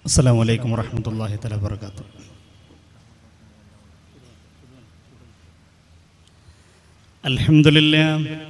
السلام عليكم ورحمة الله تعالى وبركاته الحمد لله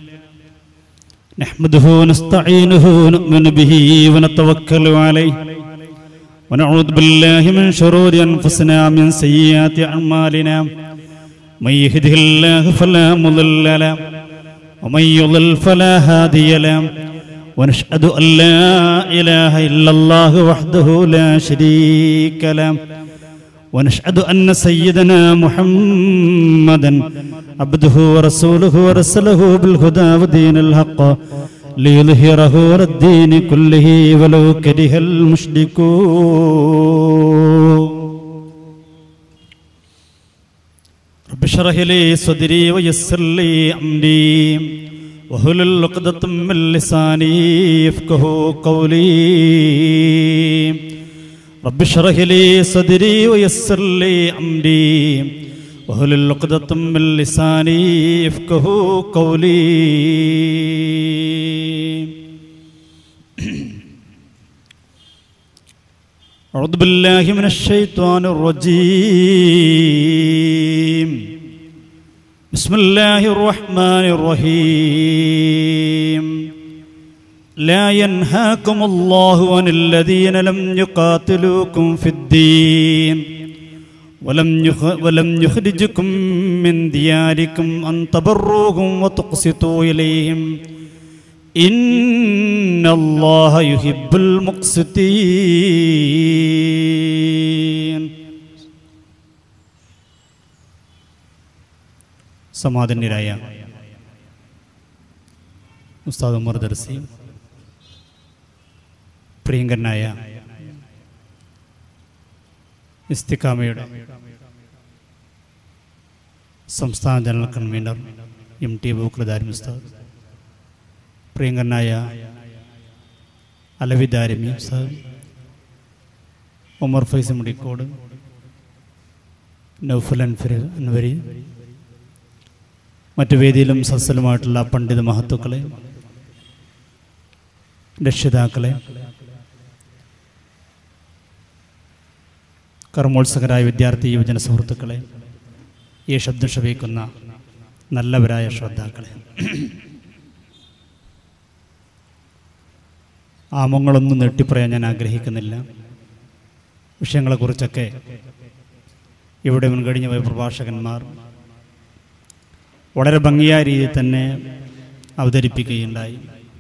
نحمده ونستعينه ونؤمن به ونتوكل عليه ونعوذ بالله من شرور أنفسنا من سيئات أعمالنا من يهده الله فلا مضل له ومن يضلل فلا هادي له ونشهد أن لا إله إلا الله وحده لا شريك له ونشهد أن سيدنا محمدا عبده ورسوله ورسله بالهدى ودين الحق ليظهره على الدين كله ولو كره المشركون رب اشرح لي صدري ويسر لي أمري وهل عقدة من لساني يفقه قولي رب اشرح لي صدري ويسر لي أمري وهل عقدة من لساني يفقه قولي أعوذ بالله من الشيطان الرجيم بسم الله الرحمن الرحيم لا ينهاكم الله عن الذين لم يقاتلوكم في الدين ولم يخ ولم يخرجكم من دياركم أن تبروهم وتقسطوا إليهم إن الله يحب المقسطين സമാധാന്യരായ ഉസ്താദ് ഉമർ ദർസി പ്രിയങ്കരനായ ഇസ്തിക്കാമയുടെ സംസ്ഥാന ജനറൽ കൺവീനർ എം ടി ബൂക്രദാരി ഉസ്താദ് പ്രിയങ്കരനായ അലവി ദാരിമി ഉസ്താദ് ഉമർ ഫൈസ് മുടിക്കോട് നൗഫൽ അൻഫർ അൻവരി മറ്റു വേദിയിലും സസ്സലുമായിട്ടുള്ള പണ്ഡിത മഹത്തുക്കളെ രക്ഷിതാക്കളെ കർമ്മോത്സകരായ വിദ്യാർത്ഥി യുവജന സുഹൃത്തുക്കളെ ഈ ശബ്ദം ക്ഷപിക്കുന്ന നല്ലവരായ ശ്രോതാക്കളെ ആമങ്ങളൊന്നും നെട്ടിപ്പറയാൻ ഞാൻ ആഗ്രഹിക്കുന്നില്ല വിഷയങ്ങളെക്കുറിച്ചൊക്കെ ഇവിടെ മുൻകഴിഞ്ഞ പോയ പ്രഭാഷകന്മാർ വളരെ ഭംഗിയായ രീതിയിൽ തന്നെ അവതരിപ്പിക്കുകയുണ്ടായി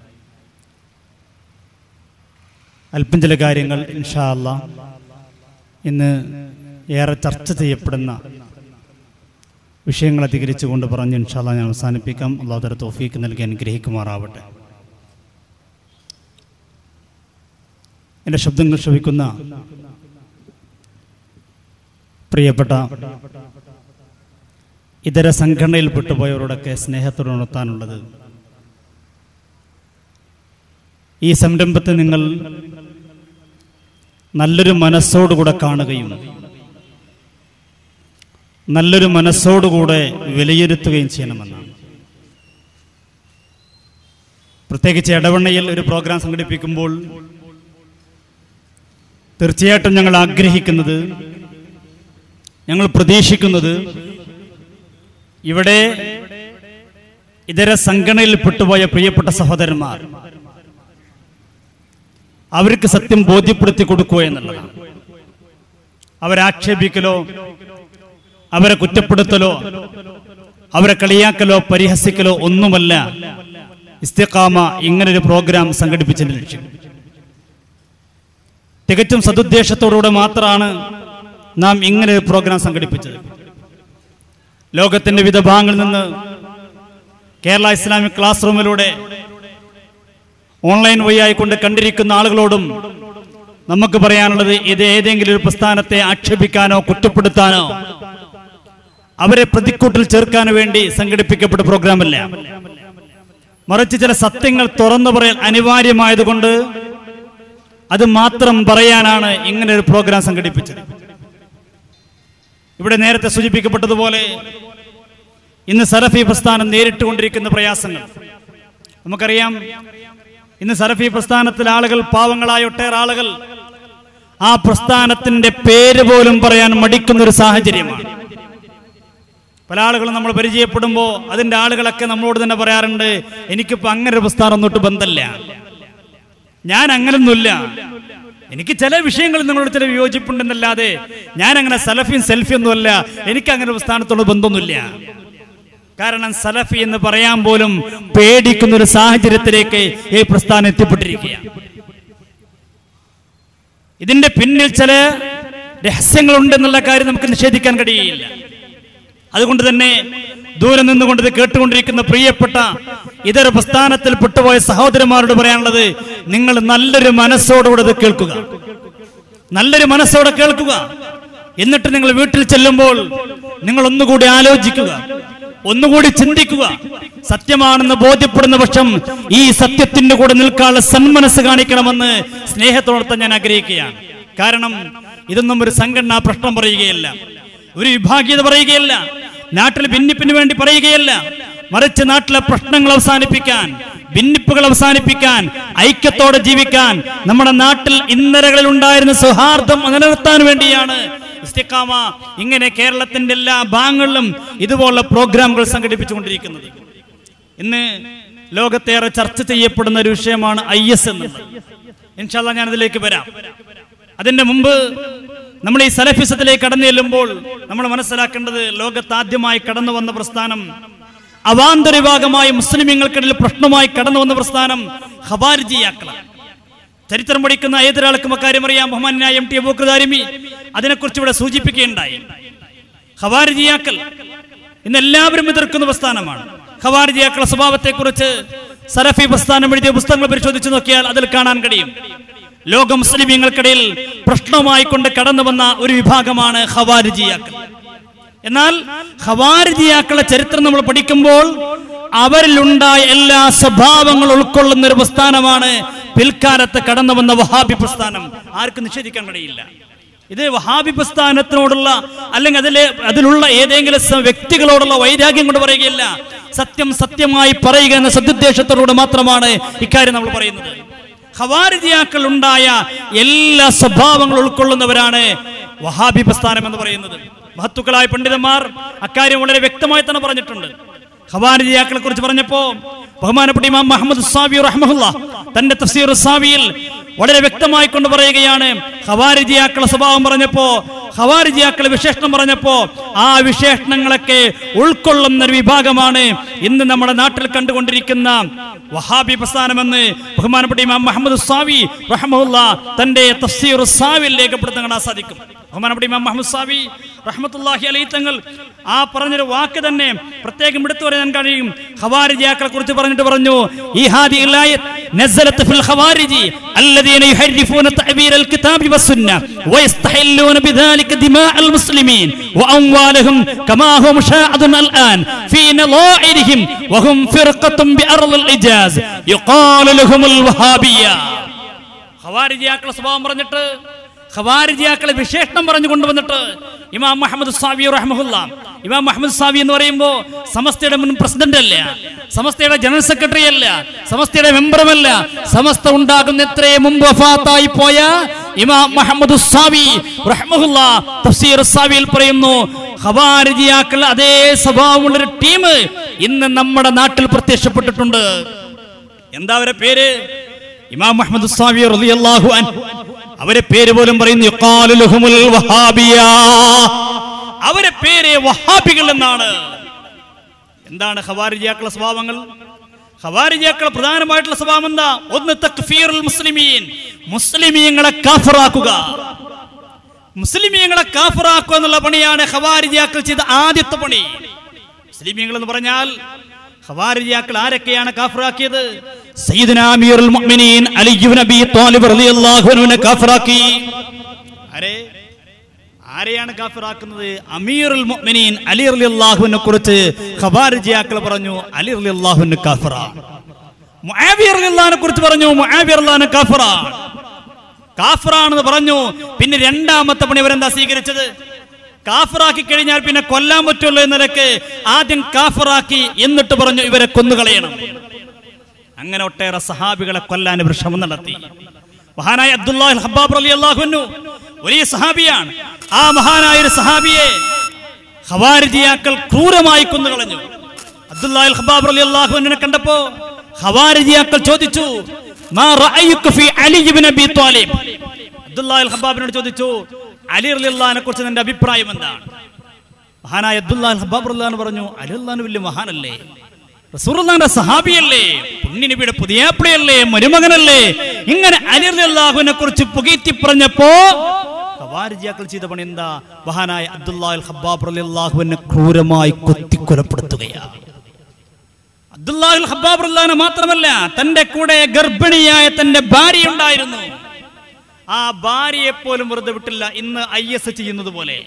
അല്പം ചില കാര്യങ്ങൾ ഇൻഷാ അല്ല ഇന്ന് ഏറെ ചർച്ച ചെയ്യപ്പെടുന്ന വിഷയങ്ങൾ അധികരിച്ചുകൊണ്ട് പറഞ്ഞ് ഇൻഷാല്ല ഞാൻ അവസാനിപ്പിക്കാം അള്ളാഹുദര തോഫീക്ക് നൽകി അനുഗ്രഹിക്കുമാറാവട്ടെ എൻ്റെ ശബ്ദങ്ങൾ ശ്രവിക്കുന്ന പ്രിയപ്പെട്ട ഇതര സംഘടനയിൽ പെട്ടുപോയവരോടൊക്കെ സ്നേഹത്തോട് ഉണർത്താനുള്ളത് ഈ സംരംഭത്തെ നിങ്ങൾ നല്ലൊരു മനസ്സോടുകൂടെ കാണുകയും നല്ലൊരു മനസ്സോടുകൂടെ വിലയിരുത്തുകയും ചെയ്യണമെന്നാണ് പ്രത്യേകിച്ച് ഇടവണ്ണയിൽ ഒരു പ്രോഗ്രാം സംഘടിപ്പിക്കുമ്പോൾ തീർച്ചയായിട്ടും ഞങ്ങൾ ആഗ്രഹിക്കുന്നത് ഞങ്ങൾ പ്രതീക്ഷിക്കുന്നത് ഇവിടെ ഇതര സംഘടനയിൽ പെട്ടുപോയ പ്രിയപ്പെട്ട സഹോദരന്മാർ അവർക്ക് സത്യം ബോധ്യപ്പെടുത്തി കൊടുക്കുക എന്നുള്ളതാണ് അവരെ ആക്ഷേപിക്കലോ അവരെ കുറ്റപ്പെടുത്തലോ അവരെ കളിയാക്കലോ പരിഹസിക്കലോ ഒന്നുമല്ല ഇസ്തിഖാമ ഇങ്ങനൊരു പ്രോഗ്രാം സംഘടിപ്പിച്ചതിന്റെ ലക്ഷ്യം തികച്ചും സതുദ്ദേശത്തോടുകൂടെ മാത്രമാണ് നാം ഇങ്ങനെ ഒരു പ്രോഗ്രാം സംഘടിപ്പിച്ചത് ലോകത്തിന്റെ വിവിധ ഭാഗങ്ങളിൽ നിന്ന് കേരള ഇസ്ലാമിക് ക്ലാസ് റൂമിലൂടെ ഓൺലൈൻ വഴി ആയിക്കൊണ്ട് കണ്ടിരിക്കുന്ന ആളുകളോടും നമുക്ക് പറയാനുള്ളത് ഇത് ഏതെങ്കിലും ഒരു പ്രസ്ഥാനത്തെ ആക്ഷേപിക്കാനോ കുറ്റപ്പെടുത്താനോ അവരെ പ്രതിക്കൂട്ടിൽ ചേർക്കാനോ വേണ്ടി സംഘടിപ്പിക്കപ്പെട്ട പ്രോഗ്രാമല്ല മറിച്ച് ചില സത്യങ്ങൾ തുറന്നു പറയാൻ അനിവാര്യമായതുകൊണ്ട് അത് മാത്രം പറയാനാണ് ഇങ്ങനെ ഒരു പ്രോഗ്രാം സംഘടിപ്പിച്ചത് ഇവിടെ നേരത്തെ സൂചിപ്പിക്കപ്പെട്ടതുപോലെ ഇന്ന് സലഫി പ്രസ്ഥാനം നേരിട്ടുകൊണ്ടിരിക്കുന്ന പ്രയാസങ്ങൾ നമുക്കറിയാം ഇന്ന് സലഫി പ്രസ്ഥാനത്തിലെ ആളുകൾ പാവങ്ങളായ ഒട്ടേറെ ആളുകൾ ആ പ്രസ്ഥാനത്തിന്റെ പേര് പോലും പറയാൻ മടിക്കുന്ന ഒരു സാഹചര്യമാണ് പല ആളുകളും നമ്മൾ പരിചയപ്പെടുമ്പോൾ അതിന്റെ ആളുകളൊക്കെ നമ്മളോട് തന്നെ പറയാറുണ്ട് എനിക്കിപ്പോ അങ്ങനെ ഒരു പ്രസ്ഥാനം ഒന്നിട്ട് ബന്ധമില്ല ഞാൻ അങ്ങനൊന്നുമില്ല എനിക്ക് ചില വിഷയങ്ങളിൽ നിങ്ങളോട് ചില വിയോജിപ്പുണ്ടെന്നല്ലാതെ ഞാൻ അങ്ങനെ സലഫിയും സെൽഫിയും ഒന്നുമല്ല എനിക്ക് അങ്ങനെ ഒരു സ്ഥാനത്തോട് ബന്ധമൊന്നുമില്ല കാരണം സലഫി എന്ന് പറയാൻ പോലും പേടിക്കുന്ന ഒരു സാഹചര്യത്തിലേക്ക് ഈ പ്രസ്ഥാനം എത്തിപ്പെട്ടിരിക്കുകയാണ് ഇതിന്റെ പിന്നിൽ ചില രഹസ്യങ്ങളുണ്ടെന്നുള്ള കാര്യം നമുക്ക് നിഷേധിക്കാൻ കഴിയില്ല അതുകൊണ്ട് തന്നെ ദൂരെ നിന്നുകൊണ്ട് ഇത് കേട്ടുകൊണ്ടിരിക്കുന്ന പ്രിയപ്പെട്ട ഇതര പ്രസ്ഥാനത്തിൽ പെട്ടുപോയ സഹോദരന്മാരോട് പറയാനുള്ളത് നിങ്ങൾ നല്ലൊരു മനസ്സോടുകൂടെ ഇത് കേൾക്കുക നല്ലൊരു മനസ്സോടെ കേൾക്കുക എന്നിട്ട് നിങ്ങൾ വീട്ടിൽ ചെല്ലുമ്പോൾ നിങ്ങൾ ഒന്നുകൂടി ആലോചിക്കുക ഒന്നുകൂടി ചിന്തിക്കുക സത്യമാണെന്ന് ബോധ്യപ്പെടുന്ന പക്ഷം ഈ സത്യത്തിന്റെ കൂടെ നിൽക്കാനുള്ള സന്മനസ് കാണിക്കണമെന്ന് സ്നേഹത്തോടൊപ്പം ഞാൻ ആഗ്രഹിക്കുകയാണ് കാരണം ഇതൊന്നും ഒരു സംഘടനാ പ്രശ്നം പറയുകയല്ല ഒരു വിഭാഗീയത പറയുകയല്ല നാട്ടിൽ ഭിന്നിപ്പിന് വേണ്ടി പറയുകയല്ല മറിച്ച് നാട്ടിലെ പ്രശ്നങ്ങൾ അവസാനിപ്പിക്കാൻ ഭിന്നിപ്പുകൾ അവസാനിപ്പിക്കാൻ ഐക്യത്തോടെ ജീവിക്കാൻ നമ്മുടെ നാട്ടിൽ ഇന്നലകളിൽ ഉണ്ടായിരുന്ന സൗഹാർദ്ദം നിലനിർത്താൻ വേണ്ടിയാണ് ഇസ്തിഖാമ ഇങ്ങനെ കേരളത്തിന്റെ എല്ലാ ഭാഗങ്ങളിലും ഇതുപോലുള്ള പ്രോഗ്രാമുകൾ സംഘടിപ്പിച്ചുകൊണ്ടിരിക്കുന്നത് ഇന്ന് ലോകത്തേറെ ചർച്ച ചെയ്യപ്പെടുന്ന ഒരു വിഷയമാണ് ഐ എസ് എന്നുള്ളത് ഇൻഷാല്ല ഞാൻ അതിലേക്ക് വരാം അതിന്റെ മുമ്പ് നമ്മൾ ഈ സലഫിസത്തിലേക്ക് കടന്നു ചെല്ലുമ്പോൾ നമ്മൾ മനസ്സിലാക്കേണ്ടത് ലോകത്ത് ആദ്യമായി കടന്നു വന്ന പ്രസ്ഥാനം അവാന്തര വിഭാഗമായി മുസ്ലിമീങ്ങൾക്കിടയിൽ പ്രശ്നമായി കടന്നു വന്ന പ്രസ്ഥാനം ഖബാരിജിയാക്കളാണ് ചരിത്രം പഠിക്കുന്ന ഏതൊരാൾക്കും അക്കാര്യം അറിയാം ബഹുമാനായ എം ടി അബൂഖുദാരിമി അതിനെക്കുറിച്ച് ഇവിടെ സൂചിപ്പിക്കുകയുണ്ടായി ഖവാരിജിയാക്കൽ ഇന്ന് എല്ലാവരും എതിർക്കുന്ന പ്രസ്ഥാനമാണ് ഖവാരിജിയാക്കളുടെ സ്വഭാവത്തെക്കുറിച്ച് സലഫി പ്രസ്ഥാനം എഴുതിയ പുസ്തകങ്ങൾ പരിശോധിച്ച് നോക്കിയാൽ അതിൽ കാണാൻ കഴിയും ലോക മുസ്ലിമീങ്ങൾക്കിടയിൽ പ്രശ്നമായി കൊണ്ട് കടന്നു വന്ന ഒരു വിഭാഗമാണ് ഖവാരിജിയാക്കൾ എന്നാൽ ഖവാരിജിയാക്കളുടെ ചരിത്രം നമ്മൾ പഠിക്കുമ്പോൾ അവരിലുണ്ടായ എല്ലാ സ്വഭാവങ്ങളും ഉൾക്കൊള്ളുന്ന ഒരു പ്രസ്ഥാനമാണ് പിൽക്കാലത്ത് കടന്നു വന്ന വഹാബി പ്രസ്ഥാനം ആർക്കും നിഷേധിക്കാൻ കഴിയില്ല ഇത് വഹാബി പ്രസ്ഥാനത്തിനോടുള്ള അല്ലെങ്കിൽ അതിലെ അതിലുള്ള ഏതെങ്കിലും സ- വ്യക്തികളോടുള്ള വൈരാഗ്യം കൊണ്ട് പറയുകയില്ല സത്യം സത്യമായി പറയുക എന്ന സതുദ്ദേശത്തോടുകൂടെ മാത്രമാണ് ഇക്കാര്യം നമ്മൾ പറയുന്നത് ഖവാരിജിയാക്കൾ ഉണ്ടായ എല്ലാ സ്വഭാവങ്ങളും ഉൾക്കൊള്ളുന്നവരാണ് വഹാബി പ്രസ്ഥാനം എന്ന് പറയുന്നത് മഹത്തുക്കളായ പണ്ഡിതന്മാർ അക്കാര്യം വളരെ വ്യക്തമായി തന്നെ പറഞ്ഞിട്ടുണ്ട് ഖവാരിജിയാക്കളെ കുറിച്ച് പറഞ്ഞപ്പോ ബഹുമാനപ്പെട്ട ഇമാം മുഹമ്മദ് സാബി റഹ്മഹുല്ല തന്റെ തഫ്സീർ സാവിയിൽ വളരെ വ്യക്തമായി കൊണ്ട് പറയുകയാണ് ഖവാരിജിയാക്കളുടെ സ്വഭാവം പറഞ്ഞപ്പോ ഖവാരിജിയാക്കളുടെ വിശേഷണം പറഞ്ഞപ്പോ ആ വിശേഷണങ്ങളൊക്കെ ഉൾക്കൊള്ളുന്ന ഒരു വിഭാഗമാണ് ഇന്ന് നമ്മുടെ നാട്ടിൽ കണ്ടുകൊണ്ടിരിക്കുന്ന വഹാബി പ്രസ്ഥാനമെന്ന് ബഹുമാനപ്പെട്ട ഇമാം മുഹമ്മദ് സാവി റഹ്മുല്ല തന്റെ തഫ്സീർ സാവിൽ രേഖപ്പെടുത്താൻ കാണാൻ സാധിക്കും ബഹുമാനപ്പെട്ട ഇമാം മുഹമ്മദ് സാവി റഹ്മത്തുല്ലാഹി അലൈ തങ്ങൾ ആ പറഞ്ഞൊരു വാക്ക് തന്നെ പ്രത്യേകം എടുത്തു പറയാൻ കഴിയും ഖവാരിജിയാക്കളെ കുറിച്ച് പറഞ്ഞിട്ട് പറഞ്ഞു ഈ ഹാദി نزلت في الخوارج الذين يحرفون تعبير الكتاب والسنة ويستحلون بذلك دماء المسلمين وأموالهم كما هو مشاهد الآن في نظائرهم وهم فرقة بأرض الإجاز يقال لهم الوهابية ഖവാരിജിയാക്കളെ സ്വഭാവം പറഞ്ഞിട്ട് ഖവാരിജിയാക്കളെ വിശേഷണം പറഞ്ഞു കൊണ്ടുവന്നിട്ട് ഇമാം മുഹമ്മദ് സാവി റഹ്മുല്ല ഇമാം മുഹമ്മദ് സാവി എന്ന് പറയുമ്പോൾ സമസ്തയുടെ മുൻ പ്രസിഡന്റ് അല്ല സമസ്തയുടെ ജനറൽ സെക്രട്ടറി അല്ല സമസ്തയുടെ മെമ്പറുമല്ല സമസ്ത ഉണ്ടാകുന്ന എത്രയും മുമ്പ് വഫാത്തായി പോയ ഇമാം മുഹമ്മദ് സാവി റഹ്മുല്ല തഫ്സീർ സാവിയിൽ പറയുന്നു ഖവാരിജിയാക്കൾ അതേ സ്വഭാവമുള്ള ഒരു ടീം ഇന്ന് നമ്മുടെ നാട്ടിൽ പ്രത്യക്ഷപ്പെട്ടിട്ടുണ്ട് എന്താ അവരെ പേര് ഇമാം മുഹമ്മദ് സ്വാമി റളിയല്ലാഹു അൻഹു അവരെ പേര് പോലും പറയുന്നു യുഖാലു ലഹുമുൽ വഹാബിയ അവരെ പേര് വഹാബികൾ എന്നാണ് എന്താണ് ഖവാരിജിയാക്കളുടെ സ്വഭാവങ്ങൾ ഖവാരിജിയാക്കളുടെ പ്രധാനമായിട്ടുള്ള സ്വഭാവം എന്താ ഒന്ന് തക്ഫീറുൽ മുസ്ലിമീൻ മുസ്ലിമീങ്ങളെ കാഫറാക്കുക മുസ്ലിമീങ്ങളെ കാഫറാക്കുക എന്നുള്ള പണിയാണ് ഖവാരിജിയാക്കൾ ചെയ്ത ആദ്യത്തെ പണി മുസ്ലിമീങ്ങൾ എന്ന് പറഞ്ഞാൽ ഖവാരിജിയാക്കൾ ആരൊക്കെയാണ് കാഫറാക്കിയത് സയ്യിദുന അമീറുൽ മുഅ്മിനീൻ അലി ഇബ്നു അബീ ത്വാലിബ് റളിയല്ലാഹു അൻഹുവിനെ കാഫറാക്കി ആരെ ആരെയാണ് കാഫിറാക്കുന്നത് അമീറുൽ മുഅ്മിനീൻ അലി റളിയല്ലാഹുവിനെ കുറിച്ച് ഖവാരിജിയാക്കൾ പറഞ്ഞു അലി റളിയല്ലാഹുവിന് കാഫിറാണ് മുആവിയ റളിയല്ലാഹുവിനെ കുറിച്ച് പറഞ്ഞു മുആവിയ റളിയല്ലാഹുവിന് കാഫിറാണ് കാഫിറാണെന്ന് പറഞ്ഞു പിന്നെ രണ്ടാമത്തെ പണി അവരെന്താ സ്വീകരിച്ചത് കാഫറാക്കി കഴിഞ്ഞാൽ പിന്നെ കൊല്ലാൻ പറ്റുള്ളൂ എന്ന നിലക്ക് ആദ്യം കാഫറാക്കി എന്നിട്ട് പറഞ്ഞു ഇവരെ കൊന്നുകളയണം അങ്ങനെ ഒട്ടേറെ സഹാബികളെ കൊല്ലാൻ ഇവർ ശ്രമം നടത്തി മഹാനായ അബ്ദുല്ലാഹ് ഹബ്ബാബ് അലി അള്ളാഹുനു വലിയ സഹാബിയാണ് ആ മഹാനായ ഒരു സഹാബിയെ ഹവാരിജിയാക്കൾ ക്രൂരമായി കൊന്നുകളഞ്ഞു അബ്ദുല്ലാഹ് ഹബ്ബാബ് അലി അള്ളാഹുവിനെ കണ്ടപ്പോ ഹവാരിജിയാക്കൾ ചോദിച്ചു മാ റഅയ്യുക ഫീ അലി ഇബ്നു അബി ത്വാലിബ് അബ്ദുല്ലാഹ് ഹബ്ബാബിനോട് ചോദിച്ചു അലി റളിയല്ലാഹുവിനെ കുറിച്ച് നിന്റെ അഭിപ്രായം എന്താണ് മഹാനായ അബ്ദുല്ലാഹ് ഹബ്ബാബ് റളിയല്ലാഹു പറഞ്ഞു അലി അള്ളാഹു വലിയ മഹാനല്ലേ റസൂറുള്ളാന്റെ സഹാബിയല്ലേ പുണ്യനബിയുടെ പുതിയാപ്പിളയല്ലേ മരുമകനല്ലേ ഇങ്ങനെ അലി റളിയല്ലാഹുവിനെ കുറിച്ച് പുകഴ്ത്തി പറഞ്ഞപ്പോ ഖവാരിജിയാക്കൾ ചെയ്ത പണി എന്താ മഹാനായ അബ്ദുല്ലാഹ് ഹബ്ബാബ് റളിയല്ലാഹുവിനെ ക്രൂരമായി കൊത്തിക്കൊലപ്പെടുത്തുകയാണ് അബ്ദുല്ലാഹുൽ ഹബ്ബാബ് റളിയല്ലാഹുവിനെ മാത്രമല്ല തന്റെ കൂടെ ഗർഭിണിയായ തന്റെ ഭാര്യ ഉണ്ടായിരുന്നു ആ ഭാര്യയെ പോലും വെറുതെ വിട്ടില്ല ഇന്ന് ഐ എസ് ചെയ്യുന്നത് പോലെ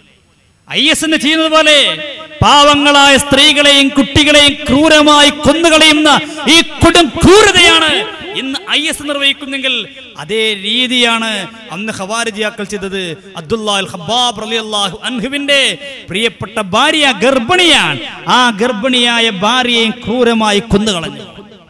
ഐ എസ് എന്ന് ചെയ്യുന്നത് പോലെ പാവങ്ങളായ സ്ത്രീകളെയും കുട്ടികളെയും ക്രൂരമായി കൊന്നുകളയുന്ന ഈ കൊടും ക്രൂരതയാണ് ഇന്ന് ഐ എസ് നിർവഹിക്കുന്നെങ്കിൽ അതേ രീതിയാണ് അന്ന് ഖവാരിജിയാക്കൾ ചെയ്തത് അബ്ദുല്ലാൽ ഹബ്ബാബ് റളിയല്ലാഹു അൻഹുവിന്റെ പ്രിയപ്പെട്ട ഭാര്യ ഗർഭിണിയാണ് ആ ഗർഭിണിയായ ഭാര്യയെയും ക്രൂരമായി കൊന്നുകളഞ്ഞു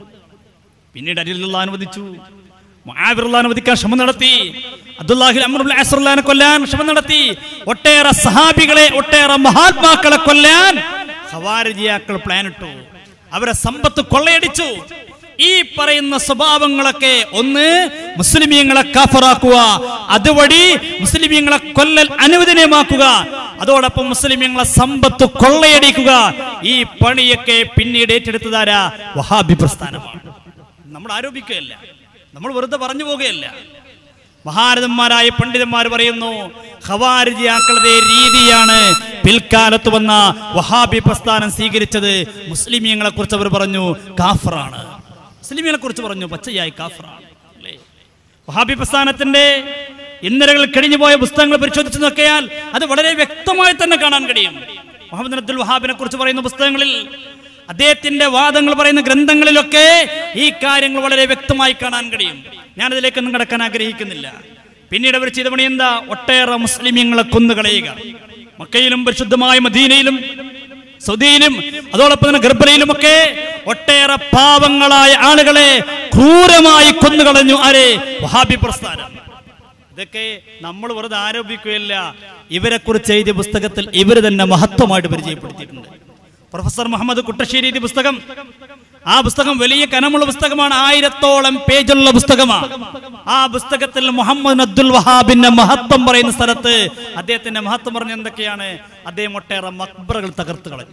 പിന്നീട് അലിയുള്ള അനുവദിച്ചു മുആവിറുള്ള അനുവദിക്കാൻ ശ്രമം നടത്തി അബ്ദുല്ലാഹി അമ്രുൽ അസ്റുല്ലാനെ കൊല്ലാൻ ശ്രമം നടത്തി ഒട്ടേറെ സഹാബികളെ ഒട്ടേറെ മഹാത്മാക്കളെ കൊല്ലാൻ ഖവാരിജിയാക്കൾ പ്ലാൻ ഇട്ടു അവരെ സമ്പത്ത് കൊള്ളയടിച്ചു ഈ പറയുന്ന സ്വഭാവങ്ങളൊക്കെ ഒന്ന് മുസ്ലിമീങ്ങളെ കാഫറാക്കുക അതുവഴി മുസ്ലിമീങ്ങളെ കൊല്ലൽ അനുവദനീയമാക്കുക അതോടൊപ്പം മുസ്ലിമീങ്ങളെ സമ്പത്ത് കൊള്ളയടിക്കുക ഈ പണിയൊക്കെ പിന്നീട് ഏറ്റെടുത്തതാരാ വഹാബി പ്രസ്ഥാനമാണ് നമ്മൾ ആരോപിക്കുകയല്ല നമ്മൾ വെറുതെ പറഞ്ഞു പോകുകയല്ല മഹാരഥന്മാരായ പണ്ഡിതന്മാർ പറയുന്നു ഖവാരിജിയാക്കളുടെ രീതിയാണ് പിൽക്കാലത്ത് വന്ന വഹാബി പ്രസ്ഥാനം സ്വീകരിച്ചത് മുസ്ലിമീങ്ങളെ കുറിച്ച് അവർ പറഞ്ഞു കാഫറാണ് മുസ്ലിമീങ്ങളെ കുറിച്ച് പറഞ്ഞു പച്ചയായി കാഫറാണ് അല്ലേ വഹാബി പ്രസ്ഥാനത്തിന്റെ ഇന്നലകൾ കഴിഞ്ഞുപോയ പുസ്തകങ്ങൾ പരിശോധിച്ചു നോക്കിയാൽ അത് വളരെ വ്യക്തമായി തന്നെ കാണാൻ കഴിയും മുഹമ്മദ് അബ്ദുൽ വഹാബിനെ കുറിച്ച് പറയുന്ന പുസ്തകങ്ങളിൽ അദ്ദേഹത്തിന്റെ വാദങ്ങൾ പറയുന്ന ഗ്രന്ഥങ്ങളിലൊക്കെ ഈ കാര്യങ്ങൾ വളരെ വ്യക്തമായി കാണാൻ കഴിയും ഞാനതിലേക്കൊന്നും കടക്കാൻ ആഗ്രഹിക്കുന്നില്ല പിന്നീട് അവർ ചെയ്ത പണി എന്താ ഒട്ടേറെ മുസ്ലിമീങ്ങളെ കൊന്നുകളയുക മക്കയിലും പരിശുദ്ധമായ മദീനയിലും സൗദിയിലും അതോടൊപ്പം തന്നെ ഗർഭയിലുമൊക്കെ ഒട്ടേറെ പാവങ്ങളായ ആളുകളെ ക്രൂരമായി കൊന്നുകളഞ്ഞു ആരെ വഹാബി പ്രസ്ഥാനം ഇതൊക്കെ നമ്മൾ വെറുതെ ആരോപിക്കുകയല്ല ഇവരെ കുറിച്ച് എഴുതിയ പുസ്തകത്തിൽ ഇവർ തന്നെ മഹത്വമായിട്ട് പരിചയപ്പെടുത്തിയിട്ടുണ്ട് പ്രൊഫസർ മുഹമ്മദ് കുട്ടശ്ശേരി എഴുതിയ പുസ്തകം ആ പുസ്തകം വലിയ കനമുള്ള പുസ്തകമാണ് ആയിരത്തോളം പേജുള്ള പുസ്തകമാണ് ആ പുസ്തകത്തിൽ മുഹമ്മദ് അബ്ദുൽ വഹാബിന്റെ മഹത്വം പറയുന്ന സ്ഥലത്ത് അദ്ദേഹത്തിന്റെ മഹത്വം പറഞ്ഞ എന്തൊക്കെയാണ് അദ്ദേഹം ഒട്ടേറെ മക്ബറകൾ തകർത്ത് കളഞ്ഞു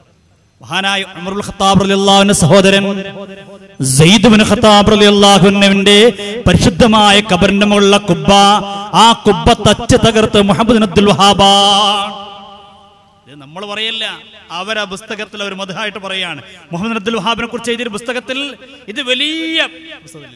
മഹാനായ ഉമറുൽ ഖത്താബ് റളിയല്ലാഹുവിന്റെ സഹോദരൻ സെയ്ദ് ബിൻ ഖത്താബ് റളിയല്ലാഹുവിന്റെ പരിശുദ്ധമായ ഖബറിന്റെ മുകളിലുള്ള കുബ്ബ ആ കുബ്ബ തച്ച് തകർത്ത് മുഹമ്മദ് അബ്ദുൽ വഹാബാണ് ഇത് നമ്മൾ പറയല്ല അവരാ പുസ്തകത്തിൽ അവർ മധുഹായിട്ട് പറയാണ് മുഹമ്മദ് അബ്ദുൽ വഹാബിനെ കുറിച്ച് എഴുതിയ പുസ്തകത്തിൽ ഇത് വലിയ പുസ്തകത്തിലില്ല.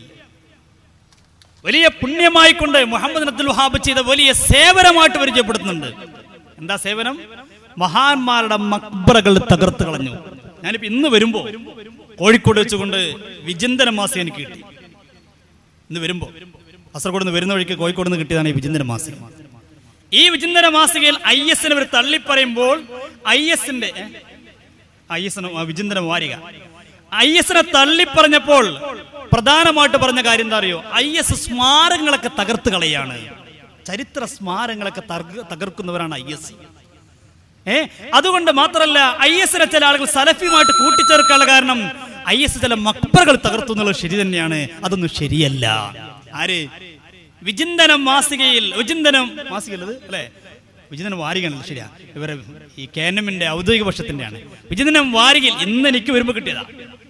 വലിയ പുണ്യമായിക്കൊണ്ട് മുഹമ്മദ് അബ്ദുൽ വഹാബ് ചെയ്ത വലിയ സേവനമായിട്ട് പരിചയപ്പെടുത്തുന്നുണ്ട് എന്താ സേവനം മഹാന്മാരുടെ മക്ബറകൾ തകർത്ത് കളഞ്ഞു ഞാനിപ്പോ ഇന്ന് വരുമ്പോ കോഴിക്കോട് വെച്ചുകൊണ്ട് വിചിന്തന മാസം എനിക്ക് കിട്ടി ഇന്ന് വരുമ്പോ കാസർഗോഡ് നിന്ന് വരുന്ന വഴിക്ക് കോഴിക്കോട് നിന്ന് കിട്ടിയതാണ് ഈ വിചിന്തന മാസിക ഈ വിചിന്തന മാസികയിൽ ഐ എസിനെ അവർ തള്ളിപ്പറയുമ്പോൾ ഐ എസിന്റെ ഐ എസിന് വിചിന്തന വാരിക ഐ എസിനെ തള്ളിപ്പറഞ്ഞപ്പോൾ പ്രധാനമായിട്ട് പറഞ്ഞ കാര്യം എന്താ അറിയോ ഐ എസ് സ്മാരകങ്ങളൊക്കെ തകർത്ത് കളയാണ് ചരിത്ര സ്മാരകങ്ങളൊക്കെ തകർ- തകർക്കുന്നവരാണ് ഐ എസ് ഏ അതുകൊണ്ട് മാത്രമല്ല ഐ എസിനെ ചില ആളുകൾ സലഫിയുമായിട്ട് കൂട്ടിച്ചേർക്കാനുള്ള കാരണം ഐ എസ് ചില മക്ബറുകൾ തകർത്തു എന്നുള്ളത് ശരി തന്നെയാണ് അതൊന്നും ശരിയല്ല ആര് വിചിന്തനം മാസികയിൽ വിചിന്തനം മാസികയുള്ളത് അല്ലേ വിചിന്തനം വാരികയാണല്ലോ ശരിയാ ഇവരെ ഈ കേനമിന്റെ ഔദ്യോഗിക പക്ഷത്തിന്റെയാണ് വിചിന്തനം വാരികയിൽ ഇന്ന് എനിക്ക് വരുമ്പോൾ കിട്ടിയതാ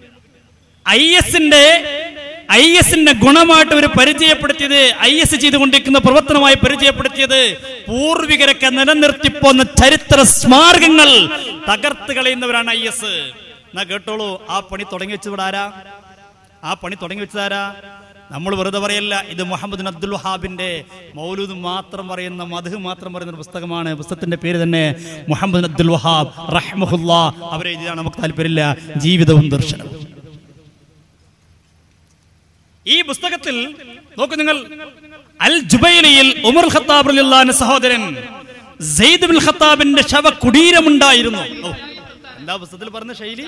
ഐ എസിന്റെ ഐ എസിന്റെ ഗുണമായിട്ട് ഇവർ പരിചയപ്പെടുത്തിയത് ഐ എസ് ചെയ്തുകൊണ്ടിരിക്കുന്ന പ്രവർത്തനമായി പരിചയപ്പെടുത്തിയത് പൂർവികരൊക്കെ നിലനിർത്തിപ്പോന്ന ചരിത്ര സ്മാരകങ്ങൾ തകർത്ത് കളയുന്നവരാണ് ഐ എസ് എന്നാ കേട്ടോളൂ ആ പണി തുടങ്ങി വെച്ചത് ആരാ ആ പണി തുടങ്ങി വെച്ചതാരാ നമ്മൾ വെറുതെ പറയല്ല ഇത് മുഹമ്മദ് അബ്ദുൽ വഹാബിന്റെ മൗലൂദ് മാത്രം പറയുന്ന മധു മാത്രം പറയുന്ന ഒരു പുസ്തകമാണ് പുസ്തകത്തിന്റെ പേര് തന്നെ മുഹമ്മദ് അബ്ദുൽ വഹാബ് റഹ്മഹുല്ല അവരെ എഴുതിയാണ് നമുക്ക് താല്പര്യമില്ല ജീവിതവും ദർശനവും ഈ പുസ്തകത്തിൽ നോക്കൂ നിങ്ങൾ അൽ ജുബൈലിയിൽ ഉമർ ഖത്താബ് റളിയല്ലാഹു സഹോദരൻ സെയ്ദ് ബിൻ ഖത്താബിന്റെ ശവ കുടീരമുണ്ടായിരുന്നു ഓ, എന്താ പുസ്തകത്തിൽ പറഞ്ഞ ശൈലി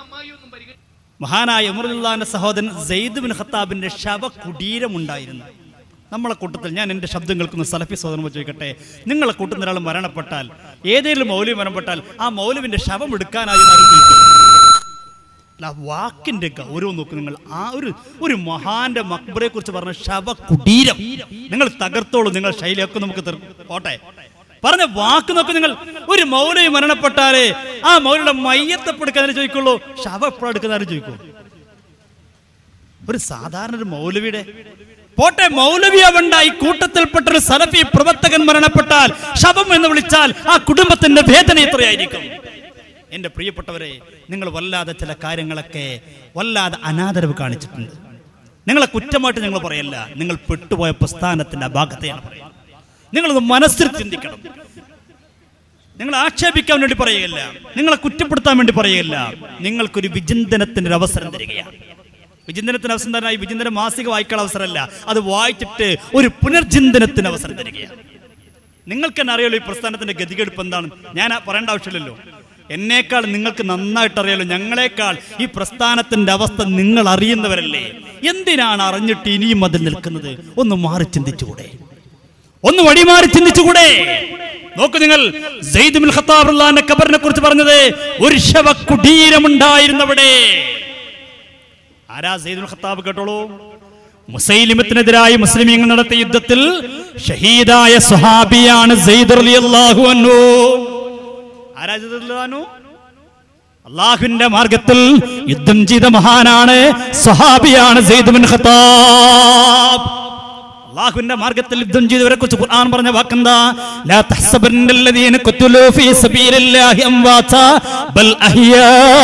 മഹാനായ ഉമർ അള്ളാന്റെ സഹോദരൻ സെയ്ദ് ബിൻ ഖത്താബിന്റെ ശവ കുടീരമുണ്ടായിരുന്നു നമ്മളെ കൂട്ടത്തിൽ ഞാൻ എൻ്റെ ശബ്ദം കേൾക്കുന്ന സലഫി സോദരം ചോദിക്കട്ടെ നിങ്ങളെ കൂട്ടത്തിൽ ഒരാൾ മരണപ്പെട്ടാൽ ഏതെങ്കിലും മൗലവി മരണപ്പെട്ടാൽ ആ മൗലവിന്റെ ശവം എടുക്കാനായി എന്ന് ആരും ചോദിക്കും. അല്ല ആ വാക്കിന്റെ ഗൗരവം നോക്ക് നിങ്ങൾ ആ ഒരു ഒരു മഹാന്റെ മക്ബറെ കുറിച്ച് പറഞ്ഞ ശവ കുടീരം നിങ്ങൾ തകർത്തോളൂ നിങ്ങൾ ശൈലിയൊക്കെ നമുക്ക് തീർ- പോട്ടെ പറഞ്ഞ വാക്ക് നോക്ക് നിങ്ങൾ ഒരു മൗലവി മരണപ്പെട്ടാലേ ആ മൗലയുടെ മയ്യത്തെപ്പെടുക്കാൻ ചോദിക്കുള്ളൂ ശവ എപ്പോഴും എടുക്കുന്നവരും ചോദിക്കൂ ഒരു സാധാരണ ഒരു മൗലവിയുടെ പോട്ടെ മൗലവിയാവണ്ട ഈ കൂട്ടത്തിൽപ്പെട്ട ഒരു സലഫി പ്രവർത്തകൻ മരണപ്പെട്ടാൽ ശവം എന്ന് വിളിച്ചാൽ ആ കുടുംബത്തിന്റെ വേദന എത്രയായിരിക്കും എന്റെ പ്രിയപ്പെട്ടവരെ നിങ്ങൾ വല്ലാതെ ചില കാര്യങ്ങളൊക്കെ വല്ലാതെ അനാദരവ് കാണിച്ചിട്ടുണ്ട് നിങ്ങളെ കുറ്റമായിട്ട് ഞങ്ങൾ പറയല്ല നിങ്ങൾ പെട്ടുപോയ പ്രസ്ഥാനത്തിന്റെ അഭാഗത്തെയാണ് പറയുന്നത് നിങ്ങളത് മനസ്സിൽ ചിന്തിക്കണം നിങ്ങൾ ആക്ഷേപിക്കാൻ വേണ്ടി പറയുകയല്ല നിങ്ങളെ കുറ്റപ്പെടുത്താൻ വേണ്ടി പറയുകയല്ല നിങ്ങൾക്കൊരു വിചിന്തനത്തിന് ഒരു അവസരം തരികയാണ് വിചിന്തനത്തിന് അവസരം തരാൻ ഈ വിചിന്തനം മാസിക വായിക്കാൻ അവസരമല്ല അത് വായിച്ചിട്ട് ഒരു പുനർചിന്തനത്തിന് അവസരം തരികയാണ് നിങ്ങൾക്ക് തന്നെ അറിയാലോ ഈ പ്രസ്ഥാനത്തിന്റെ ഗതികെടുപ്പ് എന്താണ് ഞാൻ ആ പറയേണ്ട ആവശ്യമില്ലല്ലോ എന്നേക്കാൾ നിങ്ങൾക്ക് നന്നായിട്ട് അറിയാലോ ഞങ്ങളെക്കാൾ ഈ പ്രസ്ഥാനത്തിന്റെ അവസ്ഥ നിങ്ങൾ അറിയുന്നവരല്ലേ എന്തിനാണ് അറിഞ്ഞിട്ട് ഇനിയും അതിൽ നിൽക്കുന്നത് ഒന്ന് മാറി ചിന്തിച്ചുകൂടെ ഒന്ന് വഴിമാറി ചിന്തിച്ചുകൂടെ നോക്കൂ നിങ്ങൾ സെയ്ദ് ബിൻ ഖത്താബ് റളിയല്ലാഹുവിന്റെ ഖബറിനെ കുറിച്ച് പറഞ്ഞത് ഒരു ശവ കുടീരമുണ്ടായിരുന്നവിടെ ആരാ സെയ്ദുൽ ഖത്താബ് കേട്ടോളൂ മുസൈലിമത്തിനെതിരായി മുസ്ലിമീങ്ങൾ നടത്തിയ യുദ്ധത്തിൽ ഷഹീദായ സുഹാബിയാണ് സെയ്ദ് റളിയല്ലാഹു അൻഹു ആരാ സെയ്ദ് റളിയല്ലാഹു അൻഹു? അള്ളാഹുവിന്റെ മാർഗത്തിൽ യുദ്ധം ചെയ്ത മഹാനാണ് സഹാബിയാണ് സെയ്ദ് ബിൻ ഖത്താബ് അള്ളാഹുവിന്റെ മാർഗത്തിൽ യുദ്ധം ചെയ്തവരെ കുറിച്ച് ഖുർആൻ പറഞ്ഞ വാക്കെന്താ ലാ തഹ്സബന്നല്ലദീന ഖുതുലൂ ഫീ സബീലില്ലാഹി അംവാതാ ബൽ അഹ്യാ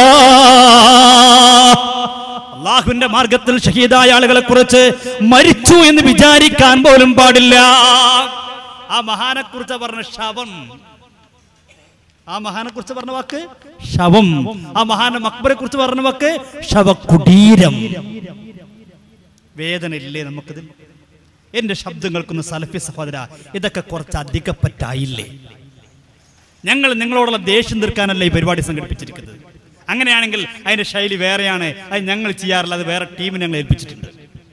അള്ളാഹുവിന്റെ മാർഗത്തിൽ ഷഹീദായ ആളുകളെ കുറിച്ച് മരിച്ചു എന്ന് വിചാരിക്കാൻ പോലും പാടില്ല ആ മഹാനെ കുറിച്ച് പറഞ്ഞ ശവം ആ മഹാനെ കുറിച്ച് പറഞ്ഞ വാക്ക് ശവം ആ മഹാന്റെ മക്ബറെ കുറിച്ച് പറഞ്ഞ വാക്ക് ശവകുടീരം വേദന ഇല്ലേ നമുക്കിത് എന്റെ ശബ്ദം കേൾക്കുന്ന സലഫി സഹോദര ഇതൊക്കെ കുറച്ച് അധികപ്പറ്റായില്ലേ ഞങ്ങൾ നിങ്ങളോടുള്ള ദേഷ്യം തീർക്കാനല്ല ഈ പരിപാടി സംഘടിപ്പിച്ചിരിക്കുന്നത് അങ്ങനെയാണെങ്കിൽ അതിന്റെ ശൈലി വേറെയാണ് അത് ഞങ്ങൾ ചെയ്യാറില്ല അത് വേറെ ടീമിനെ ഞങ്ങൾ ഏൽപ്പിച്ചിട്ടുണ്ട്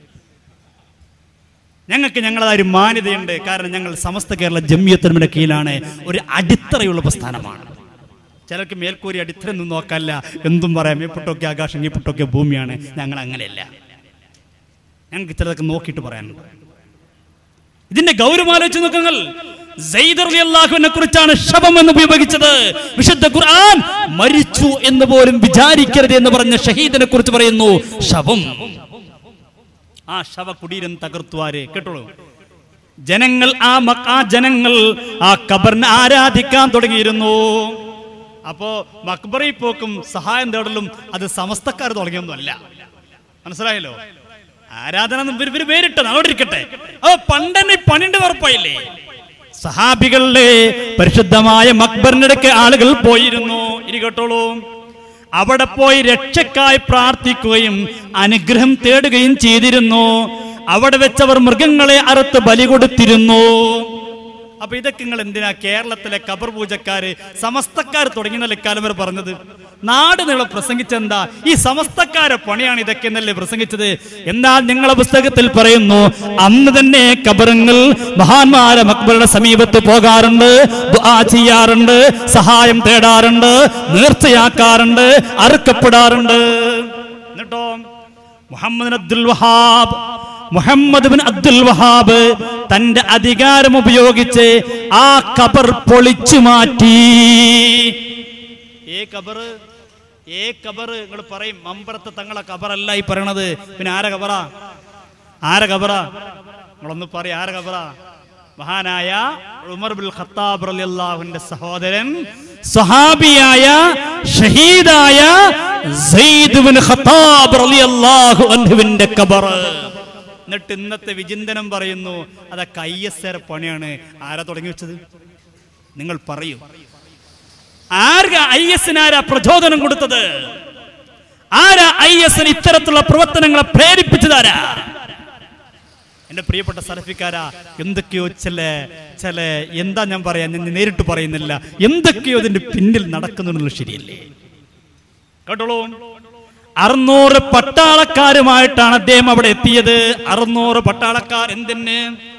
ഞങ്ങൾക്ക് ഞങ്ങളതായ ഒരു മാന്യതയുണ്ട് കാരണം ഞങ്ങൾ സമസ്ത കേരള ജമ്മിയത്തിനുമിന്റെ കീഴിലാണ് ഒരു അടിത്തറയുള്ള പ്രസ്ഥാനമാണ് ചിലർക്ക് മേൽക്കൂരി അടിത്തറ ഒന്നും നോക്കാല്ല എന്തും പറയാം മേപ്പൊട്ടൊക്കെ ആകാശം കീപ്പൊട്ടൊക്കെ ഭൂമിയാണ് ഞങ്ങൾ അങ്ങനെയല്ല ഞങ്ങൾക്ക് ചിലതൊക്കെ നോക്കിയിട്ട് പറയാനുണ്ട് ഇതിന്റെ ഗൗരവം ആലോചിച്ച് നോക്കുങ്ങൾ അള്ളാഹുവിനെ കുറിച്ചാണ് ശവം എന്ന് ഉപയോഗിച്ചത് വിശുദ്ധ ഖുർആൻ മരിച്ചു എന്ന് പോലും വിചാരിക്കരുത് എന്ന് പറഞ്ഞ ഷഹീദിനെ കുറിച്ച് പറയുന്നു ശവം ആ ശവ കുടീരം തകർത്തുവാര് കേട്ടോളൂ ജനങ്ങൾ ആ മ- ആ ജനങ്ങൾ ആ ഖബറിനെ ആരാധിക്കാൻ തുടങ്ങിയിരുന്നു അപ്പോ മക്ബറി പോക്കും സഹായം തേടലും അത് സമസ്തക്കാർ തുടങ്ങിയൊന്നുമല്ല മനസ്സിലായല്ലോ ആരാധന എന്ന് ഇവര് ഇവര് പേരിട്ടത് അവിടെ ഇരിക്കട്ടെ അപ്പൊ പണ്ടന്നെ പണിന്റെ ഉറപ്പായില്ലേ സഹാബികളുടെ പരിശുദ്ധമായ മക്ബറിനിടയ്ക്ക് ആളുകൾ പോയിരുന്നു ഇനി കേട്ടോളൂ അവിടെ പോയി രക്ഷക്കായി പ്രാർത്ഥിക്കുകയും അനുഗ്രഹം തേടുകയും ചെയ്തിരുന്നു അവിടെ വെച്ചവർ മൃഗങ്ങളെ അറുത്ത് ബലി കൊടുത്തിരുന്നു അപ്പൊ ഇതൊക്കെ നിങ്ങൾ എന്തിനാ കേരളത്തിലെ കബർ പൂജക്കാര് സമസ്തക്കാർ തുടങ്ങിയ ഇക്കാലം വരെ പറഞ്ഞത് നാട് നീളം പ്രസംഗിച്ചെന്താ ഈ സമസ്തക്കാരെ പണിയാണ് ഇതൊക്കെ എന്നല്ലേ പ്രസംഗിച്ചത് എന്നാൽ നിങ്ങളെ പുസ്തകത്തിൽ പറയുന്നു അന്ന് തന്നെ കബറുങ്ങൾ മഹാന്മാരെ മക്ബറുടെ സമീപത്ത് പോകാറുണ്ട് ദുആ ചെയ്യാറുണ്ട് സഹായം തേടാറുണ്ട് നേർച്ചയാക്കാറുണ്ട് അറുക്കപ്പെടാറുണ്ട് എന്നിട്ടോ Muhammad Abdul Wahab Muhammad bin Abdul Wahab തന്റെ അധികാരം ഉപയോഗിച്ച് ആ കബർ പൊളിച്ചു മാറ്റി ഏ കബർ ഏ കബർ നിങ്ങൾ പറയും മമ്പറത്ത് തങ്ങളെ കബറല്ല ഈ പറയണത് പിന്നെ ആരെ കബറാ ആരെ കബറാ നിങ്ങളൊന്ന് പറയും ആരെ കബറാ മഹാനായ ഉമർ ബിൻ ഖത്താബ് റളിയല്ലാഹുവിന്റെ സഹോദരൻ സഹാബിയായ ഷഹീദായ സെയ്ദ് ബിൻ ഖത്താബ് റളിയല്ലാഹു അൻഹുവിന്റെ ഖബർ എന്നിട്ട് ഇന്നത്തെ വിചിന്തനം പറയുന്നു അതൊക്കെ ഐ എസ് ആർ പണിയാണ് ആരാ തുടങ്ങി വെച്ചത് നിങ്ങൾ പറയൂ ആർക്കാ ഐ എസിനാരാ പ്രചോദനം കൊടുത്തത് ആരാ ഐ എസിന് ഇത്തരത്തിലുള്ള പ്രവർത്തനങ്ങളെ പ്രേരിപ്പിച്ചതാരാ എന്റെ പ്രിയപ്പെട്ട സലഫിക്കാരാ എന്തൊക്കെയോ ചില ചില എന്താ ഞാൻ പറയാ ഞാൻ നേരിട്ട് പറയുന്നില്ല എന്തൊക്കെയോ ഇതിന്റെ പിന്നിൽ നടക്കുന്നുള്ളത് ശരിയല്ലേ കേട്ടോളൂ അറുന്നൂറ് പട്ടാളക്കാരുമായിട്ടാണ് അദ്ദേഹം അവിടെ എത്തിയത് അറുന്നൂറ് പട്ടാളക്കാർ എന്തിന്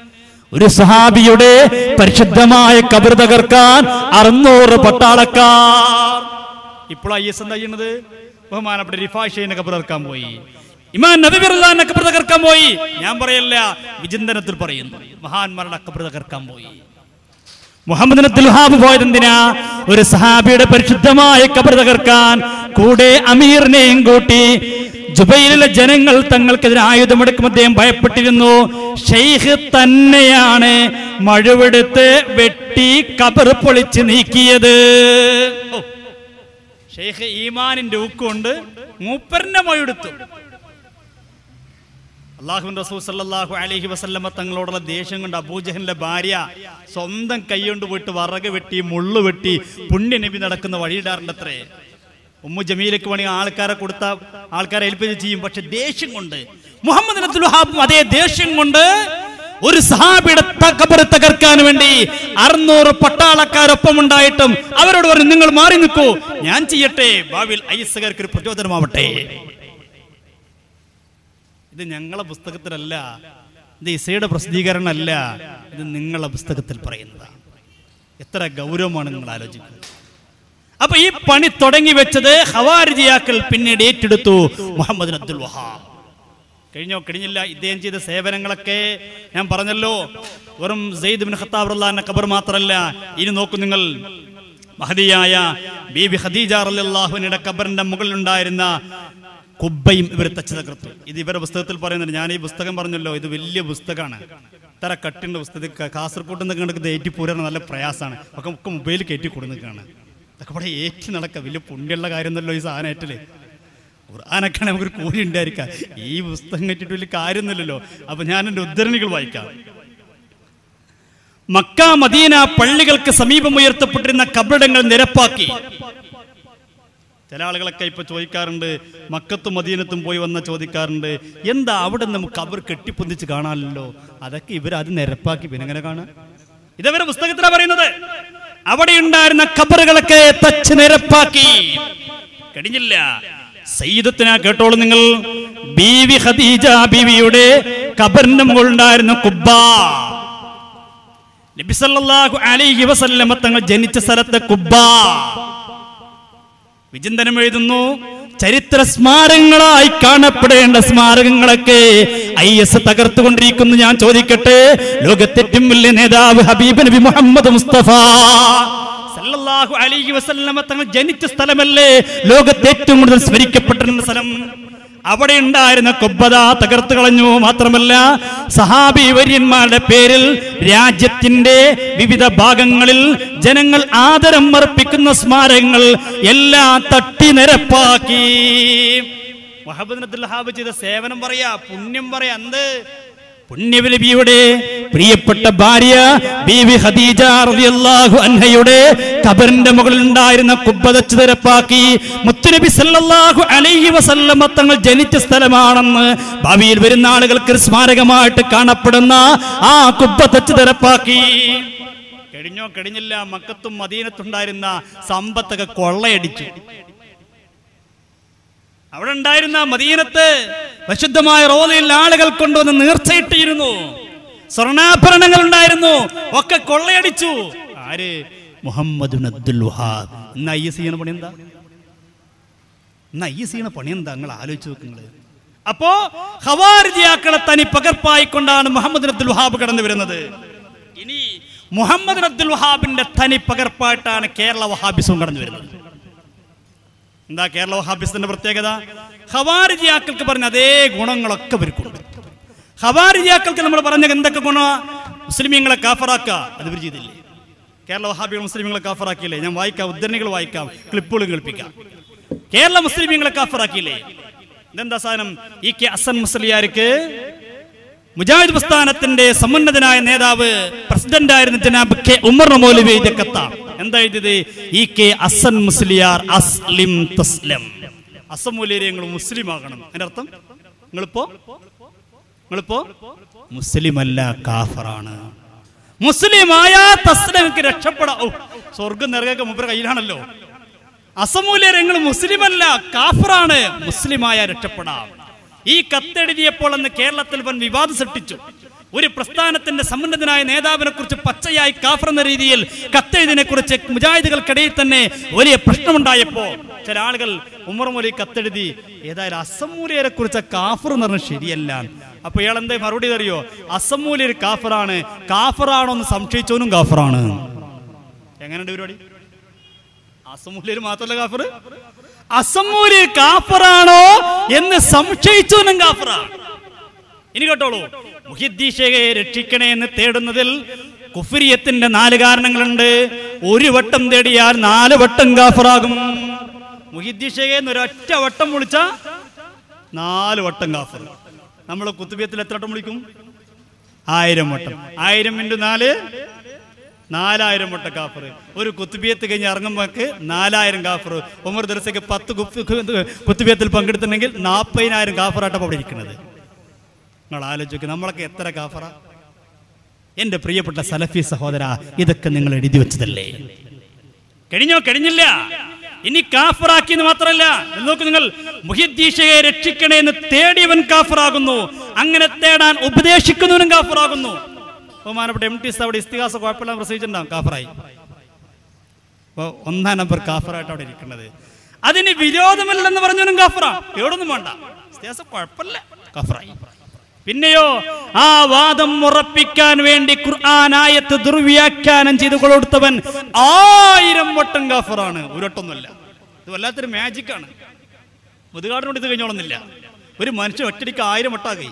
ഒരു സഹാബിയുടെ പരിശുദ്ധമായ കബർ തകർക്കാൻ അറുന്നൂറ് പട്ടാളക്കാർ ഇപ്പോൾ ഐ എസ് എന്താ ചെയ്യുന്നത് ബഹുമാനപ്പെട്ട റിഫാഷയുടെ കബർ തകർക്കാൻ പോയി ഇമാൻ നബിബിറുല്ലാന്റെ കബർ തകർക്കാൻ പോയി ഞാൻ പറയല്ല വിചിന്തനത്തിൽ പറയുന്നു മഹാന്മാരുടെ കബർ തകർക്കാൻ പോയി മുഹമ്മദ് ദുൽഹാബ് പോയത് എന്തിനാ ഒരു സഹാബിയുടെ പരിശുദ്ധമായ കബർ തകർക്കാൻ കൂടെ അമീറിനെയും കൂട്ടി ജുബൈലിലെ ജനങ്ങൾ തങ്ങൾക്കെതിരെ ആയുധമെടുക്കും അദ്ദേഹം ഭയപ്പെട്ടിരുന്നു ഷെയ്ഖ് തന്നെയാണ് മഴവെടുത്ത് വെട്ടി കബർ പൊളിച്ച് നീക്കിയത് ഓ, ഷെയ്ഖ് ഈമാനിന്റെ ഊക്കുകൊണ്ട് മൂപ്പറിന്റെ മഴയെടുത്തു അള്ളാഹു റസൂൽ സല്ലല്ലാഹു അലൈഹി വസല്ലമ തങ്ങളോടുള്ള ദേഷ്യം കൊണ്ട് അബൂജഹലിന്റെ ഭാര്യ സ്വന്തം കൈകൊണ്ട് പോയിട്ട് വറക് വെട്ടി മുള്ളു വെട്ടി പുണ്യ നബി നടക്കുന്ന വഴിയിടാറുണ്ട് അത്രേ ഉമ്മു ജമീലക്ക് വേണമെങ്കിൽ ആൾക്കാരെ കൊടുത്ത ആൾക്കാരെ ഏൽപ്പിച്ച് ചെയ്യും പക്ഷെ ദേഷ്യം കൊണ്ട് മുഹമ്മദ് അബ്ദുൽ വഹാബും അതേ ദേഷ്യം കൊണ്ട് ഒരു സഹാബിയുടെ കബർ തകർക്കാൻ വേണ്ടി അറുന്നൂറ് പട്ടാളക്കാരൊപ്പം ഉണ്ടായിട്ടും അവരോട് പറഞ്ഞു നിങ്ങൾ മാറി നിൽക്കൂ ഞാൻ ചെയ്യട്ടെ ഭാവിയിൽ ഐസകർക്ക് ഒരു പ്രചോദനമാവട്ടെ ഇത് ഞങ്ങളെ പുസ്തകത്തിലല്ല ഇത് ഇസയുടെ പ്രസിദ്ധീകരണമല്ല ഇത് നിങ്ങളെ പുസ്തകത്തിൽ പറയുന്നതാണ് എത്ര ഗൗരവമാണ് നിങ്ങൾ ആലോചിക്കുന്നത് അപ്പൊ ഈ പണി തുടങ്ങി വെച്ചത് ഹവാരിജിയാക്കൾ പിന്നീട് ഏറ്റെടുത്തു മുഹമ്മദ് അബ്ദുൽ വഹാബ് കഴിഞ്ഞോ കഴിഞ്ഞില്ല ഇദ്ദേഹം ചെയ്ത സേവനങ്ങളൊക്കെ ഞാൻ പറഞ്ഞല്ലോ വെറും സെയ്ദ് ബിൻ ഖത്താബ് റല്ലാന്റെ ഖബർ മാത്രമല്ല ഇനി നോക്കൂ നിങ്ങൾ മഹദിയായ ബീബി ഖദീജ റളിയല്ലാഹുവിന്റെ ഖബറിന്റെ മുകളിലുണ്ടായിരുന്ന കുബ്ബയും ഇവർ തച്ചു തകർത്തു ഇത് ഇവരുടെ പുസ്തകത്തിൽ പറയുന്നുണ്ട് ഞാൻ ഈ പുസ്തകം പറഞ്ഞല്ലോ ഇത് വലിയ പുസ്തകമാണ് ഇത്ര കട്ടിന്റെ പുസ്തകം ക- കാസർഗോഡ് നിന്ന് കണക്ക് ഏറ്റി പോരാൻ നല്ല പ്രയാസമാണ് ഒക്കെ ഒക്കെ മൊബൈലിൽ കയറ്റി കൊടുക്കുന്നതാണ് ഇതൊക്കെ ഇവിടെ ഏറ്റി നടക്കുക വലിയ പുണ്യമുള്ള കാര്യമൊന്നുമല്ലോ ഈ സാധനം ഏറ്റല് ഖുർആാനൊക്കെ നമുക്കൊരു കൂലി ഉണ്ടായിരിക്കാം ഈ പുസ്തകം കെട്ടിട്ട് വലിയ കാര്യമൊന്നുമില്ലല്ലോ അപ്പൊ ഞാൻ എൻ്റെ ഉദ്ധരണികൾ വായിക്കാം മക്ക മദീന പള്ളികൾക്ക് സമീപം ഉയർത്തപ്പെട്ടിരുന്ന കബറിടങ്ങൾ നിരപ്പാക്കി ചില ആളുകളൊക്കെ ഇപ്പൊ ചോദിക്കാറുണ്ട് മക്കത്തും മദീനത്തും പോയി വന്ന ചോദിക്കാറുണ്ട് എന്താ അവിടെ നമുക്ക് അവർ കെട്ടിപ്പൊന്തിച്ച് കാണാമല്ലോ അതൊക്കെ ഇവർ അത് നിരപ്പാക്കി പിന്നെ എങ്ങനെ കാണാം ഇതവരെ പുസ്തകത്തിലാണ് പറയുന്നത് അവിടെ ഉണ്ടായിരുന്ന കബറുകളൊക്കെ തച്ച് നിരപ്പാക്കി കഴിഞ്ഞില്ല സയ്യിദത്തിന കേട്ടോളൂ നിങ്ങൾ ബീവി ഖദീജ ബീവിയുടെ കബറിന്റെ മുകളിലുണ്ടായിരുന്ന കുബ്ബ നബി സല്ലല്ലാഹു അലൈഹി വസല്ലമ തങ്ങൾ ജനിച്ച സ്ഥലത്തെ കുബ്ബ വിചിന്തനം എഴുതുന്നു ചരിത്ര സ്മാരകങ്ങളായി കാണപ്പെടേണ്ട സ്മാരകങ്ങളൊക്കെ ഐ എസ് തകർത്തുകൊണ്ടിരിക്കുന്നു ഞാൻ ചോദിക്കട്ടെ ലോകത്തേറ്റവും വലിയ നേതാവ് ഹബീബ് നബി മുഹമ്മദ് മുസ്തഫ സല്ലല്ലാഹു അലൈഹി വസല്ലമ തങ്ങൾ ജനിച്ച സ്ഥലമല്ലേ ലോകത്തെ ഏറ്റവും കൂടുതൽ സ്മരിക്കപ്പെട്ടിരുന്ന സ്ഥലം അവിടെ ഉണ്ടായിരുന്ന കൊബ്ബത തകർത്തു കളഞ്ഞു മാത്രമല്ല സഹാബി വര്യന്മാരുടെ പേരിൽ രാജ്യത്തിന്റെ വിവിധ ഭാഗങ്ങളിൽ ജനങ്ങൾ ആദരം അർപ്പിക്കുന്ന സ്മാരകങ്ങൾ എല്ലാം തട്ടി നിരപ്പാക്കി മുഹമ്മദ് അബ്ദുൽ വഹാബ് ചെയ്ത സേവനം പറയാ പുണ്യം പറയാ എന്ത് പുണ്യബിയുടെ പ്രിയപ്പെട്ട ഭാര്യ ബീവി ഖദീജ റളിയല്ലാഹു അൻഹയുടെ ഖബറിന്റെ മുകളിൽ ഉണ്ടായിരുന്ന കുബ്ബതച്ച് നിരപ്പാക്കി മുത്തുനബി സല്ലല്ലാഹു അലൈഹി വസല്ലമ തങ്ങൾ ജനിച്ച സ്ഥലമാണെന്ന് ഭാവിയിൽ വരുന്ന ആളുകൾക്ക് ഒരു സ്മാരകമായിട്ട് കാണപ്പെടുന്ന ആ കുബ്ബത്തച്ച് നിരപ്പാക്കി കഴിഞ്ഞോ കഴിഞ്ഞില്ല മക്കത്തും മദീനത്തുണ്ടായിരുന്ന സമ്പത്തൊക്കെ കൊള്ളയടിച്ചു അവിടെ ഉണ്ടായിരുന്ന മദീനത്ത് പരിശുദ്ധമായ റോലയിൽ ആളുകൾ കൊണ്ടുവന്ന് നീർച്ചയിട്ടിരുന്നു സ്വർണ്ണാഭരണങ്ങൾ ഉണ്ടായിരുന്നു ഒക്കെ കൊള്ളയടിച്ചു ആര് മുഹമ്മദ് അബ്ദുൽ വഹാബ് ഇന്ന് ഐ എസ് ചെയ്യണ പണി എന്താ ഇന്ന് ഐ എസ് ചെയ്യണ പണി എന്താ നിങ്ങൾ ആലോചിച്ച് നോക്കുന്നത് അപ്പോ ഹവാർജിയാക്കളെ തനി പകർപ്പായിക്കൊണ്ടാണ് മുഹമ്മദ് അബ്ദുൽ വഹാബ് കടന്നു വരുന്നത് ഇനി മുഹമ്മദ് അബ്ദുൽ വഹാബിന്റെ തനി പകർപ്പായിട്ടാണ് കേരള വഹാബിസവും കടന്നു വരുന്നത് എന്താ കേരള വഹാബിസത്തിന്റെ പ്രത്യേകത ഹവാരിജിയാക്കൾക്ക് പറഞ്ഞ അതേ ഗുണങ്ങളൊക്കെ ഇവർക്കുണ്ട് ഹവാരിജിയാക്കൾക്ക് നമ്മൾ പറഞ്ഞ എന്തൊക്കെ ഗുണ മുസ്ലിമീങ്ങളെ കാഫറാക്കുക അത് ഇവർ ചെയ്തില്ലേ കേരള വഹാബികൾ മുസ്ലിമീങ്ങളെ കാഫറാക്കിയില്ലേ ഞാൻ വായിക്കാം ഉദ്ധരണികൾ വായിക്കാം ക്ലിപ്പുകളും കേൾപ്പിക്കാം കേരള മുസ്ലിമീങ്ങളെ കാഫറാക്കിയില്ലേ ഇതെന്താ സാധനം ഈ കെ അസൻ മുസ്ലിയാർക്ക് മുജാഹിദ് പ്രസ്ഥാനത്തിന്റെ സമുന്നതനായ നേതാവ് പ്രസിഡന്റ് ആയിരുന്ന ജനാബ് കെ ഉമർ മൗലവി എഴുതിയ കത്താണ് എന്താ എഴുതിയത് ഈ കെ അസൻ മുസ്ലിയാർ അസ്ലിം തസ്ലം അസമൂല്യരെ നിങ്ങൾ മുസ്ലിം ആകണം അതിന്റെ അർത്ഥം നിങ്ങളിപ്പോ നിങ്ങളിപ്പോ മുസ്ലിം അല്ല കാഫറാണ് മുസ്ലിം ആയാ തസ്ലമിക്ക് രക്ഷപ്പെടാം ഓ സ്വർഗം നിറകൊക്കെ മുമ്പ് കയ്യിലാണല്ലോ അസമൂല്യരങ്ങൾ മുസ്ലിം അല്ല കാഫറാണ് മുസ്ലിമായ രക്ഷപ്പെടാം ഈ കത്തെഴുതിയപ്പോൾ അന്ന് കേരളത്തിൽ വൻ വിവാദം സൃഷ്ടിച്ചു ഒരു പ്രസ്ഥാനത്തിന്റെ സമുന്നതനായ നേതാവിനെ കുറിച്ച് പച്ചയായി കാഫർ എന്ന രീതിയിൽ കത്തെഴുതിനെ കുറിച്ച് മുജാഹിദുകൾക്കിടയിൽ തന്നെ വലിയ പ്രശ്നമുണ്ടായപ്പോ ചില ആളുകൾ ഉമർ മൊലി കത്തെഴുതി ഏതായാലും അസമൂലിയരെ കുറിച്ച് കാഫർ എന്ന് പറഞ്ഞാൽ ശരിയല്ല അപ്പൊ ഇയാൾ എന്താ മറുപടി അറിയോ അസമൂലിയർ കാഫറാണ് കാഫറാണോ എന്ന് സംശയിച്ചവനും കാഫറാണ് എങ്ങനെയുണ്ട് പരിപാടി അസമൂലിയർ മാത്രമല്ല കാഫർ അസമൂലിയർ കാഫറാണോ എന്ന് സംശയിച്ചവനും കാഫറാണ് ഇനി കേട്ടോളൂ മുഹിദ്ദീഷയെ രക്ഷിക്കണേ എന്ന് തേടുന്നതിൽ കുഫിരിയത്തിന്റെ നാല് കാരണങ്ങളുണ്ട് ഒരു വട്ടം തേടിയാൽ നാല് വട്ടം കാഫറാകും മുഹിദ്ദീഷയെ എന്ന് ഒരൊറ്റ വട്ടം വിളിച്ച നാല് വട്ടം കാഫർ നമ്മൾ കുത്തുബിയത്തിൽ എത്ര വട്ടം വിളിക്കും ആയിരം വട്ടം ആയിരം ഇൻറ്റു നാല് നാലായിരം വട്ടം കാഫർ ഒരു കുത്തുബിയത്ത് കഴിഞ്ഞ് ഇറങ്ങുമ്പോക്ക് നാലായിരം കാഫർ ഉമർ ദർശയ്ക്ക് പത്ത് കുത്തുബിയത്തിൽ പങ്കെടുത്തിട്ടുണ്ടെങ്കിൽ നാൽപ്പതിനായിരം കാഫറാട്ടം അവിടെ ഇരിക്കുന്നത് നിങ്ങൾ ആലോചിക്കുക നമ്മളൊക്കെ എത്ര കാഫറ എന്റെ പ്രിയപ്പെട്ട സലഫി സഹോദര ഇതൊക്കെ നിങ്ങൾ എഴുതി വെച്ചതല്ലേ കഴിഞ്ഞോ കഴിഞ്ഞില്ല ഇനി കാഫറാക്കി എന്ന് മാത്രമല്ല ഇത് നോക്കൂ നിങ്ങൾ മുഹിദ്ദീഷയെ രക്ഷിക്കണേ എന്ന് തേടിയവൻ കാഫറാകുന്നു അങ്ങനെ തേടാൻ ഉപദേശിക്കുന്നവനും കാഫറാകുന്നു ബഹുമാനപ്പെട്ട എം ടി അവിടെ ഇസ്തിഹാസ കുഴപ്പമില്ല പ്രസവിച്ചിട്ടുണ്ടാവും കാഫറായി അപ്പൊ ഒന്നാം നമ്പർ കാഫറായിട്ട് അവിടെ ഇരിക്കുന്നത് അതിന് വിരോധമല്ലെന്ന് പറഞ്ഞവനും കാഫറാ എവിടൊന്നും വേണ്ട ഇസ്തിഹാസ കുഴപ്പമില്ല കാഫറായി പിന്നെയോ ആ വാദം ഉറപ്പിക്കാൻ വേണ്ടി ഖുർആനായത്ത് ദുർവ്യാഖ്യാനം ചെയ്ത് കൊടുത്തവൻ ആയിരം വട്ടം കാഫറാണ് ഒരൊട്ടൊന്നുമല്ല ഇത് വല്ലാത്തൊരു മാജിക് ആണ് മുതുകാടിനോട് ഇത് കഴിഞ്ഞോളുന്നില്ല ഒരു മനുഷ്യൻ ഒറ്റടിക്ക് ആയിരം വട്ടാകി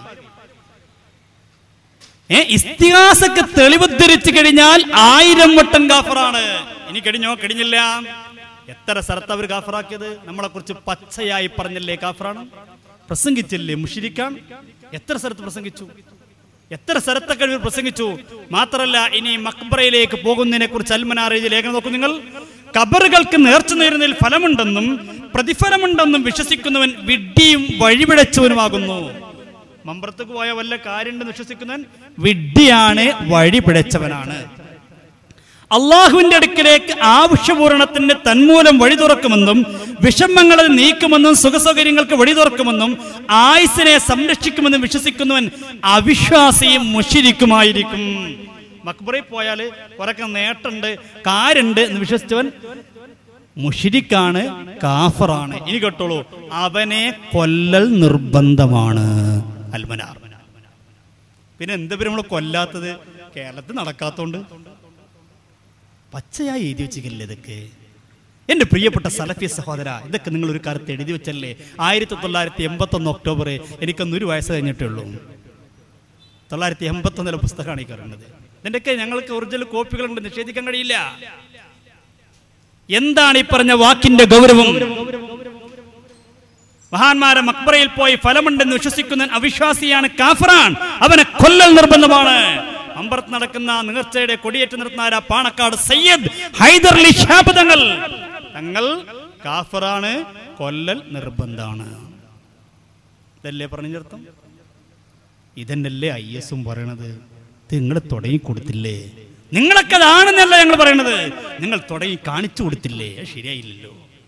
ഏ ഇസ്തിഹാസക്ക് തെളിവുദ്ധരിച്ചു കഴിഞ്ഞാൽ ആയിരം വട്ടം കാഫറാണ് ഇനി കഴിഞ്ഞോ കഴിഞ്ഞില്ല എത്ര സ്ഥലത്ത് അവർ കാഫറാക്കിയത് നമ്മളെ കുറിച്ച് പച്ചയായി പറഞ്ഞല്ലേ കാഫറാണ് പ്രസംഗിച്ചില്ലേ മുഷിരിക്കാൻ എത്ര സ്ഥലത്ത് പ്രസംഗിച്ചു എത്ര സ്ഥലത്തൊക്കെ ഇവർ പ്രസംഗിച്ചു മാത്രല്ല ഇനി മക്ബറയിലേക്ക് പോകുന്നതിനെ കുറിച്ച് അൽമനാർ എഴുതിയ ലേഖനം നോക്കൂ നിങ്ങൾ കബറുകൾക്ക് നേർച്ച നേരുന്നതിൽ ഫലമുണ്ടെന്നും പ്രതിഫലമുണ്ടെന്നും വിശ്വസിക്കുന്നവൻ വിഡ്ഢിയും വഴിപിഴച്ചവനുമാകുന്നു മമ്പ്രത്തേക്ക് പോയ വല്ല കാര്യമുണ്ടെന്ന് വിശ്വസിക്കുന്നവൻ വിഡ്ഢിയാണ് വഴിപിഴച്ചവനാണ് അള്ളാഹുവിന്റെ അടുക്കിലേക്ക് ആവശ്യപൂരണത്തിന് തന്മൂലം വഴി തുറക്കുമെന്നും വിഷമങ്ങളെ നീക്കുമെന്നും സുഖസൗകര്യങ്ങൾക്ക് വഴി തുറക്കുമെന്നും ആയുസിനെ സംരക്ഷിക്കുമെന്നും വിശ്വസിക്കുന്നവൻ അവിശ്വാസിയും മുഷിരിക്കുമായിരിക്കും മക്ബറയിൽ പോയാൽ കുറക്കെ നേട്ടുണ്ട് കാര്യണ്ട് എന്ന് വിശ്വസിച്ചവൻ മുഷിരിക്കാണ് കാഫറാണ് ഇനി കേട്ടോളൂ അവനെ കൊല്ലൽ നിർബന്ധമാണ് അൽമനാർ പിന്നെ എന്താ പേര് നമ്മൾ കൊല്ലാത്തത് കേരളത്തിൽ നടക്കാത്തോണ്ട് പച്ചയായി എഴുതി വെച്ചിട്ടില്ല ഇതൊക്കെ എന്റെ പ്രിയപ്പെട്ട സലഫി സഹോദര ഇതൊക്കെ നിങ്ങൾ ഒരു കാലത്ത് എഴുതി വെച്ചല്ലേ ആയിരത്തി തൊള്ളായിരത്തി എൺപത്തി ഒന്ന് ഒക്ടോബർ എനിക്കൊന്ന് ഒരു വയസ്സ് കഴിഞ്ഞിട്ടേ ഉള്ളൂ തൊള്ളായിരത്തി എൺപത്തി ഒന്നിലെ പുസ്തകമാണ് ഈ പറയുന്നത് ഇതിൻ്റെയൊക്കെ ഞങ്ങൾക്ക് ഒറിജിനൽ കോപ്പികളുണ്ട് നിഷേധിക്കാൻ കഴിയില്ല എന്താണ് ഈ പറഞ്ഞ വാക്കിന്റെ ഗൗരവം മഹാന്മാരെ മക്ബറയിൽ പോയി ഫലമുണ്ടെന്ന് വിശ്വസിക്കുന്ന അവിശ്വാസിയാണ് കാഫറാൻ അവനെ കൊല്ലൽ നിർബന്ധമാണ് അമ്പറത്ത് നടക്കുന്ന നേർച്ചയുടെ കൊടിയേറ്റ് നിർത്തുന്ന പാണക്കാട് സയ്യദ് ഹൈദർ അലി ഷാബ് തങ്ങൾ തങ്ങൾ കാഫറാണ് കൊല്ലൽ നിർബന്ധാണ് ഇതല്ലേ പറഞ്ഞർത്ഥം ഇതന്നല്ലേ ഐ എസും പറയണത് നിങ്ങൾ തുടങ്ങി കൊടുത്തില്ലേ നിങ്ങളൊക്കെ അതാണെന്നല്ല ഞങ്ങൾ പറയണത് നിങ്ങൾ തുടങ്ങി കാണിച്ചു കൊടുത്തില്ലേ അത് ശരിയായില്ലല്ലോ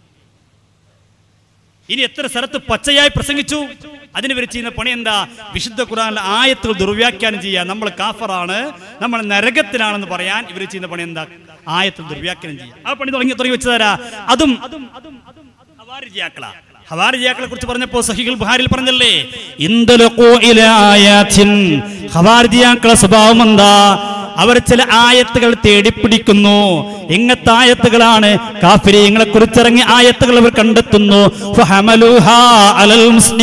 ഇനി എത്ര സ്ഥലത്ത് പച്ചയായി പ്രസംഗിച്ചു അതിന് ഇവർ ചെയ്യുന്ന പണി എന്താ വിശുദ്ധ ഖുറാനിലെ ആയത്തുകൾ ദുർവ്യാഖ്യാനം ചെയ്യുക നമ്മൾ കാഫറാണ് നമ്മൾ നരകത്തിലാണെന്ന് പറയാൻ ഇവർ ചെയ്യുന്ന പണി എന്താ ആയത്തുകൾ ദുർവ്യാഖ്യാനം ചെയ്യുക ആ പണി തുടങ്ങി തുടങ്ങി വെച്ചു തരാ അതും ഹവാരിജിയാക്കളാ ഹവാരിജിയാക്കളെ കുറിച്ച് പറഞ്ഞപ്പോ സഹികൾ ബുഹാരിൽ പറഞ്ഞല്ലേ ഇന്ദലഖൂ ഇലാ ആയാത്തിൻ ഹവാരിജിയാക്കളെ സ്വഭാവം എന്താ അവർ ചില ആയത്തുകൾ തേടിപ്പിടിക്കുന്നു എങ്ങനത്തെ ആയത്തുകളാണ് കാഫിരിയങ്ങളെ കുറിച്ചിറങ്ങിയ ആയത്തുകൾ അവർ കണ്ടെത്തുന്നു ഫഹമലുഹാ അലൽ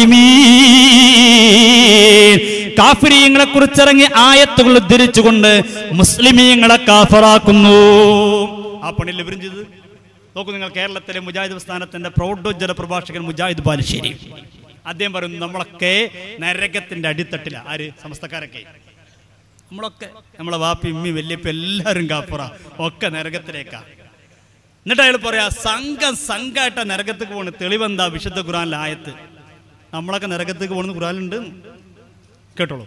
മുസ്ലിമീൻ കാഫിരിയങ്ങളെ കുറിച്ചിറങ്ങിയ ആയത്തുകൾ ഉദ്ധരിച്ചുകൊണ്ട് മുസ്ലിമീങ്ങളെ കാഫറാക്കുന്നു ആ പണിയിൽ ഇവരും ചെയ്തത് നോക്കൂ നിങ്ങൾ കേരളത്തിലെ മുജാഹിദ് പ്രസ്ഥാനത്തിന്റെ പ്രൗഢോജ്വല പ്രഭാഷകൻ മുജാഹിദ് ബാലുശ്ശേരി അദ്ദേഹം പറയുന്നു നമ്മളൊക്കെ നരകത്തിന്റെ അടിത്തട്ടില ആര് സമസ്തക്കാരൊക്കെ നമ്മളൊക്കെ നമ്മളെ വാപ്പി ഉമ്മി വല്യപ്പ എല്ലാവരും കാപ്പുറ ഒക്കെ നരകത്തിലേക്കാ എന്നിട്ട് അയാൾ പറയാ സംഘം സംഘമായിട്ട നരകത്തേക്ക് പോണ് തെളിവെന്താ വിശുദ്ധ ഖുറാനിലെ ആയത്ത് നമ്മളൊക്കെ നരകത്തേക്ക് പോകുന്ന ഖുറാനുണ്ട് കേട്ടോളൂ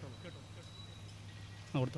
ആ, കൊടുത്തോ.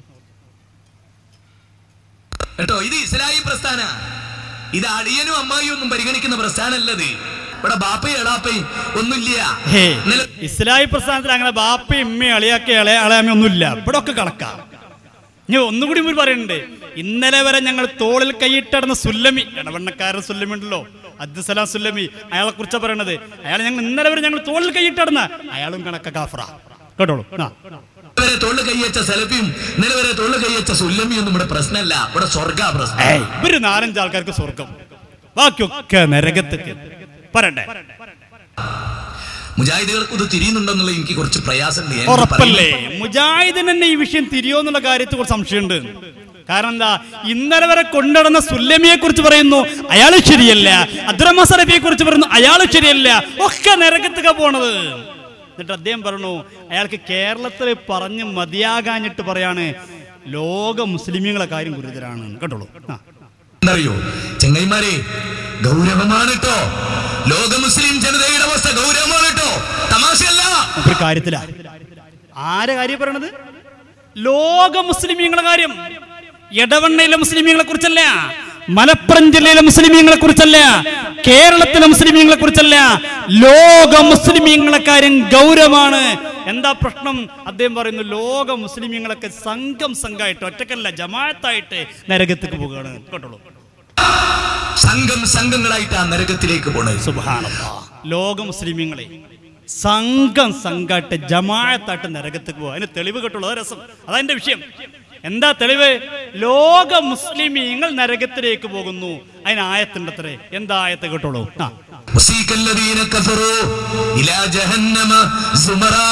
കേട്ടോ ഇത് ഇസ്ലായി പ്രസ്ഥാന ഇത് അടിയനും അമ്മായിയും ഒന്നും പരിഗണിക്കുന്ന പ്രസ്ഥാനല്ലത് ഇവിടെ ബാപ്പയും എളാപ്പയും ഒന്നുമില്ല ഹേ ഇന്നലെ ഇസ്ലാഹി പ്രസ്ഥാനത്തിൽ അങ്ങനെ ബാപ്പയും ഉമ്മയും അളിയാക്കി ഇളയ അളയാമ ഒന്നുമില്ല ഇവിടെ ഒക്കെ കണക്കാം ഇനി ഒന്നുകൂടി മുമ്പ് പറയുന്നുണ്ട് ഇന്നലെ വരെ ഞങ്ങൾ തോളിൽ കൈയിട്ടടന്ന സുല്ലമി ഇടവണ്ണക്കാരൻ സുല്ലമി ഉണ്ടല്ലോ അബ്ദുസലാം സുല്ലമി അയാളെ കുറിച്ചാ പറയണത് അയാൾ ഞങ്ങൾ ഇന്നലെ വരെ ഞങ്ങൾ തോളിൽ കൈയിട്ടടന്ന അയാളും കണക്ക കാഫറ കേട്ടോളൂ ആ വരെ തൊള്ളു കൈയച്ച സെലഫിയും ഇന്നലെ വരെ തൊള്ളു കൈയച്ച സുല്ലമിയൊന്നും ഇവിടെ പ്രശ്നമല്ല ഇവിടെ സ്വർഗ പ്രശ്നം ഏയ് ഇവര് നാലഞ്ച് ആൾക്കാർക്ക് സ്വർഗം ബാക്കിയൊക്കെ നരകത്തേക്ക് പറയണ്ടേ മുജാഹിദുകൾക്ക് ഇത് തിരിയുന്നുണ്ടെന്നുള്ള എനിക്ക് കുറച്ച് പ്രയാസമുണ്ട് ഞാൻ ഉറപ്പല്ലേ മുജാഹിദിന് തന്നെ ഈ വിഷയം തിരിയോ എന്നുള്ള കാര്യത്തിൽ കുറച്ച് സംശയമുണ്ട് കാരണം എന്താ ഇന്നലെ വരെ കൊണ്ടുനടന്ന സുല്ലമിയെ കുറിച്ച് പറയുന്നു അയാൾ ശരിയല്ല അദ്രമ സലഫിയെ കുറിച്ച് പറയുന്നു അയാൾ ശരിയല്ല ഒക്കെ നരകത്തുക പോണത് എന്നിട്ട് അദ്ദേഹം പറഞ്ഞു അയാൾക്ക് കേരളത്തിൽ പറഞ്ഞ് മതിയാകാഞ്ഞിട്ട് പറയാണ് ലോക മുസ്ലിമീങ്ങളെ കാര്യം ഗുരുതരാണ് കേട്ടോളൂ ആ എന്തറിയോ ചെങ്ങൈമാരെ ഗൗരവമാണ് കേട്ടോ ലോക മുസ്ലിം ജനതയുടെ അവസ്ഥ ഗൗരവമാണ് കേട്ടോ തമാശയല്ല ഒരു കാര്യത്തിലാ ആരെ കാര്യം പറയണത് ലോക മുസ്ലിമീങ്ങളെ കാര്യം എടവണ്ണയിലെ മുസ്ലിമീങ്ങളെ കുറിച്ചല്ല മലപ്പുറം ജില്ലയിലെ മുസ്ലിമീങ്ങളെ കുറിച്ചല്ല കേരളത്തിലെ മുസ്ലിമീങ്ങളെ കുറിച്ചല്ല ലോക മുസ്ലിമീങ്ങളെ കാര്യം ഗൗരവമാണ് എന്താ പ്രശ്നം അദ്ദേഹം പറയുന്നു ലോക മുസ്ലിമീങ്ങളൊക്കെ സംഘം സംഘമായിട്ട് ഒറ്റക്കല്ല ജമാഅത്തായിട്ട് നരകത്തേക്ക് പോവുകയാണ് കേട്ടോളൂ സംഘം സംഘങ്ങളായിട്ട് ആ നരകത്തിലേക്ക് പോണത് സുബ്ഹാനല്ലാഹ്. ലോക മുസ്ലിമീങ്ങളെ സംഘം സംഘായിട്ട് ജമാഅത്തായിട്ട് നരകത്തേക്ക് പോകുക അതിന് തെളിവ് കിട്ടുള്ളൂ അത് രസം അതെന്റെ വിഷയം എന്താ തെളിവ് ലോക മുസ്ലിമീങ്ങൾ നരകത്തിലേക്ക് പോകുന്നു അതിന് ആയത്തുണ്ടത്രേ എന്താ ആയത്ത് കേട്ടോളൂ ആ وسيق الذين كفروا إلى جهنم زمرا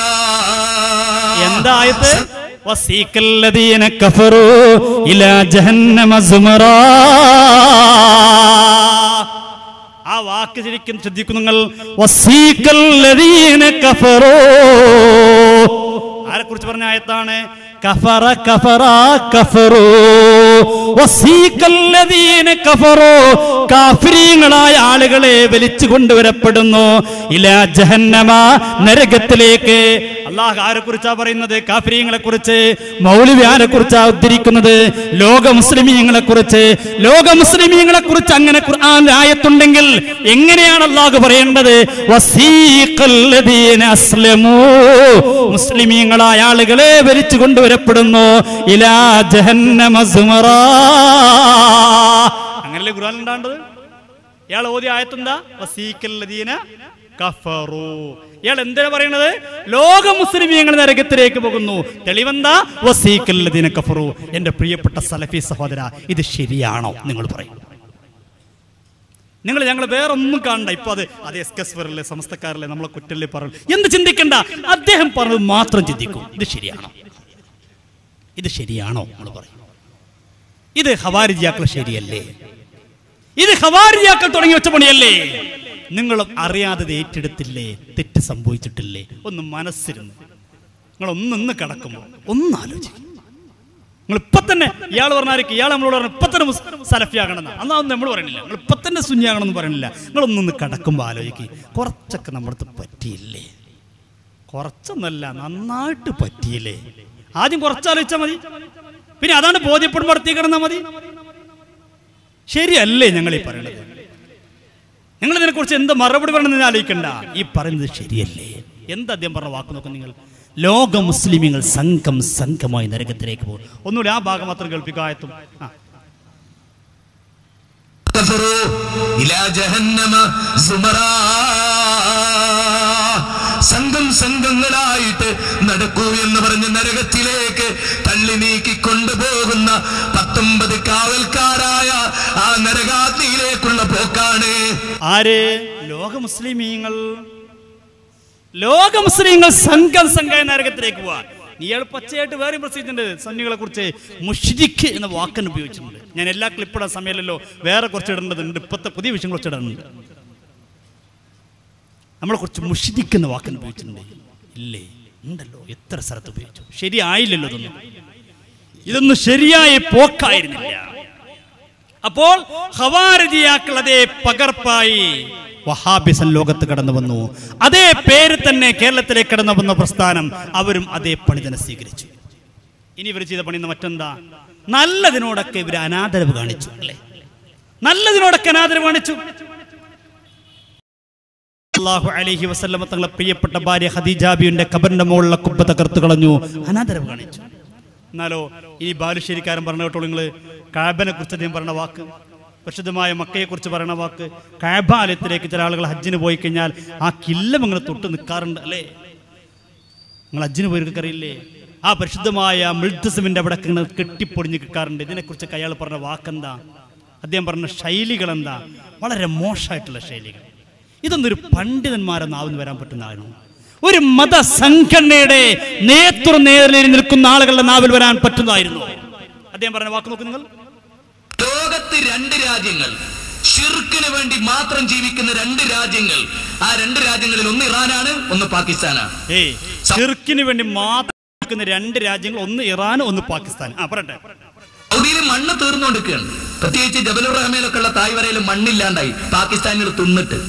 എന്താ ആയത്ത് വസീക്കല്ലദീന കഫറു ഇലാ ജഹന്നമ സുമറാ ആ വാക്ക് ശരിക്കും ശ്രദ്ധിക്കും നിങ്ങൾ വസീക്കല്ലദീന കഫറു ആരെ കുറിച്ച് പറഞ്ഞ ആയത്താണ് കഫറ കഫറ കഫറു വസീക്കല്ലദീന കഫറു കാഫിരീങ്ങളായ ആളുകളെ വലിച്ചു കൊണ്ടുവരപ്പെടുന്നു ഇലാ ജഹന്നമ നരകത്തിലേക്ക് അള്ളാഹ് ആരെ കുറിച്ചാ പറയുന്നത് കാഫിരീങ്ങളെ കുറിച്ച് മൗലിവ്യാനെ കുറിച്ചാ ഉദ്ധരിക്കുന്നത് ലോക മുസ്ലിമീങ്ങളെ കുറിച്ച് ലോക മുസ്ലിമീങ്ങളെ കുറിച്ച് അങ്ങനെ ഖുർആൻ ആയത്തുണ്ടെങ്കിൽ എങ്ങനെയാണ് അള്ളാഹ് പറയേണ്ടത് വസീഖല്ലദീന അസ്ലമൂ മുസ്ലിമീങ്ങളായ ആളുകളെ വലിച്ചു കൊണ്ടുവരപ്പെടുന്നു ഇലാ ജഹന്നമ സുമറാ അങ്ങനല്ലേ ഖുർആൻ ഉണ്ടാണ്ടത് ഇയാൾ ഓതി ആയത്തെന്താ വസീഖല്ലദീന കഫറു ഇയാൾ എന്തിനാ പറയണത് ലോക മുസ്ലിമീങ്ങൾ നരകത്തിലേക്ക് പോകുന്നു തെളിവെന്താ വസീഖല്ലദീന കഫറു എന്റെ പ്രിയപ്പെട്ട സലഫി സഹോദര ഇത് ശരിയാണോ നിങ്ങൾ പറയും നിങ്ങൾ ഞങ്ങൾ വേറെ ഒന്നും കാണണ്ട ഇപ്പൊ അത് അത് എസ് കസ്വറല്ലേ സമസ്തക്കാരല്ലേ നമ്മളെ കുറ്റല്ലേ പറഞ്ഞു എന്ത് ചിന്തിക്കണ്ട അദ്ദേഹം പറഞ്ഞത് മാത്രം ചിന്തിക്കും ഇത് ശരിയാണോ ഇത് ശരിയാണോ നമ്മൾ പറയും ഇത് ഹവാരിജിയാക്കൾ ശരിയല്ലേ ഇത് ഹവാരിയാക്കൾ തുടങ്ങി വെച്ച പണിയല്ലേ നിങ്ങൾ അറിയാതെ ഇത് ഏറ്റെടുത്തില്ലേ തെറ്റ് സംഭവിച്ചിട്ടില്ലേ ഒന്ന് മനസ്സിരുന്ന് നിങ്ങൾ ഒന്നൊന്ന് കിടക്കുമ്പോൾ ഒന്ന് ആലോചിക്കും നിങ്ങൾ ഇപ്പൊ തന്നെ ഇയാൾ പറഞ്ഞായിരിക്കും ഇയാൾ നമ്മളോട് പറഞ്ഞു ഇപ്പൊ തന്നെ മുസ് സലഫിയാകണമെന്ന് അന്നാ ഒന്നും നമ്മൾ പറയണില്ല നിങ്ങൾ ഇപ്പൊ തന്നെ സുന്നിയാകണമെന്ന് പറയണില്ല നിങ്ങൾ ഒന്നൊന്ന് കിടക്കുമ്പോൾ ആലോചിക്കും കുറച്ചൊക്കെ നമ്മുടെ അടുത്ത് പറ്റിയില്ലേ കുറച്ചൊന്നല്ല നന്നായിട്ട് പറ്റിയില്ലേ ആദ്യം കുറച്ചാലോചിച്ചാൽ മതി പിന്നെ അതാണ് ബോധ്യപ്പെടുമ്പോൾ അടുത്തേ കിടന്നാൽ മതി ശരിയല്ലേ ഞങ്ങൾ ഈ പറയണത് നിങ്ങൾ ഇതിനെക്കുറിച്ച് എന്ത് മറുപടി പറയണമെന്ന് ആലോചിക്കണ്ട ഈ പറയുന്നത് ശരിയല്ലേ എന്താ അദ്ദേഹം പറഞ്ഞ വാക്ക് നോക്കും നിങ്ങൾ ലോക മുസ്ലിമീങ്ങൾ സംഘം സംഘമായി നരകത്തിലേക്ക് പോകും ഒന്നുകൂടി ആ ഭാഗം മാത്രം കേൾപ്പിക്കായത്തും ആ كفروا إلى جهنم زمرا സംഘം സംഘങ്ങളായിട്ട് നടക്കൂ എന്ന് പറഞ്ഞ് നരകത്തിലേക്ക് തള്ളി നീക്കി കൊണ്ടുപോകുന്ന പത്തൊമ്പത് കാവൽക്കാരായ ആ നരകാഗ്നിയിലേക്കുള്ള പോക്കാണ് ആര് ലോക മുസ്ലിമീങ്ങൾ ലോക മുസ്ലിങ്ങൾ സംഘം സംഘമായ നരകത്തിലേക്ക് പോവാ ഇയാൾ പച്ചയായിട്ട് വേറെയും പ്രസിദ്ധിട്ടുണ്ട് സന്നികളെ കുറിച്ച് മുഷിരിക്ക് എന്ന വാക്കൻ ഉപയോഗിച്ചിട്ടുണ്ട് ഞാൻ എല്ലാ ക്ലിപ്പിടാൻ സമയമല്ലല്ലോ വേറെ കുറച്ച് ഇടേണ്ടതുണ്ട് ഇപ്പോഴത്തെ പുതിയ വിഷയങ്ങൾ കുറച്ച് ഇടാനുണ്ട് നമ്മളെ കുറിച്ച് മുഷിരിക്ക് എന്ന വാക്കൻ ഉപയോഗിച്ചിട്ടുണ്ട് ഇല്ലേ ഉണ്ടല്ലോ എത്ര സ്ഥലത്ത് ഉപയോഗിച്ചു ശരിയായില്ലല്ലോ ഇതൊന്നും ഇതൊന്നും ശരിയായ പോക്കായിരുന്നില്ല അപ്പോൾ ഹവാരജിയാക്കൾ അതേ പകർപ്പായി വഹാബിസൻ ലോകത്ത് കടന്നു വന്നു അതേ പേര് തന്നെ കേരളത്തിലേക്ക് കടന്നു വന്ന പ്രസ്ഥാനം അവരും അതേ പണി തന്നെ സ്വീകരിച്ചു ഇനി ഇവർ ചെയ്ത പണി മറ്റെന്താ നല്ലതിനോടൊക്കെ ഇവർ അനാദരവ് കാണിച്ചു അല്ലേ നല്ലതിനോടൊക്കെ അനാദരവ് കാണിച്ചു അള്ളാഹു അലൈഹി വസല്ലമ തങ്ങളെ പ്രിയപ്പെട്ട ഭാര്യ ഖദീജാബിയുടെ കബറിന്റെ മുകളിലെ കുബ്ബ തകർത്ത് കളഞ്ഞു അനാദരവ് കാണിച്ചു എന്നാലോ ഈ ബാലുശ്ശേരിക്കാരൻ പറഞ്ഞ കേട്ടോ നിങ്ങൾ കാബനെ കുറിച്ച് അദ്ദേഹം പറഞ്ഞ വാക്ക് പരിശുദ്ധമായ മക്കയെ കുറിച്ച് പറയുന്ന വാക്ക് കാബാലയത്തിലേക്ക് ചില ആളുകൾ ഹജ്ജിന് പോയി കഴിഞ്ഞാൽ ആ കില്ലം അങ്ങനെ തൊട്ട് നിൽക്കാറുണ്ട് അല്ലേ നിങ്ങൾ ഹജ്ജിന് പോയി അറിയില്ലേ ആ പരിശുദ്ധമായ മിൾത്തസമിന്റെ അവിടെ ഇങ്ങനെ കെട്ടിപ്പൊടിഞ്ഞ് നിൽക്കാറുണ്ട് ഇതിനെക്കുറിച്ചൊക്കെ അയാൾ പറഞ്ഞ വാക്കെന്താ അദ്ദേഹം പറഞ്ഞ ശൈലികൾ എന്താ വളരെ മോശമായിട്ടുള്ള ശൈലികൾ ഇതൊന്നും ഒരു പണ്ഡിതന്മാരെ നാവിന്ന് വരാൻ പറ്റുന്നതാണോ ഒരു മതസംഘടനയുടെ നേതൃനിരയിൽ നിൽക്കുന്ന ആളുകളുടെ നാവിൽ വരാൻ പറ്റുന്നതായിരുന്നു അദ്ദേഹം പറഞ്ഞ വാക്ക് നോക്കൂ നിങ്ങൾ ലോകത്ത് രണ്ട് രാജ്യങ്ങൾ ഷിർക്കിന് വേണ്ടി മാത്രം ജീവിക്കുന്ന രണ്ട് രാജ്യങ്ങൾ ആ രണ്ട് രാജ്യങ്ങളിൽ ഒന്ന് ഇറാനാണ് ഒന്ന് പാകിസ്ഥാനാണ് ഏയ് ഷിർക്കിന് വേണ്ടി മാത്രം നിൽക്കുന്ന രണ്ട് രാജ്യങ്ങൾ ഒന്ന് ഇറാൻ ഒന്ന് പാകിസ്ഥാൻ ആ പറയട്ടെ സൗദിയിൽ മണ്ണ് തീർന്നുകൊണ്ടിരിക്കുകയാണ് പ്രത്യേകിച്ച് ജബലുർ റഹ്മയിലൊക്കെ ഉള്ള തായ്വരയിൽ മണ്ണില്ലാണ്ടായി പാകിസ്ഥാനിൽ തിന്നിട്ട്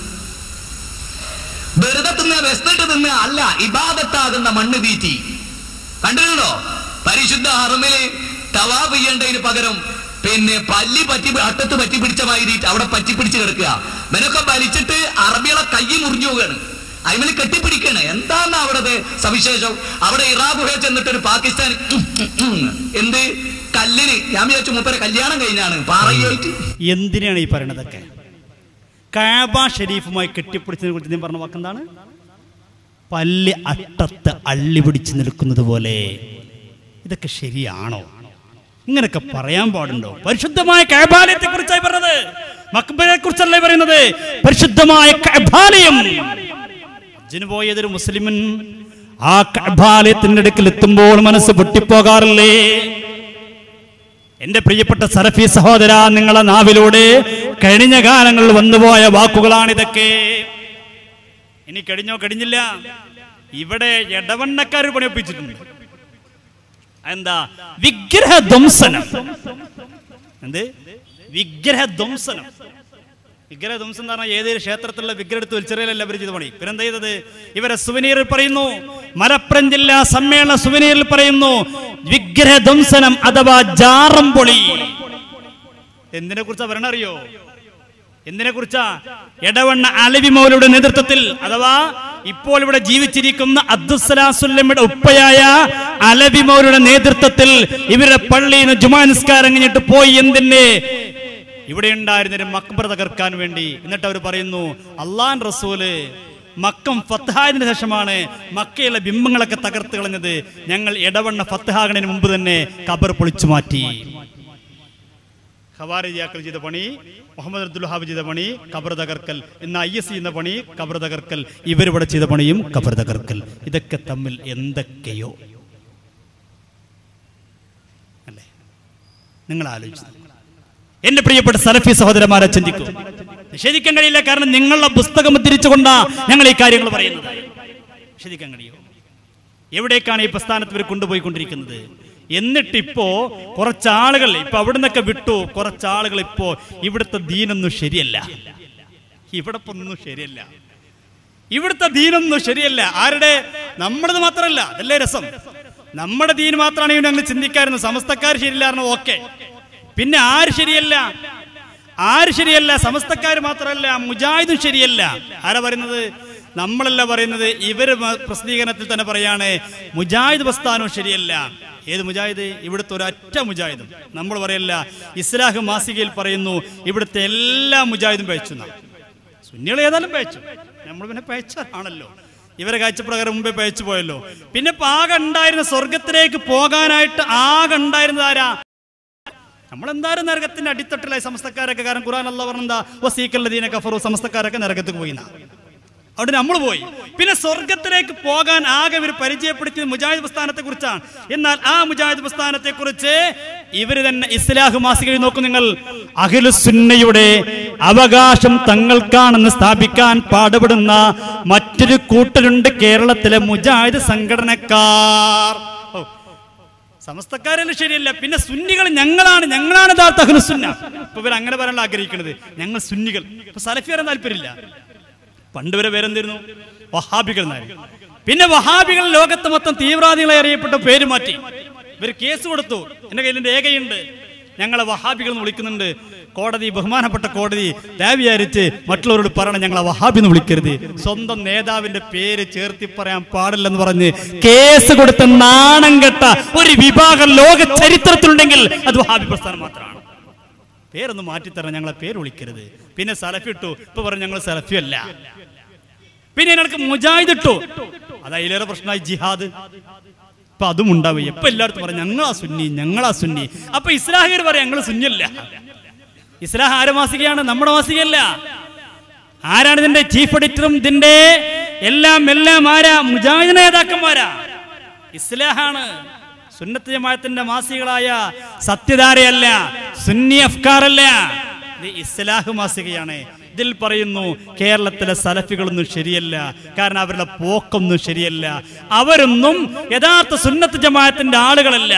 വെറുതെ തിന്ന വെസ്തിട്ട് തിന്ന അല്ല ഇബാദത്താകുന്ന മണ്ണ് തീറ്റി കണ്ടിട്ടുണ്ടോ പരിശുദ്ധ ഹറമില് തവാഫ് ചെയ്യേണ്ടതിന് പകരം പിന്നെ പല്ലി പറ്റി അട്ടത്ത് പറ്റി പിടിച്ച മാതിരി അവിടെ പറ്റി പിടിച്ച് കിടക്കുക ഇവനൊക്കെ വലിച്ചിട്ട് അറബികളെ കൈ മുറിഞ്ഞു പോവുകയാണ് അയിമല് കെട്ടിപ്പിടിക്കാണ് എന്താണ് അവിടത്തെ സവിശേഷം അവിടെ ഇറാ ഗുഹ ചെന്നിട്ട് ഒരു പാകിസ്ഥാൻ ഉം, ഉം, ഉം. എന്ത് കല്ലിന് ഞാൻ വിചാരിച്ചു മൂപ്പരെ കല്യാണം കഴിഞ്ഞാണ് പാറയായിട്ട് എന്തിനാണ് ഈ പറയണതൊക്കെ കാബ ഷെരീഫുമായി കെട്ടിപ്പിടിച്ചതിനെ കുറിച്ച് ഞാൻ പറഞ്ഞ വാക്കെന്താണ് പല്ല് അട്ടത്ത് അള്ളി പിടിച്ച് നിൽക്കുന്നത് പോലെ ഇതൊക്കെ ശരിയാണോ ഇങ്ങനൊക്കെ പറയാൻ പാടുണ്ടോ പരിശുദ്ധമായ കൈബാലയത്തെ കുറിച്ചായി പറഞ്ഞത് മക്ബരെ കുറിച്ചല്ലേ പറയുന്നത് പരിശുദ്ധമായ കൈബാലയം ഹജ്ജിന് പോയതൊരു മുസ്ലിമൻ ആ കൈബാലയത്തിന്റെ അടുക്കൽ എത്തുമ്പോൾ മനസ്സ് പൊട്ടിപ്പോകാറില്ലേ എന്റെ പ്രിയപ്പെട്ട സറഫി സഹോദര നിങ്ങളെ നാവിലൂടെ കഴിഞ്ഞ കാലങ്ങളിൽ വന്നുപോയ വാക്കുകളാണിതൊക്കെ ഇനി കഴിഞ്ഞോ കഴിഞ്ഞില്ല ഇവിടെ ഇടവണ്ണക്കാർ പണിയൊപ്പിച്ചിട്ടുണ്ട് എന്താ വിഗ്രഹ ധ്വംസനം എന്ത് വിഗ്രഹ ധ്വംസനം വിഗ്രഹ ധ്വംസം എന്ന് പറഞ്ഞാൽ ഏതൊരു ക്ഷേത്രത്തിലുള്ള വിഗ്രഹം എടുത്ത് വലിച്ചെറിയലല്ല അവർ ചെയ്ത പണി പിന്നെന്താ ചെയ്തത് ഇവരെ സുവനീറിൽ പറയുന്നു മലപ്പുറം ജില്ലാ സമ്മേളന സുവനീറിൽ പറയുന്നു വിഗ്രഹ ധ്വംസനം അഥവാ ജാറം പൊളി എന്തിനെ കുറിച്ചാ പറയണറിയോ എന്തിനെ കുറിച്ചാ എടവണ്ണ അലവി മൗലയുടെ നേതൃത്വത്തിൽ അഥവാ ഇപ്പോൾ ഇവിടെ ജീവിച്ചിരിക്കുന്ന അബ്ദുസലാസുല്ലമ്മയുടെ ഉപ്പയായ അലവി മൗലയുടെ നേതൃത്വത്തിൽ ഇവരുടെ പള്ളിയിൽ നിന്ന് ജുമാ നിസ്കാരം കഴിഞ്ഞിട്ട് പോയി എന്തിന് ഇവിടെ ഉണ്ടായിരുന്ന ഒരു മക്ബർ തകർക്കാൻ വേണ്ടി എന്നിട്ട് അവർ പറയുന്നു അള്ളാൻ റസൂല് മക്കം ഫത്തഹായതിനു ശേഷമാണ് മക്കയിലെ ബിംബങ്ങളൊക്കെ തകർത്ത് കളഞ്ഞത് ഞങ്ങൾ ഇടവണ്ണ ഫത്തഹാകണതിന് മുമ്പ് തന്നെ ഖബർ പൊളിച്ചു മാറ്റി ഖവാരിജിയാക്കൾ ചെയ്ത പണി മുഹമ്മദ് അബ്ദുൽ ഹാബ് ചെയ്ത പണി ഖബർ തകർക്കൽ ഇന്ന് ഐ എസ് ചെയ്യുന്ന പണി ഖബർ തകർക്കൽ ഇവരിവിടെ ചെയ്ത പണിയും ഖബർ തകർക്കൽ ഇതൊക്കെ തമ്മിൽ എന്തൊക്കെയോ അല്ലേ നിങ്ങൾ ആലോചിച്ചു എന്റെ പ്രിയപ്പെട്ട സലഫി സഹോദരന്മാരെ ചിന്തിക്കൂ നിഷേധിക്കാൻ കഴിയില്ല കാരണം നിങ്ങളുടെ പുസ്തകം ഉദ്ധരിച്ചുകൊണ്ടാ ഞങ്ങൾ ഈ കാര്യങ്ങൾ പറയുന്നത് നിഷേധിക്കാൻ കഴിയുമോ എവിടേക്കാണ് ഈ പ്രസ്ഥാനത്ത് ഇവർ കൊണ്ടുപോയിക്കൊണ്ടിരിക്കുന്നത് എന്നിട്ടിപ്പോ കുറച്ചാളുകൾ ഇപ്പൊ അവിടെ നിന്നൊക്കെ വിട്ടു കുറച്ചാളുകൾ ഇപ്പോ ഇവിടുത്തെ ദീനൊന്നും ശരിയല്ല ഇവിടെ ഇപ്പൊ ഒന്നും ശരിയല്ല ഇവിടുത്തെ ദീനൊന്നും ശരിയല്ല ആരുടെ നമ്മുടേത് മാത്രമല്ല അതല്ലേ രസം നമ്മുടെ ദീൻ മാത്രമാണ് ഞങ്ങൾ ചിന്തിക്കാറുണ്ട് സമസ്തക്കാർ ശരിയില്ലായിരുന്നു ഓക്കെ പിന്നെ ആര് ശരിയല്ല ആര് ശരിയല്ല സമസ്തക്കാർ മാത്രമല്ല മുജാഹിദും ശരിയല്ല ആരാ പറയുന്നത് നമ്മളല്ല പറയുന്നത് ഇവര് മ- പ്രസിദ്ധീകരണത്തിൽ തന്നെ പറയാണ് മുജാഹിദ് പ്രസ്ഥാനവും ശരിയല്ല ഏത് മുജാഹിദ് ഇവിടുത്തെ ഒരൊറ്റ മുജാഹിദും നമ്മൾ പറയല്ല ഇസ്ലാഹ് മാസികയിൽ പറയുന്നു ഇവിടുത്തെ എല്ലാ മുജാഹിദും പയച്ചു എന്നാണ് സുന്നികൾ ഏതായാലും പയച്ചു നമ്മൾ പിന്നെ പയച്ചാണല്ലോ ഇവരെ കാഴ്ചപ്രകാരം മുമ്പേ പയച്ചു പോയല്ലോ പിന്നെ ഇപ്പൊ ആകെ ഉണ്ടായിരുന്ന സ്വർഗത്തിലേക്ക് പോകാനായിട്ട് ആകെ ഉണ്ടായിരുന്നത് ആരാ നമ്മളെന്തായാലും നരകത്തിന്റെ അടിത്തട്ടിലായി സമസ്തക്കാരൊക്കെ കാരണം ഖുറാൻ അല്ല പറഞ്ഞെന്താ വസീക്കല്ലദീന കഫറു സമസ്തക്കാരൊക്കെ നരകത്തേക്ക് പോയിന്നാ അവിടെ നമ്മൾ പോയി പിന്നെ സ്വർഗത്തിലേക്ക് പോകാൻ ആകെ ഇവർ പരിചയപ്പെടുത്തിയത് മുജാഹിദ് പ്രസ്ഥാനത്തെ കുറിച്ചാണ് എന്നാൽ ആ മുജാഹിദ് പ്രസ്ഥാനത്തെ കുറിച്ച് ഇവര് തന്നെ ഇസ്ലാഹ് മാസികയിൽ നോക്കും നിങ്ങൾ അഖിലുസുന്നയുടെ അവകാശം തങ്ങൾക്കാണെന്ന് സ്ഥാപിക്കാൻ പാടുപെടുന്ന മറ്റൊരു കൂട്ടരുണ്ട് കേരളത്തിലെ മുജാഹിദ് സംഘടനക്കാർ ഓ സമസ്തക്കാരല്ല ശരിയല്ല പിന്നെ സുന്നികൾ ഞങ്ങളാണ് ഞങ്ങളാണ് യഥാർത്ഥ അഹ്ലുസുന്ന ഇപ്പൊ ഇവർ അങ്ങനെ പറയാൻ ആഗ്രഹിക്കുന്നത് ഞങ്ങൾ സുന്നികൾ ഇപ്പൊ സലഫി വരാൻ താല്പര്യമില്ല പണ്ട് വരെ പേരെന്തിരുന്നു വഹാബികൾ എന്നായിരുന്നു പിന്നെ വഹാബികൾ ലോകത്ത് മൊത്തം തീവ്രവാദികളെ അറിയപ്പെട്ട പേര് മാറ്റി ഇവർ കേസ് കൊടുത്തു എന്റെ കയ്യിൽ രേഖയുണ്ട് ഞങ്ങളെ വഹാബികൾ എന്ന് വിളിക്കുന്നുണ്ട് കോടതി ബഹുമാനപ്പെട്ട കോടതി ദയവിചാരിച്ച് മറ്റുള്ളവരോട് പറയണം ഞങ്ങളെ വഹാബി എന്ന് വിളിക്കരുത് സ്വന്തം നേതാവിന്റെ പേര് ചേർത്തി പറയാൻ പാടില്ലെന്ന് പറഞ്ഞ് കേസ് കൊടുത്ത നാണം കെട്ട ഒരു വിഭാഗം ലോക ചരിത്രത്തിലുണ്ടെങ്കിൽ അത് വഹാബി പ്രസ്ഥാനം മാത്രമാണ് പേരൊന്ന് മാറ്റിത്തരണം ഞങ്ങളെ പേര് വിളിക്കരുത് പിന്നെ സലഫി ഇട്ടു ഇപ്പൊ പറഞ്ഞു ഞങ്ങൾ സലഫി അല്ല പിന്നെ എനിക്ക് മുജാഹിദ് ഇട്ടു അത് അതിലേറെ പ്രശ്നമായി ജിഹാദ് ഇപ്പൊ അതും ഉണ്ടാവുക ഇപ്പൊ എല്ലായിടത്തും പറഞ്ഞു ഞങ്ങളാ സുന്നി ഞങ്ങളാ സുന്നി അപ്പൊ ഇസ്ലാഹിയർ പറയാം ഞങ്ങൾ സുന്നിയല്ല ഇസ്ലാഹ് ആരെ മാസികയാണ് നമ്മുടെ മാസികയല്ല ആരാണ് ഇതിന്റെ ചീഫ് എഡിറ്ററും ഇതിന്റെ എല്ലാം എല്ലാം ആരാ മുജാഹിദ് നേതാക്കന്മാരാ ഇസ്ലാഹാണ് സുന്നത്ത് ജമാഅത്തിന്റെ മാസികളായ സത്യധാരയല്ല സുന്നി അഫ്കാറല്ല ഇത് ഇസ്ലാഹ് മാസികയാണ് ഇതിൽ പറയുന്നു കേരളത്തിലെ സലഫികളൊന്നും ശരിയല്ല കാരണം അവരുടെ പോക്കൊന്നും ശരിയല്ല അവരൊന്നും യഥാർത്ഥ സുന്നത്ത് ജമാഅത്തിന്റെ ആളുകളല്ല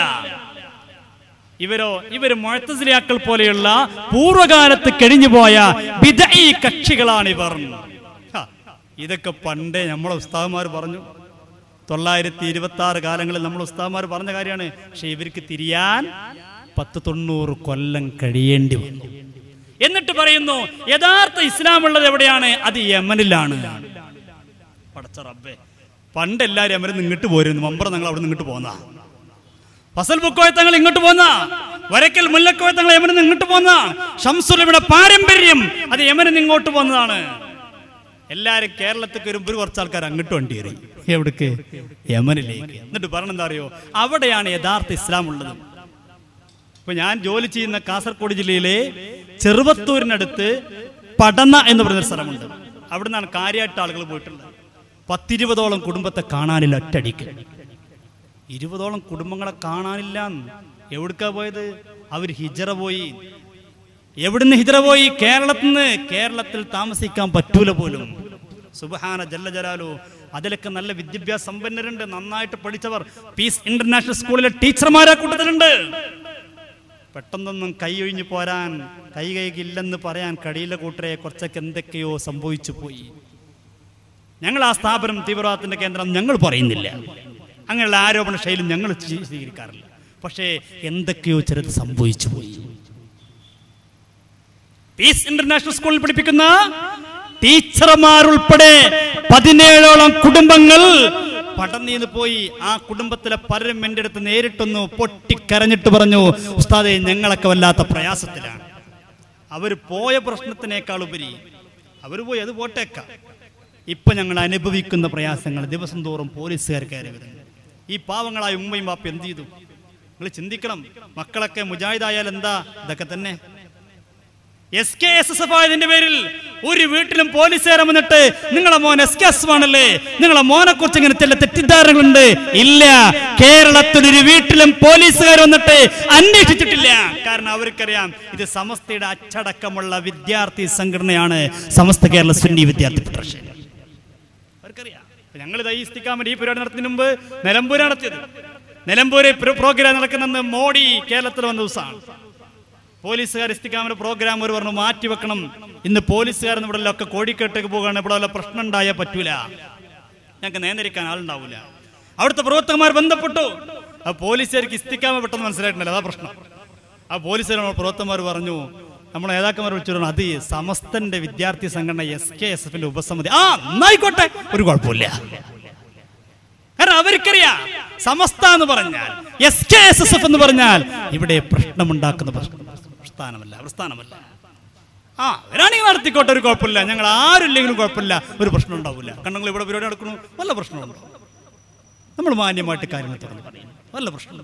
ഇവരോ ഇവര് മുഴത്തസിലിയാക്കൾ പോലെയുള്ള പൂർവ്വകാലത്ത് കഴിഞ്ഞുപോയ വിദഈ കക്ഷികളാണ് ഇവർ ഹ, ഇതൊക്കെ പണ്ടേ നമ്മളെ ഉസ്താദ്മാർ പറഞ്ഞു തൊള്ളായിരത്തി ഇരുപത്തി ആറ് കാലങ്ങളിൽ നമ്മൾ ഉസ്താദ്മാർ പറഞ്ഞ കാര്യമാണ് പക്ഷെ ഇവർക്ക് തിരിയാൻ പത്ത് തൊണ്ണൂറ് കൊല്ലം കഴിയേണ്ടി വന്നു എന്നിട്ട് പറയുന്നു യഥാർത്ഥ ഇസ്ലാം ഉള്ളത് എവിടെയാണ് അത് യമനിലാണ് പടച്ച റബ്ബേ പണ്ട് എല്ലാവരും യമനിൽ നിന്ന് ഇങ്ങോട്ട് പോരുന്നു മമ്പറ ഞങ്ങൾ അവിടെ നിന്ന് ഇങ്ങോട്ട് പോന്നാ ഫസൽ ബുക്കോയത്തങ്ങൾ ഇങ്ങോട്ട് പോന്ന വരക്കൽ മുല്ലക്കോയത്തങ്ങൾ യമനിൽ നിന്ന് ഇങ്ങോട്ട് പോന്ന ഷംസുലമിയുടെ പാരമ്പര്യം അത് യമനിൽ നിന്ന് ഇങ്ങോട്ട് പോന്നതാണ് എല്ലാരും കേരളത്തിൽ വരുമ്പോൾ കുറച്ച് ആൾക്കാർ അങ്ങോട്ട് വണ്ടി കയറി എവിടേക്ക് യമനിലേക്ക് എന്നിട്ട് പറഞ്ഞ എന്താ അറിയോ അവിടെയാണ് യഥാർത്ഥ ഇസ്ലാം ഉള്ളത് ഇപ്പൊ ഞാൻ ജോലി ചെയ്യുന്ന കാസർഗോഡ് ജില്ലയിലെ ചെറുവത്തൂരിനടുത്ത് പടന്ന എന്ന് പറയുന്ന ഒരു സ്ഥലമുണ്ട് അവിടെ നിന്നാണ് കാര്യമായിട്ട് ആളുകൾ പോയിട്ടുള്ളത് പത്തിരുപതോളം കുടുംബത്തെ കാണാനില്ല ഒറ്റടിക്ക് ഇരുപതോളം കുടുംബങ്ങളെ കാണാനില്ല എവിടുക്കാ പോയത് അവർ ഹിജറ പോയി എവിടുന്ന് ഹിജറ പോയി കേരളത്തിൽ നിന്ന് കേരളത്തിൽ താമസിക്കാൻ പറ്റൂല പോലും സുബഹാന ജല്ല ജലാലു അതിലൊക്കെ നല്ല വിദ്യാഭ്യാസ സമ്പന്നരുണ്ട് നന്നായിട്ട് പഠിച്ചവർ പീസ് ഇന്റർനാഷണൽ സ്കൂളിലെ ടീച്ചർമാരാ കൂട്ടത്തിലുണ്ട് പെട്ടെന്നൊന്നും കൈ ഒഴിഞ്ഞു പോരാൻ കൈ കൈകില്ലെന്ന് പറയാൻ കഴിയില്ല കൂട്ടരെ കുറച്ചൊക്കെ എന്തൊക്കെയോ സംഭവിച്ചു പോയി ഞങ്ങൾ ആ സ്ഥാപനം തീവ്രവാദത്തിന്റെ കേന്ദ്രം ഞങ്ങൾ പറയുന്നില്ല അങ്ങനെയുള്ള ആരോപണ ശൈലി ഞങ്ങൾ സ്വീ- സ്വീകരിക്കാറില്ല പക്ഷേ എന്തൊക്കെയോ ചിലത് സംഭവിച്ചു പോയി പീസ് ഇന്റർനാഷണൽ സ്കൂളിൽ പഠിപ്പിക്കുന്ന ടീച്ചർമാർ ഉൾപ്പെടെ പതിനേഴോളം കുടുംബങ്ങൾ പടന്നീന്ന് പോയി ആ കുടുംബത്തിലെ പലരും എൻ്റെ അടുത്ത് നേരിട്ടൊന്നു പൊട്ടിക്കരഞ്ഞിട്ട് പറഞ്ഞു ഉസ്താദെ ഞങ്ങളൊക്കെ വല്ലാത്ത പ്രയാസത്തിലാണ് അവർ പോയ പ്രശ്നത്തിനേക്കാൾ ഉപരി അവർ പോയി അത് പോട്ടേക്കാം ഇപ്പൊ ഞങ്ങൾ അനുഭവിക്കുന്ന പ്രയാസങ്ങൾ ദിവസം തോറും പോലീസുകാർ കയറി വരുന്നു ഈ പാവങ്ങളായ ഉമ്മയും ബാപ്പ എന്ത് ചെയ്തു നിങ്ങൾ ചിന്തിക്കണം മക്കളൊക്കെ മുജാഹിദായാൽ എന്താ ഇതൊക്കെ തന്നെ S K S S F ആയതിന്റെ പേരിൽ ഒരു വീട്ടിലും പോലീസുകാരൻ വന്നിട്ട് നിങ്ങളെ മോൻ എസ് കെ എസ് ആണല്ലേ നിങ്ങളെ മോനെ കുറിച്ച് ഇങ്ങനെ ചില തെറ്റിദ്ധാരണകളുണ്ട് ഇല്ല കേരളത്തിൽ ഒരു വീട്ടിലും പോലീസുകാർ വന്നിട്ട് അന്വേഷിച്ചിട്ടില്ല കാരണം അവർക്കറിയാം ഇത് സമസ്തയുടെ അച്ചടക്കമുള്ള വിദ്യാർത്ഥി സംഘടനയാണ് സമസ്ത കേരള സുന്നി വിദ്യാർത്ഥി ഫെഡറേഷൻ അവർക്കറിയാം ഞങ്ങൾ ഈ ഇസ്തിക്കാമൻ ഈ പരിപാടി നടത്തുന്നതിന് മുമ്പ് നിലമ്പൂർ നടത്തിയത് നിലമ്പൂര് പ്ര- പ്രോഗ്രാം നടക്കുന്ന മോഡി കേരളത്തിൽ വന്ന ദിവസമാണ് പോലീസുകാർ ഇസ്തിക്കാമന്റെ പ്രോഗ്രാം ഒരു പറഞ്ഞു മാറ്റി വെക്കണം ഇന്ന് പോലീസുകാർ ഇവിടെ ഒക്കെ കോഴിക്കോട്ടേക്ക് പോകുകയാണ് ഇവിടെ വല്ല പ്രശ്നം ഉണ്ടായാൽ പറ്റൂല ഞങ്ങൾക്ക് നേന്തിരിക്കാൻ ആളുണ്ടാവില്ല അവിടുത്തെ പ്രവർത്തകന്മാർ ബന്ധപ്പെട്ടു ആ പോലീസുകാർക്ക് ഇസ്തിക്കാമ പെട്ടെന്ന് മനസ്സിലായിട്ടുണ്ടല്ലോ അതാ പ്രശ്നം ആ പോലീസുകാർ പ്രവർത്തകന്മാർ പറഞ്ഞു നമ്മൾ നേതാക്കന്മാർ വിളിച്ചു പറഞ്ഞു അത് സമസ്തന്റെ വിദ്യാർത്ഥി സംഘടന എസ് കെ എസ് എഫിന്റെ ഉപസമിതി ആ എന്നായിക്കോട്ടെ ഒരു കുഴപ്പമില്ല കാരണം അവർക്കറിയാം സമസ്ത എന്ന് പറഞ്ഞാൽ S K S S F എന്ന് പറഞ്ഞാൽ ഇവിടെ പ്രശ്നമുണ്ടാക്കുന്ന പ്രശ്ന- പ്രസ്ഥാനമല്ല പ്രസ്ഥാനമല്ല ആ അവരാണെങ്കിൽ നടത്തിക്കോട്ടെ ഒരു കുഴപ്പമില്ല ഞങ്ങൾ ആരില്ലെങ്കിലും കുഴപ്പമില്ല ഒരു പ്രശ്നം ഉണ്ടാവില്ല കണ്ണങ്ങൾ ഇവിടെ പരിപാടി നടക്കണു വല്ല പ്രശ്നമുണ്ടോ നമ്മൾ മാന്യമായിട്ട് കാര്യങ്ങൾ തുറന്ന് പറയുന്നു വല്ല പ്രശ്നമുണ്ടോ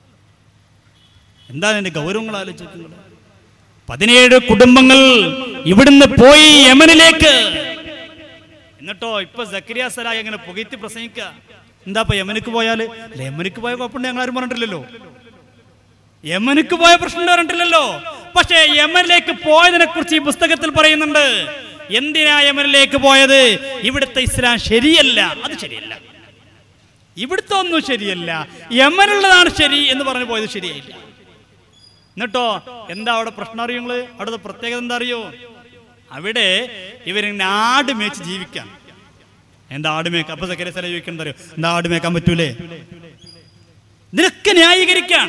എന്താണ് എന്റെ ഗൗരവങ്ങൾ ആലോചിക്കുന്നത് പതിനേഴ് കുടുംബങ്ങൾ ഇവിടുന്ന് പോയി യമനിലേക്ക് എന്നിട്ടോ ഇപ്പൊ സക്കരിയ സലായി അങ്ങനെ പുകയത്തി പ്രസംഗിക്കുക എന്താ ഇപ്പൊ യമനിക്ക് പോയാല് അല്ല, യമനിക്ക് പോയ കുഴപ്പമുണ്ട് ഞങ്ങൾ ആരും പറഞ്ഞിട്ടില്ലല്ലോ യമനിക്ക് പോയ പ്രശ്നം പറഞ്ഞിട്ടില്ലല്ലോ പക്ഷേ യമനിലേക്ക് പോയതിനെ കുറിച്ച് ഈ പുസ്തകത്തിൽ പറയുന്നുണ്ട് എന്തിനാ യമനിലേക്ക് പോയത് ഇവിടുത്തെ ഇസ്ലാം ശരിയല്ല അത് ശരിയല്ല ഇവിടുത്തെ ഒന്നും ശരിയല്ല യമനുള്ളതാണ് ശരി എന്ന് പറഞ്ഞു പോയത് ശരിയായില്ല എന്നിട്ടോ എന്താ അവിടെ പ്രശ്നം അറിയോ നിങ്ങള് അവിടുത്തെ പ്രത്യേകത എന്താ അറിയോ അവിടെ ഇവരിങ്ങനെ ആട് മേച്ച് ജീവിക്കാൻ എന്താ ആട് മേക്ക അപ്പൊ സെക്രട്ടറി സ്ഥലം ചോദിക്കുന്നത് അറിയോ എന്താ ആട് മേക്കാൻ പറ്റൂലേ ഇതിനൊക്കെ ന്യായീകരിക്കാൻ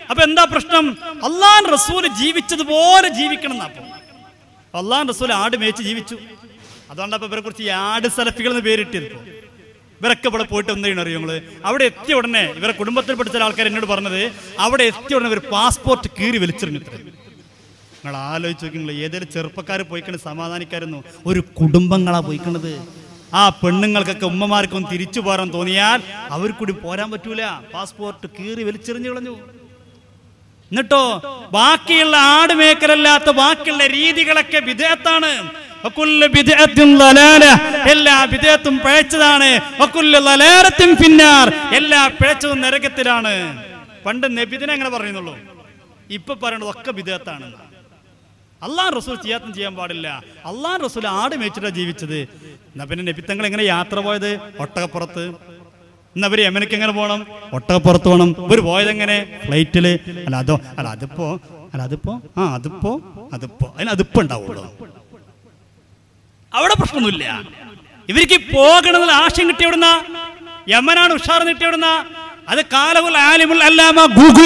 അപ്പൊ എന്താ പ്രശ്നം അള്ളാൻ റസൂല് ജീവിച്ചതുപോലെ ജീവിക്കണം എന്നാ അപ്പൊ അള്ളാൻ റസൂൽ ആട് മേച്ച് ജീവിച്ചു അതുകൊണ്ട് അപ്പൊ ഇവരെ കുറിച്ച് ഈ ആട് സലഫികൾ എന്ന് പേരിട്ടത് ഇപ്പൊ. ഇവരൊക്കെ ഇവിടെ പോയിട്ട് എന്ത് ചെയ്യണം അറിയോ നിങ്ങള് അവിടെ എത്തിയ ഉടനെ ഇവരെ കുടുംബത്തിൽ പഠിച്ച ആൾക്കാർ എന്നോട് പറഞ്ഞത് അവിടെ എത്തിയ ഉടനെ ഒരു പാസ്പോർട്ട് കീറി വലിച്ചെറിഞ്ഞു ഇത്രേ. നിങ്ങൾ ആലോചിച്ച് നോക്കി നിങ്ങൾ ഏതെങ്കിലും ചെറുപ്പക്കാർ പോയിക്കണ് സമാധാനിക്കായിരുന്നു ഒരു കുടുംബങ്ങളാ പോയിക്കണത് ആ പെണ്ണുങ്ങൾക്കൊക്കെ ഉമ്മമാർക്കൊന്നും തിരിച്ചു പോരാൻ തോന്നിയാൽ അവർ കൂടി പോരാൻ പറ്റൂല പാസ്പോർട്ട് കീറി വലിച്ചെറിഞ്ഞു കളഞ്ഞു എന്നിട്ടോ ബാക്കിയുള്ള ആട് മേക്കലല്ലാത്ത ബാക്കിയുള്ള രീതികളൊക്കെ വിധേയത്താണ് വക്കുല്ല ബിദ്അത്തിൻ ളലാല. എല്ലാ വിധേയത്തും പിഴച്ചതാണ് വക്കുല്ല ളലാലത്തിൻ ഫിന്നാർ. എല്ലാ പിഴച്ചതും നരകത്തിലാണ് പണ്ട് നബിദിനെ അങ്ങനെ പറയുന്നുള്ളൂ ഇപ്പൊ പറയണത് ഒക്കെ വിധേയത്താണ് അള്ളാൻ റസൂൽ ചെയ്യാത്തും ചെയ്യാൻ പാടില്ല അള്ളാൻ റസൂൽ ആട് മേച്ചിട്ടാണ് ജീവിച്ചത് എന്നാ പിന്നെ നബിത്തങ്ങൾ എങ്ങനെ യാത്ര പോയത് ഒട്ടകപ്പുറത്ത് എന്നാ അവര് യമനക്ക് എങ്ങനെ പോകണം ഒട്ടകപ്പുറത്ത് പോകണം ഇവർ പോയത് എങ്ങനെ ഫ്ലൈറ്റില് അല്ല അതോ അല്ല അതിപ്പോ അല്ല അതിപ്പോ ആ അതിപ്പോ അതിപ്പോ അതിന് അതിപ്പോ ഉണ്ടാവുള്ളൂ അവിടെ പ്രശ്നമൊന്നുമില്ല ഇവർക്ക് പോകണമെന്നുള്ള ആശയം കിട്ടിയവിടുന്ന യമനാണ് ഉഷാർ കിട്ടിയവിടുന്ന അത് കാലമുൽ ആലിമുൽ അല്ലാമ ഗൂഗിൾ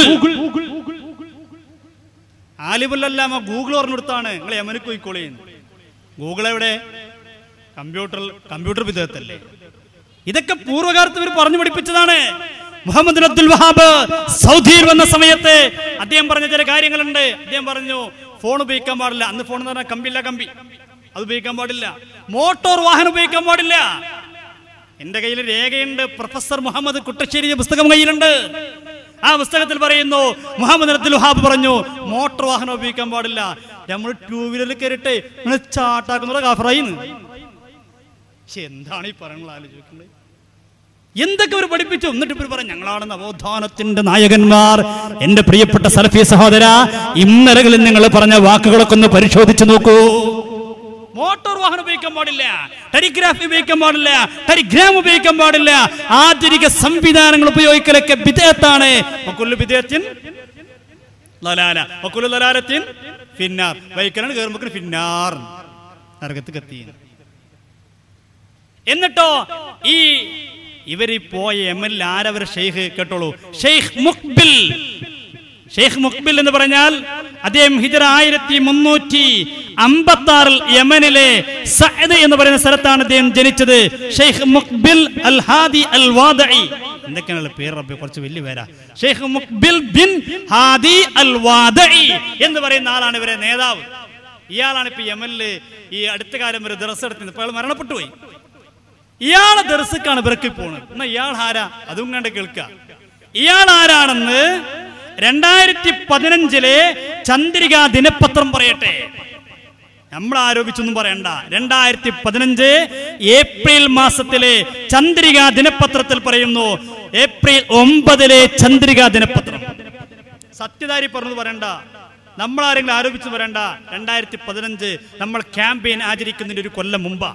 ആലിമുൽ അല്ലാമ ഗൂഗിൾ പറഞ്ഞെടുത്താണ് നിങ്ങൾ യമനക്ക് പോയിക്കോളി ഗൂഗിൾ എവിടെ കമ്പ്യൂട്ടർ കമ്പ്യൂട്ടർ വിധേയത്തല്ലേ ഇതൊക്കെ പൂർവ്വകാലത്ത് ഇവർ പറഞ്ഞു പഠിപ്പിച്ചതാണ് മുഹമ്മദ് അബ്ദുൽ വഹാബ് സൗദിയിൽ വന്ന സമയത്ത് അദ്ദേഹം പറഞ്ഞ ചില കാര്യങ്ങളുണ്ട് അദ്ദേഹം പറഞ്ഞു ഫോൺ ഉപയോഗിക്കാൻ പാടില്ല അന്ന് ഫോൺ എന്ന് പറഞ്ഞാൽ കമ്പില്ല കമ്പി അത് ഉപയോഗിക്കാൻ പാടില്ല മോട്ടോർ വാഹനം ഉപയോഗിക്കാൻ പാടില്ല എന്റെ കയ്യിൽ രേഖയുണ്ട് പ്രൊഫസർ മുഹമ്മദ് കുട്ടശ്ശേരി പുസ്തകം കയ്യിലുണ്ട് ആ പുസ്തകത്തിൽ പറയുന്നു മുഹമ്മദ് അബ്ദുൽ വഹാബ് പറഞ്ഞു മോട്ടോർ വാഹനം ഉപയോഗിക്കാൻ പാടില്ല നമ്മൾ ടൂ വീലറിൽ കയറിയിട്ട് നിങ്ങൾ ചാട്ടാക്കുന്നത് കാഫറായിന്ന് പക്ഷെ എന്താണ് ഈ പറയുന്നത് ആലോചിക്കുന്നത് എന്തൊക്കെ അവർ പഠിപ്പിച്ചു എന്നിട്ട് ഇവർ പറഞ്ഞു ഞങ്ങളാണ് നവോത്ഥാനത്തിന്റെ നായകന്മാർ എന്റെ പ്രിയപ്പെട്ട സലഫി സഹോദര ഇന്നലകളിൽ നിങ്ങൾ പറഞ്ഞ വാക്കുകളൊക്കെ ഒന്ന് പരിശോധിച്ചു നോക്കൂ മോട്ടോർ വാഹനം ഉപയോഗിക്കാൻ പാടില്ല ടെലിഗ്രാഫ് ഉപയോഗിക്കാൻ പാടില്ല ടെലിഗ്രാം ഉപയോഗിക്കാൻ പാടില്ല ആധുനിക സംവിധാനങ്ങൾ ഉപയോഗിക്കലൊക്കെ വിധേയത്താണ് വിധേയത്തിൻ ലലാല വക്കുലു ലലാലത്തിൻ ഫിന്നാർ വൈക്കലാണ് കയറുമ്പോൾ ഫിന്നാർ നരകത്ത് കത്തി എന്നിട്ടോ ഈ ഇവര് പോയ എം എൽ ആരവർ ഷെയ്ഖ് കേട്ടോളൂ ഷെയ്ഖ് മുഖ്ബിൽ ഷെയ്ഖ് മുഖ്ബിൽ എന്ന് പറഞ്ഞാൽ അദ്ദേഹം ഹിജറ ആയിരത്തി മുന്നൂറ്റി അമ്പത്തി ആറിൽ യമനിലെ സഅദ് എന്ന് പറയുന്ന സ്ഥലത്താണ് അദ്ദേഹം ജനിച്ചത് ഷെയ്ഖ് മുഖ്ബിൽ അൽ ഹാദി അൽ വാദഇ എന്തൊക്കെയാണ് പേര് റബ്ബെ കുറച്ച് വലിയ പേരാ Sheikh Muqbil bin Hadi al Wadii എന്ന് പറയുന്ന ആളാണ് ഇവരെ നേതാവ് ഇയാളാണ് ഇപ്പൊ യമനില് ഈ അടുത്ത കാലം വരെ ദർസ് എടുത്തത് ഇപ്പൊ അയാൾ മരണപ്പെട്ടു പോയി ഇയാളെ ദർശക്കാണ് ഇവർക്ക് പോണത് എന്നാ ഇയാൾ ആരാ അതും കണ്ട് കേൾക്ക ഇയാൾ ആരാണെന്ന് രണ്ടായിരത്തി പതിനഞ്ചിലെ ചന്ദ്രിക ദിനപത്രം പറയട്ടെ നമ്മൾ ആരോപിച്ചൊന്നും പറയണ്ട രണ്ടായിരത്തി പതിനഞ്ച് ഏപ്രിൽ മാസത്തിലെ ചന്ദ്രിക ദിനപത്രത്തിൽ പറയുന്നു ഏപ്രിൽ ഒമ്പതിലെ ചന്ദ്രിക ദിനപത്രം സത്യധാരി പറഞ്ഞത് പറയണ്ട നമ്മൾ ആരെങ്കിലും ആരോപിച്ചു പറയണ്ട രണ്ടായിരത്തി പതിനഞ്ച് നമ്മൾ ക്യാമ്പയിൻ ആചരിക്കുന്നതിന്റെ ഒരു കൊല്ലം മുമ്പാ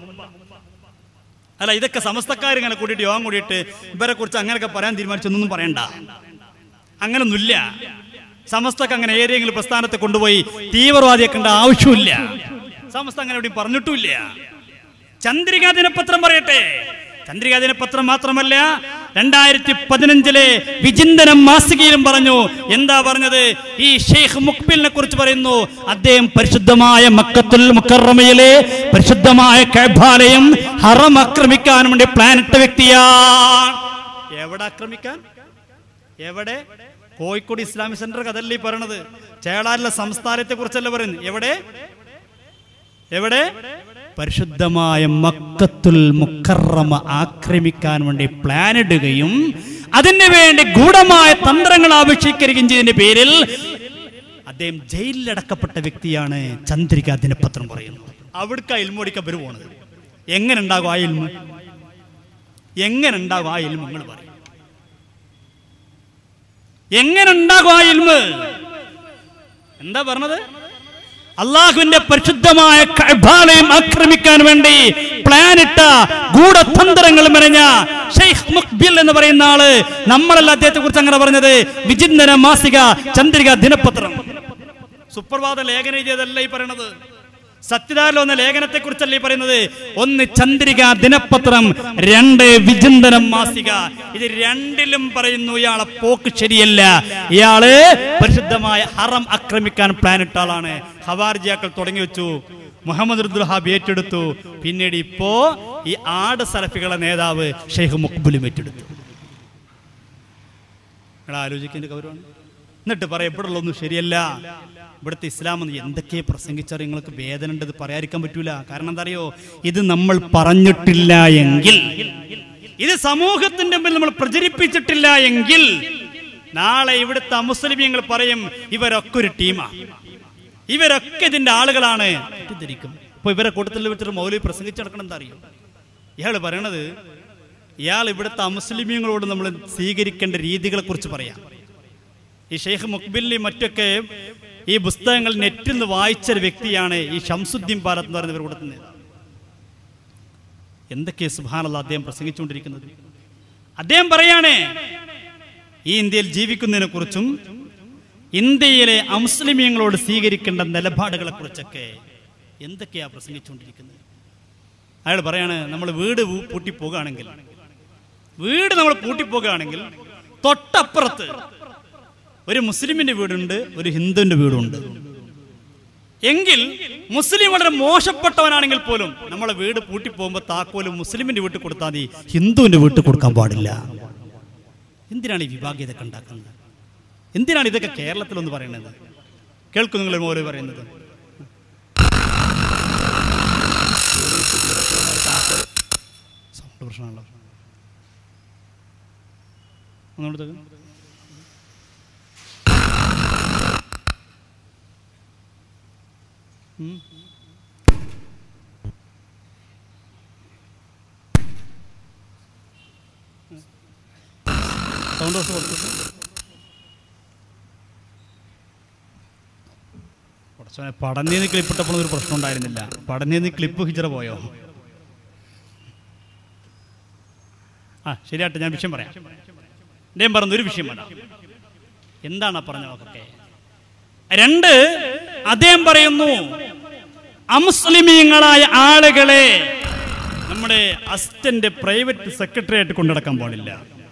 അല്ല ഇതൊക്കെ സമസ്തക്കാർ ഇങ്ങനെ കൂട്ടിയിട്ട് യോഗം കൂടിയിട്ട് ഇവരെ കുറിച്ച് അങ്ങനെയൊക്കെ പറയാൻ തീരുമാനിച്ചൊന്നും പറയണ്ട അങ്ങനൊന്നുമില്ല സമസ്തക്ക് അങ്ങനെ ഏതെങ്കിലും പ്രസ്ഥാനത്തെ കൊണ്ടുപോയി തീവ്രവാദിയെ കണ്ട ആവശ്യമില്ല സമസ്ത അങ്ങനെ എവിടെയും പറഞ്ഞിട്ടുമില്ല ചന്ദ്രിക ദിനപത്രം പറയട്ടെ ചന്ദ്രിക ദിനപത്രം മാത്രമല്ല രണ്ടായിരത്തി പതിനഞ്ചിലെ വിചിന്തനം മാസികയിലും പറഞ്ഞു എന്താ പറഞ്ഞത് ഈ ഷെയ്ഖ് മുഖ്ബിലിനെ കുറിച്ച് പറയുന്നു അദ്ദേഹം പരിശുദ്ധമായ മക്കത്തുൽ മുക്കറമയിലെ പരിശുദ്ധമായ കൈഭാലയം ഹറം ആക്രമിക്കാൻ വേണ്ടി പ്ലാനിട്ട വ്യക്തിയാണ് എവിടെ ആക്രമിക്കാൻ എവിടെ കോഴിക്കോട് ഇസ്ലാമിക് സെന്റർ കഥല്ലേ ഈ പറയണത് ചേളാരിലെ സംസ്ഥാനത്തെ കുറിച്ചല്ല പറയുന്നത് എവിടെ എവിടെ പരിശുദ്ധമായ മക്കത്തുൽ മുക്കറമ ആക്രമിക്കാൻ വേണ്ടി പ്ലാൻ ഇടുകയും അതിനു വേണ്ടി ഗൂഢമായ തന്ത്രങ്ങൾ ആവിഷ്കരിക്കുകയും ചെയ്തതിന്റെ പേരിൽ അദ്ദേഹം ജയിലിലടക്കപ്പെട്ട വ്യക്തിയാണ് ചന്ദ്രിക ദിനപത്രം പറയുന്നത് അവിടേക്ക് ഇൽമോടിക്കാൻ പേര് പോണത് എങ്ങനെ ഉണ്ടാകും ആ ഇൽമ എങ്ങനെ ഉണ്ടാകും ആ ഇൽമ നിങ്ങൾ പറയും എങ്ങനെ ഉണ്ടാകും ആ ഇൽമ എന്താ പറഞ്ഞത് അള്ളാഹുവിന്റെ പരിശുദ്ധമായ കഅബാലയം ആക്രമിക്കാൻ വേണ്ടി പ്ലാനിട്ട ഗൂഢതന്ത്രങ്ങൾ മെനഞ്ഞ ഷെയ്ഖ് മുഖ്ബിൽ എന്ന് പറയുന്ന ആള് നമ്മളല്ല അദ്ദേഹത്തെ കുറിച്ച് അങ്ങനെ പറഞ്ഞത് വിചിന്തന മാസിക ചന്ദ്രിക ദിനപത്രം സുപ്രഭാത ലേഖനം ചെയ്തതല്ല ഈ പറയണത് സത്യധാരയിൽ വന്ന ലേഖനത്തെ കുറിച്ചല്ലേ ഈ പറയുന്നത് ഒന്ന് ചന്ദ്രിക ദിനപത്രം രണ്ട് വിചിന്തനം മാസിക ഇത് രണ്ടിലും പറയുന്നു ഇയാളെ പോക്ക് ശരിയല്ല ഇയാള് പരിശുദ്ധമായ ഹറം ആക്രമിക്കാൻ പ്ലാനിട്ട ആളാണ് ഹവാർജിയാക്കൾ തുടങ്ങി വെച്ചു മുഹമ്മദ് റുദ്ദുൽഹാബ് ഏറ്റെടുത്തു പിന്നീട് ഇപ്പോ ഈ ആട് സലഫികളെ നേതാവ് ഷെയ്ഖ് മുക്ബുലും ഏറ്റെടുത്തു നിങ്ങൾ ആലോചിക്കേണ്ട ഗൗരവമാണ് എന്നിട്ട് പറയാം ഇവിടെ ഉള്ളൊന്നും ശരിയല്ല ഇവിടുത്തെ ഇസ്ലാം എന്ന് എന്തൊക്കെ പ്രസംഗിച്ചാൽ നിങ്ങൾക്ക് വേദന ഉണ്ട് ഇത് പറയാതിരിക്കാൻ പറ്റൂല കാരണം എന്താ അറിയോ ഇത് നമ്മൾ പറഞ്ഞിട്ടില്ല എങ്കിൽ ഇത് സമൂഹത്തിന്റെ മുമ്പിൽ നമ്മൾ പ്രചരിപ്പിച്ചിട്ടില്ല എങ്കിൽ നാളെ ഇവിടുത്തെ മുസ്ലിമീങ്ങൾ പറയും ഇവരൊക്കെ ഒരു ടീമാണ് ഇവരൊക്കെ ഇതിന്റെ ആളുകളാണ് തെറ്റിദ്ധരിക്കും അപ്പൊ ഇവരെ കൂട്ടത്തിൽ വെച്ചിട്ട് മൗലവി പ്രസംഗിച്ച് നടക്കണം എന്താ അറിയോ ഇയാൾ പറയണത് ഇയാൾ ഇവിടുത്തെ അമുസ്ലിമീങ്ങളോട് നമ്മൾ സ്വീകരിക്കേണ്ട രീതികളെ കുറിച്ച് പറയാം ഈ ഷെയ്ഖ് മുക്ബില്ലി മറ്റൊക്കെ ഈ പുസ്തകങ്ങൾ നെറ്റിൽ നിന്ന് വായിച്ച ഒരു വ്യക്തിയാണ് ഈ ഷംസുദ്ദീൻ പാലത്ത് എന്ന് പറയുന്നവർ കൊടുത്ത നേതാവ് എന്തൊക്കെ സുഭാനല്ല അദ്ദേഹം പ്രസംഗിച്ചുകൊണ്ടിരിക്കുന്നത് അദ്ദേഹം പറയാണ് ഈ ഇന്ത്യയിൽ ജീവിക്കുന്നതിനെ കുറിച്ചും ഇന്ത്യയിലെ അമുസ്ലിമീങ്ങളോട് സ്വീകരിക്കേണ്ട നിലപാടുകളെ കുറിച്ചൊക്കെ എന്തൊക്കെയാ പ്രസംഗിച്ചുകൊണ്ടിരിക്കുന്നത് അയാൾ പറയാണ് നമ്മൾ വീട് പൂ- പൂട്ടിപ്പോകുകയാണെങ്കിൽ വീട് നമ്മൾ പൂട്ടിപ്പോകുകയാണെങ്കിൽ തൊട്ടപ്പുറത്ത് ഒരു മുസ്ലിമിന്റെ വീടുണ്ട് ഒരു ഹിന്ദുവിന്റെ വീടുണ്ട് എങ്കിൽ മുസ്ലിം വളരെ മോശപ്പെട്ടവനാണെങ്കിൽ പോലും നമ്മളെ വീട് പൂട്ടിപ്പോകുമ്പോൾ താക്കോലും മുസ്ലിമിന്റെ വീട്ടിൽ കൊടുത്താൽ മതി ഹിന്ദുവിന്റെ വീട്ടിൽ കൊടുക്കാൻ പാടില്ല എന്തിനാണ് ഈ വിഭാഗീയതൊക്കെ ഉണ്ടാക്കുന്നത് എന്തിനാണ് ഇതൊക്കെ കേരളത്തിലൊന്ന് പറയുന്നത് കേൾക്കും നിങ്ങൾ മോലെ പറയുന്നത് സൗണ്ട് പ്രശ്നമാണല്ലോ ഒന്നുകൂടെ സൗണ്ട് കുറച്ച് കൊടുത്തു കുറച്ചോനെ പഠനീന്ന് ക്ലിപ്പിട്ടപ്പോൾ ഒരു പ്രശ്നം ഉണ്ടായിരുന്നില്ല പഠനീന്ന് ക്ലിപ്പ് ഹിജറ പോയോ ആ ശരിയാട്ടെ ഞാൻ വിഷയം പറയാം അദ്ദേഹം പറഞ്ഞ ഒരു വിഷയം വേണ്ട എന്താണ് ആ പറഞ്ഞ വാക്കൊക്കെ രണ്ട് അദ്ദേഹം പറയുന്നു അമുസ്ലിമീങ്ങളായ ആളുകളെ നമ്മുടെ അസിസ്റ്റന്റ് പ്രൈവറ്റ് സെക്രട്ടറി ആയിട്ട് കൊണ്ടുനടക്കാൻ പാടില്ല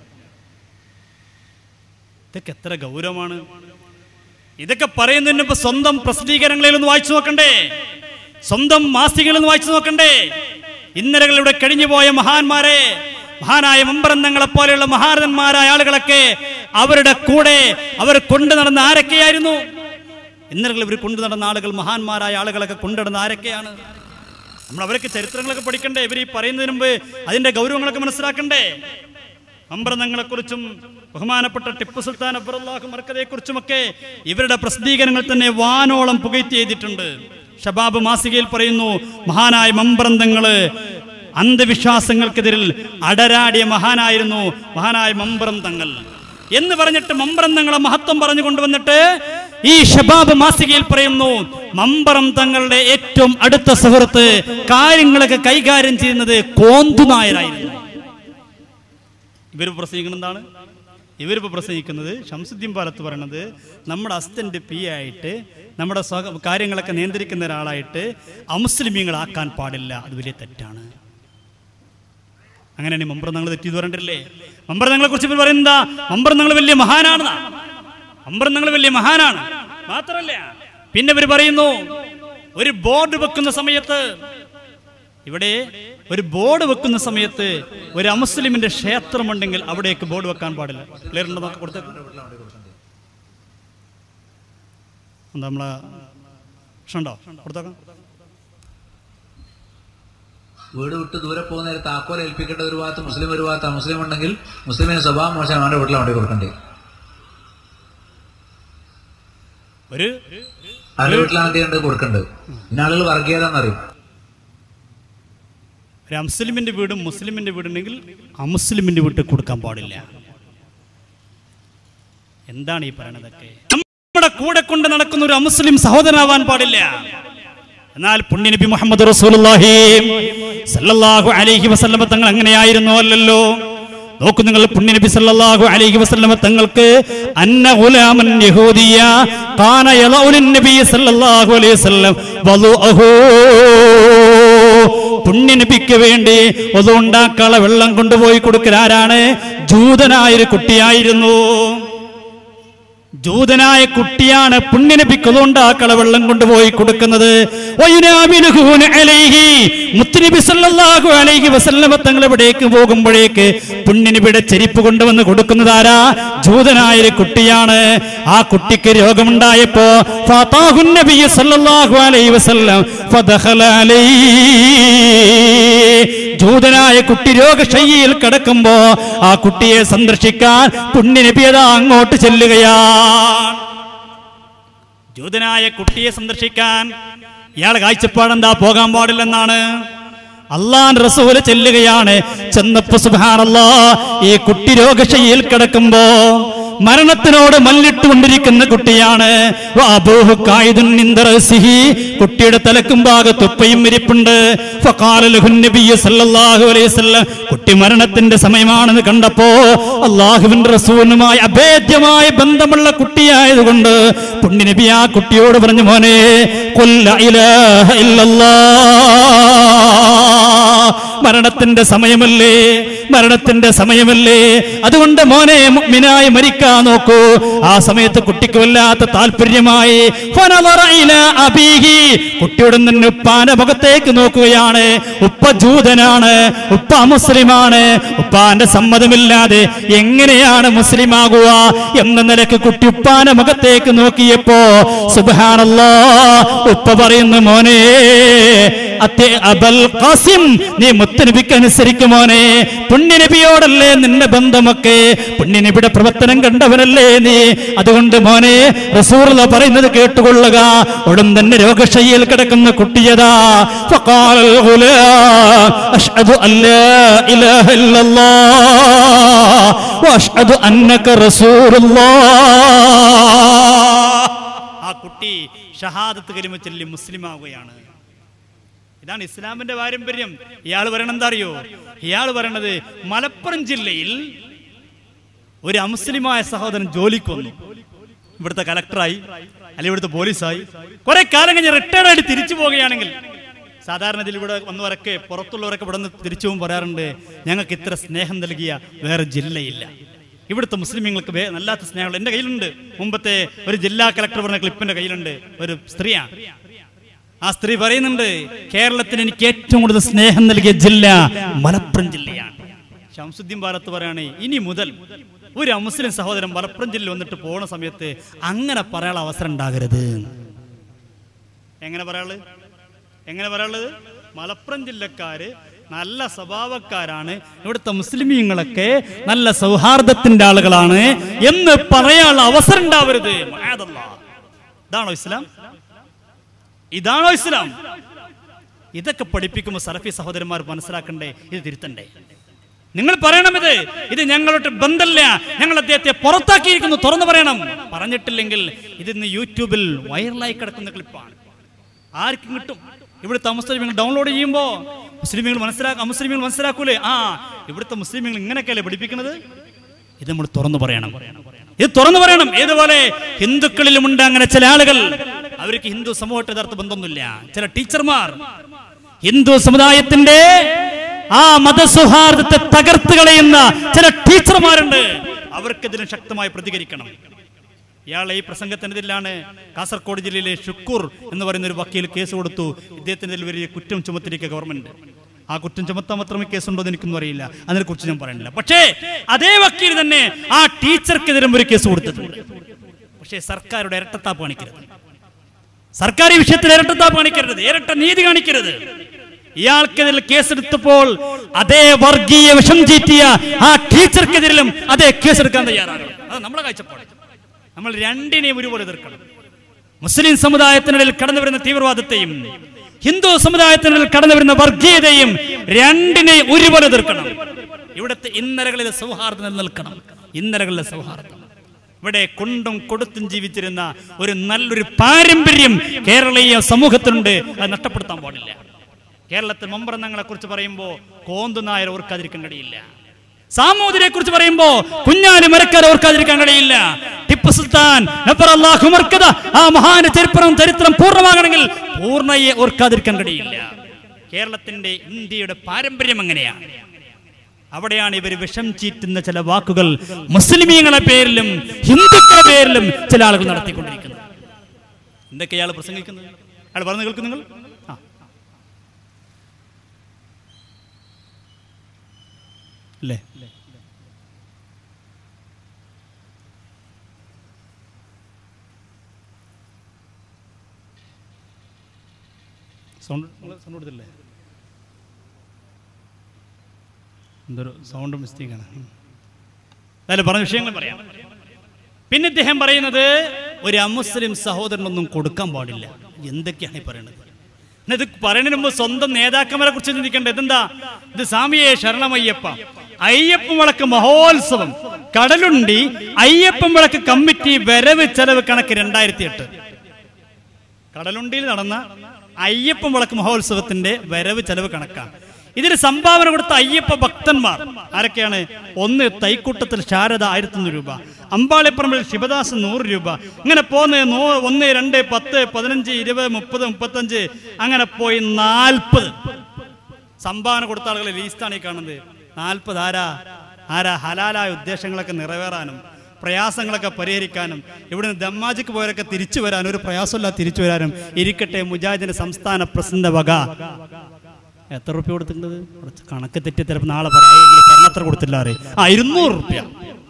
ഇതൊക്കെ എത്ര ഗൗരവമാണ് ഇതൊക്കെ പറയുന്നതിന് മുമ്പ് സ്വന്തം പ്രസിദ്ധീകരണങ്ങളിൽ ഒന്ന് വായിച്ചു നോക്കണ്ടേ സ്വന്തം മാസികകളിൽ ഒന്ന് വായിച്ചു നോക്കണ്ടേ ഇന്നലകളിലൂടെ കഴിഞ്ഞുപോയ മഹാന്മാരെ മഹാനായ മമ്പരന്തങ്ങളെ പോലെയുള്ള മഹാരഥന്മാരായ ആളുകളൊക്കെ അവരുടെ കൂടെ അവർ കൊണ്ടു നടന്ന ആരൊക്കെയായിരുന്നു ഇന്നലകൾ ഇവർ കൊണ്ടു നടന്ന ആളുകൾ മഹാന്മാരായ ആളുകളൊക്കെ കൊണ്ടുനടന്ന ആരൊക്കെയാണ് നമ്മൾ അവരൊക്കെ ചരിത്രങ്ങളൊക്കെ പഠിക്കണ്ടേ ഇവർ ഈ പറയുന്നതിന് മുമ്പ് അതിന്റെ ഗൗരവങ്ങളൊക്കെ മനസ്സിലാക്കണ്ടേ അമ്പ്രതങ്ങളെ കുറിച്ചും ബഹുമാനപ്പെട്ട ടിപ്പു സുൽത്താൻ അബ്ദുല്ലാഹു മർക്കതയെ കുറിച്ചുമൊക്കെ ഇവരുടെ പ്രസിദ്ധീകരണങ്ങൾ തന്നെ വാനോളം പുകഴ്ത്തി എഴുതിയിട്ടുണ്ട് ഷബാബ് മാസികയിൽ പറയുന്നു മഹാനായ മമ്പ്രന്തങ്ങള് അന്ധവിശ്വാസങ്ങൾക്കെതിരിൽ അടരാടിയ മഹാനായിരുന്നു മഹാനായ മമ്പ്രന്തങ്ങൾ എന്ന് പറഞ്ഞിട്ട് മമ്പ്രന്തങ്ങളെ മഹത്വം പറഞ്ഞു കൊണ്ടുവന്നിട്ട് ഈ ഷബാബ് മാസികയിൽ പറയുന്നു മമ്പറം തങ്ങളുടെ ഏറ്റവും അടുത്ത സുഹൃത്ത് കാര്യങ്ങളൊക്കെ കൈകാര്യം ചെയ്യുന്നത് കോന്തുനായരായിരുന്നു ഇവർ പ്രസംഗിക്കുന്നത് എന്താണ് ഇവരിപ്പോൾ പ്രസംഗിക്കുന്നത് ഷംസുദ്ദീൻ പാലത്ത് പറയണത് നമ്മുടെ അസിസ്റ്റന്റ് പി ആയിട്ട് നമ്മുടെ സ്വ കാര്യങ്ങളൊക്കെ നിയന്ത്രിക്കുന്ന ഒരാളായിട്ട് അമുസ്ലിമീങ്ങളാക്കാൻ പാടില്ല അത് വലിയ തെറ്റാണ് അങ്ങനെയാണ് മമ്പ്രതങ്ങൾ തെറ്റി പറഞ്ഞിട്ടില്ലേ മമ്പ്രതങ്ങളെ കുറിച്ച് ഇവർ പറയുന്നതാ മമ്പ്രതങ്ങൾ വലിയ മഹാനാണെന്നാ മമ്പ്രതങ്ങൾ വലിയ മഹാനാണ് മാത്രല്ല പിന്നെ ഇവർ പറയുന്നു ഒരു ബോർഡ് വെക്കുന്ന സമയത്ത് ഇവിടെ ഒരു ബോർഡ് വെക്കുന്ന സമയത്ത് ഒരു അമുസ്ലിമിന്റെ ക്ഷേത്രമുണ്ടെങ്കിൽ അവിടേക്ക് ബോർഡ് വെക്കാൻ പാടില്ല ക്ലിയർ ഉണ്ടോ നോക്ക് കൊടുത്തേക്ക് എന്താ നമ്മളെ പ്രശ്നമുണ്ടോ കൊടുത്തേക്കാം വീട് വിട്ട് ദൂരെ പോകുന്ന നേരം താക്കോൽ ഏൽപ്പിക്കേണ്ട ഒരു ഭാഗത്ത് മുസ്ലിം ഒരു ഭാഗത്ത് മുസ്ലിം ഉണ്ടെങ്കിൽ മുസ്ലിമിന് സ്വഭാവം മോശം അവന്റെ വീട്ടിൽ കൊണ്ടേ കൊടുക്കണ്ടേ ഒരു അവന്റെ വീട്ടിലാണ് എന്ത് ചെയ്യേണ്ടത് കൊടുക്കേണ്ടത് പിന്നെ ആളുകൾ വർഗീയതാന്നറിയും ഒരു അമുസ്ലിമിന്റെ വീടും മുസ്ലിമിന്റെ വീടുണ്ടെങ്കിൽ അമുസ്ലിമിന്റെ വീട്ടിൽ കൊടുക്കാൻ പാടില്ല എന്താണ് ഈ പറയണതൊക്കെ നമ്മുടെ കൂടെ കൊണ്ട് നടക്കുന്ന ഒരു അമുസ്ലിം സഹോദരനാവാൻ പാടില്ല എന്നാൽ പുണ്യനബി മുഹമ്മദ് റസൂലുള്ളാഹി സല്ലല്ലാഹു അലൈഹി വസല്ലമ തങ്ങൾ അങ്ങനെയായിരുന്നു അല്ലല്ലോ നോക്കൂ നിങ്ങൾ പുണ്യനബി സല്ലല്ലാഹു അലൈഹി വസല്ലമ തങ്ങൾക്ക് അന്ന ഗുലാമൻ യഹൂദിയ കാന യളഉലിൻ നബി സല്ലല്ലാഹു അലൈഹി വസല്ലം വളുഅഹു പുണ്യനബിക്ക് വേണ്ടി ഒതു ഉണ്ടാക്കാനുള്ള വെള്ളം കൊണ്ടുപോയി കൊടുക്കൽ ആരാണ് ജൂതനായൊരു കുട്ടിയായിരുന്നു ജൂതനായ കുട്ടിയാണ് പുണ്യനബിക്കതുകൊണ്ടാക്കള വെള്ളം കൊണ്ടുപോയി കൊടുക്കുന്നത് വയുനാബിലുഹൂന അലൈഹി. മുത്തുനബി സല്ലല്ലാഹു അലൈഹി വസല്ലമ തങ്ങൾ എവിടേക്ക് പോകുമ്പോഴേക്ക് പുണ്യനബിയുടെ ചെരിപ്പ് കൊണ്ടുവന്ന് കൊടുക്കുന്നത് ആരാ ജൂതനായൊരു കുട്ടിയാണ് ആ കുട്ടിക്ക് രോഗമുണ്ടായപ്പോ ഫാത്താഹുൻ നബിയ്യ സല്ലല്ലാഹു അലൈഹി വസല്ലം ഫദഖല അലൈഹി. ജൂതനായ കുട്ടി രോഗശയ്യയിൽ കിടക്കുമ്പോ ആ കുട്ടിയെ സന്ദർശിക്കാൻ പുണ്യനബിയത അങ്ങോട്ട് ചെല്ലുകയാണ് ജൂതനായ കുട്ടിയെ സന്ദർശിക്കാൻ ഇയാളെ കാഴ്ചപ്പാടെന്താ പോകാൻ പാടില്ലെന്നാണ് അള്ളാൻ റസൂല് ചെല്ലുകയാണ് ചെന്നപ്പോ സുബാനല്ലാ ഈ കുട്ടി രോഗശയ്യയിൽ കിടക്കുമ്പോ മരണത്തിനോട് മല്ലിട്ടുകൊണ്ടിരിക്കുന്ന കുട്ടിയാണ് വാബൂഹു കായിദുൻ നിന്ദ റഅസിഹി. കുട്ടിയുടെ തലക്കും ഭാഗത്ത് ഉപ്പയും ഇരിപ്പുണ്ട് ഫഖാല ലഹു നബിയ്യു സല്ലല്ലാഹു അലൈഹി വസല്ലം കുട്ടി മരണത്തിന്റെ സമയമാണെന്ന് കണ്ടപ്പോ അള്ളാഹുവിന്റെ റസൂലുമായി അഭേദ്യമായ ബന്ധമുള്ള കുട്ടിയായതുകൊണ്ട് പുണ്യനബി ആ കുട്ടിയോട് പറഞ്ഞു മോനെ കൊല്ല ഇലാഹ ഇല്ലല്ലാഹ് മരണത്തിന്റെ സമയമല്ലേ മരണത്തിന്റെ സമയമല്ലേ അതുകൊണ്ട് മോനെ മുഅ്മിനായി മരിക്കാൻ നോക്കൂ ആ സമയത്ത് കുട്ടിക്ക് വല്ലാത്ത താല്പര്യമായി ഫനളറ ഇലാ അബീഹി. കുട്ടിയുടെ തന്നെ ഉപ്പാന്റെ മുഖത്തേക്ക് നോക്കുകയാണ് ഉപ്പ ജൂതനാണ് ഉപ്പ മുസ്ലിമാണ് ഉപ്പാന്റെ സമ്മതമില്ലാതെ എങ്ങനെയാണ് മുസ്ലിം ആകുക എന്ന നിലക്ക് കുട്ടി ഉപ്പാന്റെ മുഖത്തേക്ക് നോക്കിയപ്പോ സുബ്ഹാനല്ലാ ഉപ്പ പറയുന്നു മോനെ അത്തെ അബൽ ഖാസിം നീ മുത്തനബിക്ക് അനുസരിക്കും മോനെ പുണ്യനബിയോടല്ലേ നിന്റെ ബന്ധമൊക്കെ പുണ്യനബിയുടെ പ്രവർത്തനം കണ്ടവനല്ലേ നീ അതുകൊണ്ട് മോനെ റസൂർല പറയുന്നത് കേട്ടുകൊള്ളുക ഉടൻ തന്നെ രോഗശയ്യയിൽ കിടക്കുന്ന കുട്ടിയതാ ഫഖാലൽ ഗുലാം അഷ്ഹദു അല്ലാ ഇലാഹ ഇല്ലല്ലാഹ് വഅഷ്ഹദു അന്നക റസൂലുള്ളാഹ് ആ കുട്ടി ഷഹാദത്ത് കലിമ ചൊല്ലി മുസ്ലിം ആവുകയാണ് ഇതാണ് ഇസ്ലാമിന്റെ പാരമ്പര്യം ഇയാൾ പറയണത് എന്താ അറിയോ ഇയാൾ പറയണത് മലപ്പുറം ജില്ലയിൽ ഒരു അമുസ്ലിമായ സഹോദരൻ ജോലിക്ക് വന്നു ഇവിടുത്തെ കലക്ടറായി അല്ലെങ്കിൽ ഇവിടുത്തെ പോലീസായി കുറെ കാലം കഴിഞ്ഞ് റിട്ടയർഡ് ആയിട്ട് തിരിച്ചു പോവുകയാണെങ്കിൽ സാധാരണ ഇതിൽ ഇവിടെ വന്നവരൊക്കെ പുറത്തുള്ളവരൊക്കെ ഇവിടെ നിന്ന് തിരിച്ചു പോകുമ്പോൾ പറയാറുണ്ട് ഞങ്ങൾക്ക് ഇത്ര സ്നേഹം നൽകിയ വേറെ ജില്ലയില്ല ഇവിടുത്തെ മുസ്ലിമീങ്ങൾക്ക് വേ- നല്ലാത്ത സ്നേഹമുള്ള എൻ്റെ കയ്യിലുണ്ട് മുമ്പത്തെ ഒരു ജില്ലാ കലക്ടർ പറഞ്ഞ ക്ലിപ്പിന്റെ കയ്യിലുണ്ട് ഒരു സ്ത്രീയാണ് ആ സ്ത്രീ പറയുന്നുണ്ട് കേരളത്തിന് എനിക്ക് ഏറ്റവും കൂടുതൽ സ്നേഹം നൽകിയ ജില്ല മലപ്പുറം ജില്ലയാണ് ഷംസുദ്ദീൻ ഭാരത്ത് പറയാണ് ഇനി മുതൽ ഒരു മുസ്ലിം സഹോദരൻ മലപ്പുറം ജില്ല വന്നിട്ട് പോണ സമയത്ത് അങ്ങനെ പറയാനുള്ള അവസരം ഉണ്ടാകരുത് എങ്ങനെ പറയാള് എങ്ങനെ പറയാനുള്ളത് മലപ്പുറം ജില്ലക്കാര് നല്ല സ്വഭാവക്കാരാണ് ഇവിടുത്തെ മുസ്ലിമീങ്ങളൊക്കെ നല്ല സൗഹാർദ്ദത്തിന്റെ ആളുകളാണ് എന്ന് പറയാനുള്ള അവസരം ഉണ്ടാവരുത് മഅദല്ലാ. ഇതാണോ ഇസ്ലാം ഇതാണോ ഇസ്ലാം ഇതൊക്കെ പഠിപ്പിക്കുമ്പോൾ സലഫി സഹോദരന്മാർ മനസ്സിലാക്കണ്ടേ ഇത് തിരുത്തണ്ടേ നിങ്ങൾ പറയണം ഇത് ഇത് ഞങ്ങളുടെ ബന്ധമില്ല ഞങ്ങൾ അദ്ദേഹത്തെ പുറത്താക്കിയിരിക്കുന്നു തുറന്നു പറയണം പറഞ്ഞിട്ടില്ലെങ്കിൽ ഇത് ഇന്ന് യൂട്യൂബിൽ വൈറലായി കിടക്കുന്ന ക്ലിപ്പാണ് ആർക്കും കിട്ടും ഇവിടുത്തെ മുസ്ലിമീങ്ങൾ ഡൗൺലോഡ് ചെയ്യുമ്പോൾ മുസ്ലിമീങ്ങൾ മനസ്സിലാക്കാം മുസ്ലിമീങ്ങൾ മനസ്സിലാക്കൂലേ ആ ഇവിടുത്തെ മുസ്ലിമീങ്ങൾ ഇങ്ങനെയൊക്കെയല്ലേ പഠിപ്പിക്കുന്നത് ഇത് നമ്മൾ തുറന്നു പറയണം ഇത് തുറന്നു പറയണം ഏതുപോലെ ഹിന്ദുക്കളിലുമുണ്ട് അങ്ങനെ ചില ആളുകൾ അവർക്ക് ഹിന്ദു സമൂഹത്തെ യഥാർത്ഥ ബന്ധമൊന്നുമില്ല ചില ടീച്ചർമാർ ഹിന്ദു സമുദായത്തിന്റെ ആ മതസൗഹാർദ്ദത്തെ തകർത്ത് കളയുന്ന ചില ടീച്ചർമാരുണ്ട് അവർക്കെതിരെ ശക്തമായി പ്രതികരിക്കണം ഇയാളെ ഈ പ്രസംഗത്തിനെതിരിലാണ് കാസർഗോഡ് ജില്ലയിലെ ഷുക്കൂർ എന്ന് പറയുന്ന ഒരു വക്കീൽ കേസ് കൊടുത്തു ഇദ്ദേഹത്തിനെതിരെ വലിയ കുറ്റം ചുമത്തിരിക്കുക ഗവൺമെന്റ് ആ കുറ്റം ചുമത്താൻ മാത്രമേ കേസുണ്ടോ എന്ന് എനിക്കൊന്നും അറിയില്ല അതിനെ കുറിച്ച് ഞാൻ പറയുന്നില്ല പക്ഷേ അതേ വക്കീൽ തന്നെ ആ ടീച്ചർക്കെതിരെ ഒരു കേസ് കൊടുത്തിട്ടുണ്ട് പക്ഷേ സർക്കാരുടെ ഇരട്ടത്താപ്പ് കാണിക്കരുത് സർക്കാർ ഈ വിഷയത്തിൽ ഇരട്ടത്താപ്പ് കാണിക്കരുത് ഇരട്ട നീതി കാണിക്കരുത് ഇയാൾക്കെതിരെ കേസെടുത്തപ്പോൾ അതേ വർഗീയ വിഷം ചീറ്റിയ ആ ടീച്ചർക്കെതിരിലും അതേ കേസെടുക്കാൻ തയ്യാറാകണം അത് നമ്മളെ കാഴ്ചപ്പാട് നമ്മൾ രണ്ടിനെയും ഒരുപോലെ എതിർക്കണം മുസ്ലിം സമുദായത്തിനിടയിൽ കടന്നു വരുന്ന തീവ്രവാദത്തെയും ഹിന്ദു സമുദായത്തിനിടയിൽ കടന്നു വരുന്ന വർഗീയതയും രണ്ടിനെയും ഒരുപോലെ എതിർക്കണം ഇവിടുത്തെ ഇന്നലകളിലെ സൗഹാർദ്ദം നിലനിൽക്കണം ഇന്നലകളിലെ സൗഹാർദ്ദം ഇവിടെ കൊണ്ടും കൊടുത്തും ജീവിച്ചിരുന്ന ഒരു നല്ലൊരു പാരമ്പര്യം കേരളീയ സമൂഹത്തിനുണ്ട് അത് നഷ്ടപ്പെടുത്താൻ പാടില്ല കേരളത്തിൽ മമ്പറന്നങ്ങളെ കുറിച്ച് പറയുമ്പോൾ കോന്തു നായർ ഓർക്കാതിരിക്കാൻ കഴിയില്ല സാമൂതിരിയെ കുറിച്ച് പറയുമ്പോ കുഞ്ഞാലി മരക്കാരെ ഓർക്കാതിരിക്കാൻ കഴിയില്ല ടിപ്പു സുൽത്താൻ നബ്ബർ അല്ലാഹു മർക്കദ, ആ മഹാന ചരിത്രം ചരിത്രം പൂർണ്ണമാകണമെങ്കിൽ പൂർണ്ണയെ ഓർക്കാതിരിക്കാൻ കഴിയില്ല കേരളത്തിന്റെ ഇന്ത്യയുടെ പാരമ്പര്യം എങ്ങനെയാണ് അവിടെയാണ് ഇവർ വിഷം ചീറ്റുന്ന ചില വാക്കുകൾ മുസ്ലിമീങ്ങളെ പേരിലും ഹിന്ദുക്കളുടെ പേരിലും ചില ആളുകൾ നടത്തിക്കൊണ്ടിരിക്കുന്നത് എന്തൊക്കെ ഇയാൾ പ്രസംഗിക്കുന്നത് അയാൾ പറഞ്ഞു കേൾക്കും നിങ്ങൾ ആ അല്ലേ സൗണ്ട് സൗണ്ട് കൊടുത്തില്ലേ എന്തൊരു സൗണ്ട് മിസ്റ്റേക്കാണ് അതായത് പറഞ്ഞ വിഷയങ്ങൾ പറയാം പിന്നെ ഇദ്ദേഹം പറയുന്നത് ഒരു അമുസ്ലിം സഹോദരനൊന്നും കൊടുക്കാൻ പാടില്ല എന്തൊക്കെയാണ് ഈ പറയുന്നത് എന്നാ ഇത് പറയുന്നതിന് മുമ്പ് സ്വന്തം നേതാക്കന്മാരെ കുറിച്ച് ചിന്തിക്കേണ്ടത് ഇതെന്താ ഇത് സ്വാമിയെ ശരണമയ്യപ്പ അയ്യപ്പൻ വിളക്ക് മഹോത്സവം കടലുണ്ടി അയ്യപ്പൻ വിളക്ക് കമ്മിറ്റി വരവ് ചെലവ് കണക്ക് രണ്ടായിരത്തി എട്ട് കടലുണ്ടിയിൽ നടന്ന അയ്യപ്പൻ വിളക്ക് മഹോത്സവത്തിന്റെ വരവ് ചെലവ് കണക്കാണ് ഇതിന് സംഭാവന കൊടുത്ത അയ്യപ്പ ഭക്തന്മാർ ആരൊക്കെയാണ് ഒന്ന് തൈക്കൂട്ടത്തിൽ ശാരദ ആയിരത്തൊന്ന് രൂപ അമ്പാളിപ്പറമ്പിൽ ശിവദാസ് നൂറ് രൂപ ഇങ്ങനെ പോന്ന് നൂ ഒന്ന് രണ്ട് പത്ത് പതിനഞ്ച് ഇരുപത് മുപ്പത് മുപ്പത്തഞ്ച് അങ്ങനെ പോയി നാൽപ്പത് സംഭാവന കൊടുത്ത ആളുകളെ ലീസ്റ്റാണ് ഈ കാണുന്നത് നാൽപ്പത് ആരാ ആരാ ഹലാലായ ഉദ്ദേശങ്ങളൊക്കെ നിറവേറാനും പ്രയാസങ്ങളൊക്കെ പരിഹരിക്കാനും ഇവിടുന്ന് ദമ്മാജിക്ക് പോയവരൊക്കെ തിരിച്ചു വരാനും ഒരു പ്രയാസമില്ല തിരിച്ചു വരാനും ഇരിക്കട്ടെ മുജാഹിദിന്റെ സംസ്ഥാന പ്രസിഡന്റ് വക എത്ര റുപ്യ കൊടുത്തിട്ടുള്ളത് കുറച്ച് കണക്ക് തെറ്റി ചിലപ്പോൾ നാളെ പറയാം പറഞ്ഞത്ര കൊടുത്തില്ല ആര് ആ ഇരുന്നൂറ് റുപ്യ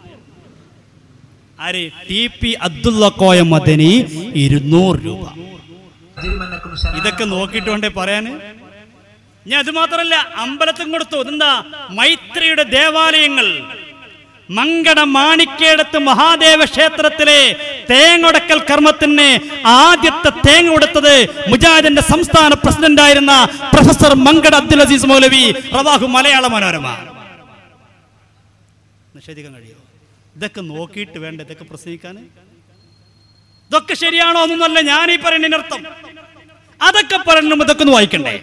ആര് ടി പി അബ്ദുള്ള കോയ മദനി ഇരുന്നൂറ് രൂപ അജിരിമന്നക്കും ശനാ- ഇതൊക്കെ നോക്കിയിട്ട് വേണ്ടേ പറയാന് ഞാൻ അത് മാത്രല്ല അമ്പലത്തും കൊടുത്തു ഇതെന്താ മൈത്രിയുടെ ദേവാലയങ്ങൾ മങ്കട മാണിക്കേടത്ത് മഹാദേവ ക്ഷേത്രത്തിലെ തേങ്ങൊടക്കൽ കർമ്മത്തിന് ആദ്യത്തെ തേങ്ങ കൊടുത്തത് മുജാഹിദിന്റെ സംസ്ഥാന പ്രസിഡന്റ് ആയിരുന്ന പ്രൊഫസർ മങ്കട അബ്ദുൽ അസീസ് മൗലവി റവാഹു മലയാള മനോരമ നിഷേധിക്കാൻ കഴിയുമോ ഇതൊക്കെ നോക്കിയിട്ട് വേണ്ട ഇതൊക്കെ പ്രസംഗിക്കാൻ ഇതൊക്കെ ശരിയാണോ എന്നൊന്നല്ല ഞാൻ ഈ പറയുന്നതിനർത്ഥം അതൊക്കെ പറയണം ഇതൊക്കെ ഒന്ന് വായിക്കണ്ടേ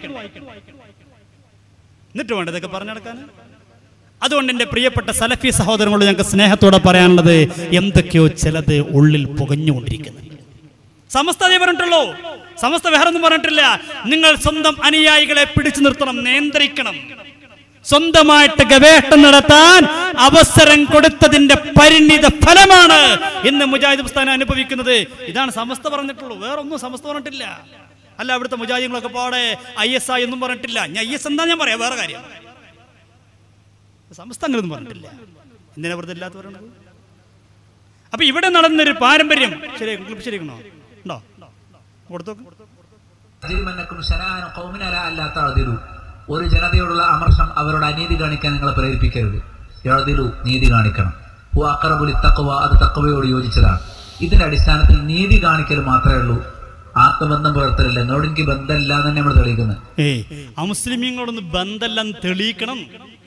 എന്നിട്ട് വേണ്ട ഇതൊക്കെ പറഞ്ഞു നടക്കാൻ അതുകൊണ്ട് എൻ്റെ പ്രിയപ്പെട്ട സലഫി സഹോദരങ്ങളോട് ഞങ്ങൾക്ക് സ്നേഹത്തോടെ പറയാനുള്ളത് എന്തൊക്കെയോ ചിലത് ഉള്ളിൽ പുകഞ്ഞുകൊണ്ടിരിക്കുന്നു സമസ്ത അതേ പറഞ്ഞിട്ടുള്ളൂ സമസ്ത വേറെ ഒന്നും പറഞ്ഞിട്ടില്ല നിങ്ങൾ സ്വന്തം അനുയായികളെ പിടിച്ചു നിർത്തണം നിയന്ത്രിക്കണം സ്വന്തമായിട്ട് ഗവേഷണം നടത്താൻ അവസരം കൊടുത്തതിന്റെ പരിണിത ഫലമാണ് ഇന്ന് മുജാഹിദ് പ്രസ്ഥാനം അനുഭവിക്കുന്നത് ഇതാണ് സമസ്ത പറഞ്ഞിട്ടുള്ളൂ വേറൊന്നും സമസ്ത പറഞ്ഞിട്ടില്ല അല്ല അവിടുത്തെ മുജാഹിദുകളൊക്കെ പാടെ ഐ എസ് ഐ ഒന്നും പറഞ്ഞിട്ടില്ല ഞാൻ ഐ എസ് എന്താ ഞാൻ പറയാം വേറെ കാര്യം സമസ്ത അങ്ങനെയൊന്നും പറഞ്ഞിട്ടില്ല എന്തിനാ വെറുതെ ഇല്ലാത്തവരാണ് അപ്പൊ ഇവിടെ നടന്നൊരു പാരമ്പര്യം ശരിയാക്കും ക്ലിപ്പ് ശരിയാക്കണോ ഉണ്ടോ കൊടുത്തു അജിരിമന്നക്കും ശനാന ഖൗമിന അലാ അല്ലാ തഅദിലു. ഒരു ജനതയോടുള്ള അമർഷം അവരോട് അനീതി കാണിക്കാൻ നിങ്ങളെ പ്രേരിപ്പിക്കരുത് എഴുതിലു നീതി കാണിക്കണം ഹു അക്കറബുലി തക്കവ അത് തക്കവയോട് യോജിച്ചതാണ് ഇതിന്റെ അടിസ്ഥാനത്തിൽ നീതി കാണിക്കൽ മാത്രമേ ഉള്ളൂ ആത്മബന്ധം പുലർത്തലില്ല എന്നോട് എനിക്ക് ബന്ധമില്ല എന്ന് തന്നെ നമ്മൾ തെളിയിക്കുന്നത് ഏയ് അമുസ്ലിമീങ്ങളോടൊന്ന് ബന്ധമെല്ലാം തെളിയിക്കണം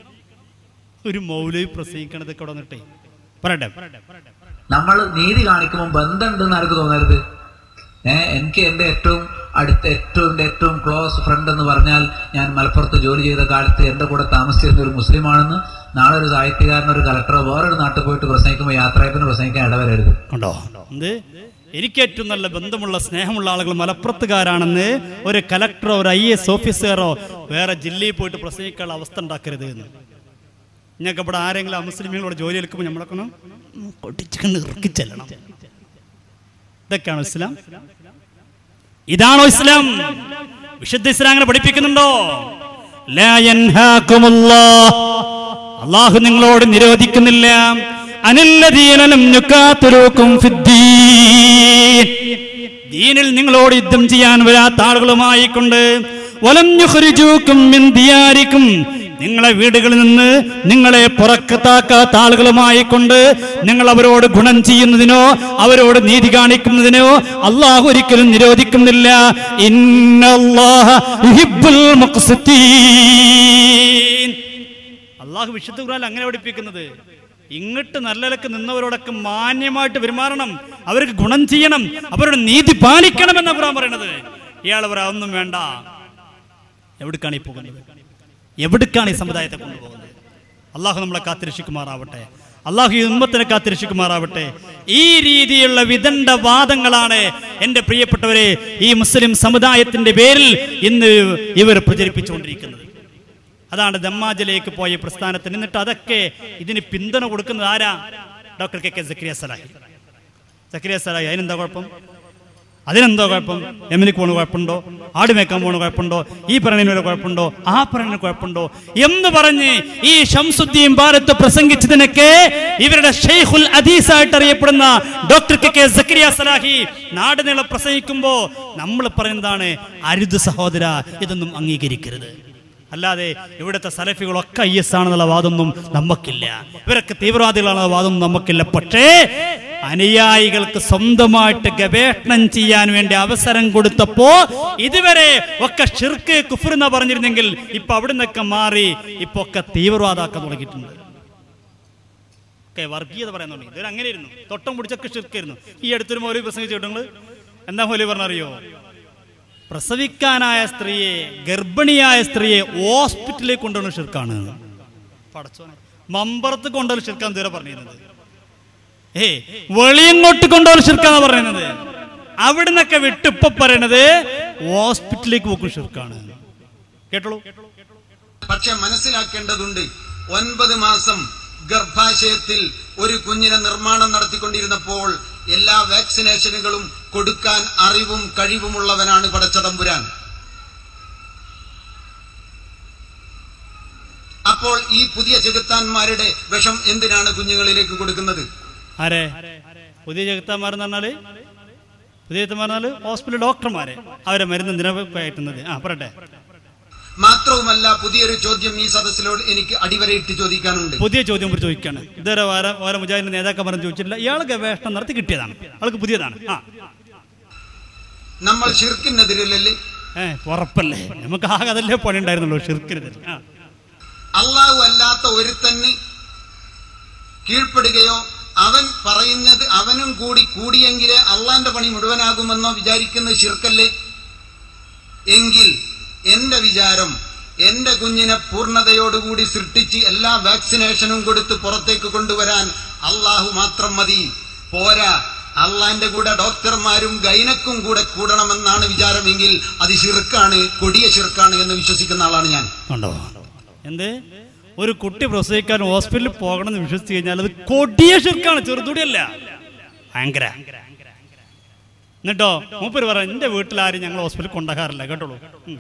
ഒരു മൗലവി പ്രസംഗിക്കണതൊക്കെ അവിടെ വന്നിട്ടേ പറയട്ടെ നമ്മൾ നീതി കാണിക്കുമ്പോൾ ബന്ധമുണ്ടെന്ന് ആർക്ക് തോന്നരുത് ഏഹ് എനിക്ക് എൻ്റെ ഏറ്റവും അടുത്ത ഏറ്റവും എൻ്റെ ഏറ്റവും ക്ലോസ് ഫ്രണ്ട് എന്ന് പറഞ്ഞാൽ ഞാൻ മലപ്പുറത്ത് ജോലി ചെയ്ത കാലത്ത് എൻ്റെ കൂടെ താമസിച്ചിരുന്ന ഒരു മുസ്ലിമാണെന്ന് നാളെ ഒരു സാഹിത്യകാരൻ ഒരു കലക്ടറോ വേറൊരു നാട്ടിൽ പോയിട്ട് പ്രസംഗിക്കുമ്പോൾ യാത്രയപ്പിന് പ്രസംഗിക്കാൻ ഇടവരരുത് ഉണ്ടോ എന്ത് എനിക്ക് ഏറ്റവും നല്ല ബന്ധമുള്ള സ്നേഹമുള്ള ആളുകൾ മലപ്പുറത്തുകാരാണെന്ന് ഒരു കലക്ടറോ ഒരു ഐ എസ് ഓഫീസറോ വേറെ ജില്ലയിൽ പോയിട്ട് പ്രസംഗിക്കാനുള്ള അവസ്ഥ ഉണ്ടാക്കരുത് എന്ന് ഞങ്ങൾക്ക് ഇവിടെ ആരെങ്കിലും അമുസ്ലിമീങ്ങളോട് ജോലി എടുക്കുമ്പോൾ നമ്മളൊക്കെ കൊട്ടിച്ച് ഇറക്കി ചെല്ലണം ഇതൊക്കെയാണോ ഇസ്ലാം ഇതാണോ ഇസ്ലാം വിശുദ്ധ ഇസ്ലാം അങ്ങനെ പഠിപ്പിക്കുന്നുണ്ടോ ലാ യൻഹാകുമുല്ലാഹ്. അള്ളാഹു നിങ്ങളോട് നിരോധിക്കുന്നില്ല അനില്ലദീനലം നുക്കാത്തുലൂക്കും ഫിദ്ദീൻ. ദീനിൽ നിങ്ങളോട് യുദ്ധം ചെയ്യാൻ വരാത്ത ആളുകളുമായി കൊണ്ട് വലം യുഖ്രിജൂക്കും മിൻ ദിയാരിക്കും നിങ്ങളെ വീടുകളിൽ നിന്ന് നിങ്ങളെ പുറക്കത്താക്കാത്ത ആളുകളുമായി കൊണ്ട് നിങ്ങൾ അവരോട് ഗുണം ചെയ്യുന്നതിനോ അവരോട് നീതി കാണിക്കുന്നതിനോ അള്ളാഹു ഒരിക്കലും നിരോധിക്കുന്നില്ല ഇന്നല്ലാഹ യുഹിബ്ബുൽ മുഖ്സിത്തീൻ. അള്ളാഹു വിശുദ്ധ ഖുർആൻ അങ്ങനെ പഠിപ്പിക്കുന്നത് ഇങ്ങോട്ട് നല്ലലക്ക് നിന്നവരോടൊക്കെ മാന്യമായിട്ട് പെരുമാറണം അവർക്ക് ഗുണം ചെയ്യണം അവരുടെ നീതി പാലിക്കണം എന്ന ഖുർആൻ പറയണത് ഇയാൾ പറയാ ഒന്നും വേണ്ട എവിടേക്കാണ് ഈ പോകുന്നത് എവിടേക്കാണ് ഈ സമുദായത്തെ കൊണ്ടുപോകുന്നത് അള്ളാഹു നമ്മളെ കാത്തിരക്ഷിക്കുമാറാവട്ടെ അള്ളാഹു ഈ ഉമ്മത്തിനെ കാത്തിരക്ഷിക്കുമാറാവട്ടെ ഈ രീതിയിലുള്ള വിദണ്ഡ വാദങ്ങളാണ് എൻ്റെ പ്രിയപ്പെട്ടവരെ ഈ മുസ്ലിം സമുദായത്തിന്റെ പേരിൽ ഇന്ന് ഇവർ പ്രചരിപ്പിച്ചുകൊണ്ടിരിക്കുന്നത് അതാണ് ദമ്മാജിലേക്ക് പോയ പ്രസ്ഥാനത്തിന് എന്നിട്ട് അതൊക്കെ ഇതിന് പിന്തുണ കൊടുക്കുന്നത് ആരാ doctor K K Zakariya Salahi Zakariya Salahi അതിനെന്താ കുഴപ്പം അതിനെന്തോ കുഴപ്പം എമ്മിനിക്ക് പോണ കുഴപ്പമുണ്ടോ ആട് മേക്കാൻ പോണ കുഴപ്പമുണ്ടോ ഈ പറയുന്നതിന് കുഴപ്പമുണ്ടോ ആ പറയുന്നതിന് കുഴപ്പമുണ്ടോ എന്ന് പറഞ്ഞ് ഈ ഷംസുദ്ദീൻ ഭാരത് പ്രസംഗിച്ചതിനൊക്കെ ഇവരുടെ ഷെയ്ഖുൽ അദീസായിട്ട് അറിയപ്പെടുന്ന doctor K K Zakariya Salahi നാട് നീളം പ്രസംഗിക്കുമ്പോ നമ്മൾ പറയുന്നതാണ് അരുത് സഹോദര ഇതൊന്നും അംഗീകരിക്കരുത് അല്ലാതെ ഇവിടുത്തെ സലഫികളൊക്കെ ഐ എസ് ആണെന്നുള്ള വാദമൊന്നും നമുക്കില്ല ഇവരൊക്കെ തീവ്രവാദികളാണെന്നുള്ള വാദമൊന്നും നമുക്കില്ല പക്ഷേ അനുയായികൾക്ക് സ്വന്തമായിട്ട് ഗവേഷണം ചെയ്യാൻ വേണ്ടി അവസരം കൊടുത്തപ്പോ ഇതുവരെ ഒക്കെ ഷിർക്ക് കുഫർ എന്നാ പറഞ്ഞിരുന്നെങ്കിൽ ഇപ്പൊ അവിടെ നിന്നൊക്കെ മാറി ഇപ്പൊ ഒക്കെ തീവ്രവാദാക്കാൻ തുടങ്ങിയിട്ടുണ്ട് ഒക്കെ വർഗീയത പറയാൻ തുടങ്ങി ഇതൊരു അങ്ങനെയായിരുന്നു തൊട്ടം പിടിച്ചൊക്കെ ഷിർക്കായിരുന്നു ഈ അടുത്തൊരു മൗലവി പ്രസംഗിച്ചിട്ടുണ്ട് എന്താ മൗലവി പറഞ്ഞറിയോ പ്രസവിക്കാനായ സ്ത്രീയെ ഗർഭിണിയായ സ്ത്രീയെ ഹോസ്പിറ്റലിലേക്ക് കൊണ്ടുവന്ന ഷിർക്കാണ് പടച്ചോനെ മമ്പറത്ത് കൊണ്ടുവന്ന ഷിർക്കാൻ ഇതുവരെ പറഞ്ഞിരുന്നത് ഏ വെളിയങ്ങോട്ട് കൊണ്ടുവന്ന ഷിർക്കാന്ന് പറയുന്നത് അവിടുന്നൊക്കെ വിട്ട് ഇപ്പൊ പറയണത് ഹോസ്പിറ്റലിലേക്ക് പോക്കും ഷിർക്കാണ് കേട്ടോളൂ പക്ഷെ മനസ്സിലാക്കേണ്ടതുണ്ട് ഒൻപത് മാസം ഗർഭാശയത്തിൽ ഒരു കുഞ്ഞിനെ നിർമ്മാണം നടത്തിക്കൊണ്ടിരുന്നപ്പോൾ എല്ലാ വാക്സിനേഷനുകളും കൊടുക്കാൻ അറിവും കഴിവുമുള്ളവനാണ് പടച്ചതമ്പുരാൻ അപ്പോൾ ഈ പുതിയ ചെകുത്താന്മാരുടെ വിഷം എന്തിനാണ് കുഞ്ഞുങ്ങളിലേക്ക് കൊടുക്കുന്നത് ആരെ പുതിയ ജഗത്താന്മാരെന്ന് പറഞ്ഞാല് പുതിയ ജഗത്താന്മാർ ഹോസ്പിറ്റൽ ഡോക്ടർമാരെ അവരെ മരുന്ന് എന്തിനാ കയറ്റുന്നത് ആ പറയട്ടെ മാത്രവുമല്ല പുതിയൊരു ചോദ്യം ഈ സദസ്സിലോട് എനിക്ക് അടിവരയിട്ട് ചോദിക്കാനുണ്ട് പുതിയ ചോദ്യം കൂടി ചോദിക്കാണ് ഇതുവരെ വേറെ വേറെ മുജാഹിദിന്റെ നേതാക്കന്മാരും ചോദിച്ചിട്ടില്ല ഇയാൾ ഗവേഷണം നടത്തി കിട്ടിയതാണ് ആൾക്ക് പുതിയതാണ് ആ നമ്മൾ ഷിർക്കിനെതിരല്ലേ ഏ ഉറപ്പല്ലേ നമുക്ക് ആകെ അതല്ലേ പണി ഉണ്ടായിരുന്നുള്ളൂ ഷിർക്കിനെതിരെ ആ അള്ളാഹു അല്ലാത്ത ഒരുത്തന് കീഴ്പ്പെടുകയോ അവൻ പറയുന്നത് അവനും കൂടി കൂടിയെങ്കിലേ അള്ളാന്റെ പണി മുഴുവനാകുമെന്നോ വിചാരിക്കുന്ന ഷിർക്കല്ലേ എങ്കിൽ എന്റെ വിചാരം എന്റെ കുഞ്ഞിനെ പൂർണ്ണതയോടുകൂടി സൃഷ്ടിച്ച് എല്ലാ വാക്സിനേഷനും കൊടുത്ത് പുറത്തേക്ക് കൊണ്ടുവരാൻ അള്ളാഹു മാത്രം മതി പോരാ അള്ളാന്റെ കൂടെ ഡോക്ടർമാരും ഗൈനക്കും കൂടെ കൂടണമെന്നാണ് വിചാരമെങ്കിൽ അത് ഷിർക്കാണ് കൊടിയ ഷിർക്കാണ് എന്ന് വിശ്വസിക്കുന്ന ആളാണ് ഞാൻ ഉണ്ടോ എന്ത് ഒരു കുട്ടി പ്രസവിക്കാൻ ഹോസ്പിറ്റലിൽ പോകണം എന്ന് വിശ്വസിച്ച് കഴിഞ്ഞാൽ അത് കൊടിയ ഷിർക്കാണ് ചെറുതുടിയല്ല ഭയങ്കര എന്നിട്ടോ മൂപ്പര് പറ എന്റെ വീട്ടിൽ ആരും ഞങ്ങൾ ഹോസ്പിറ്റലിൽ കൊണ്ടുപോകാറില്ല കേട്ടോളൂ ഉം.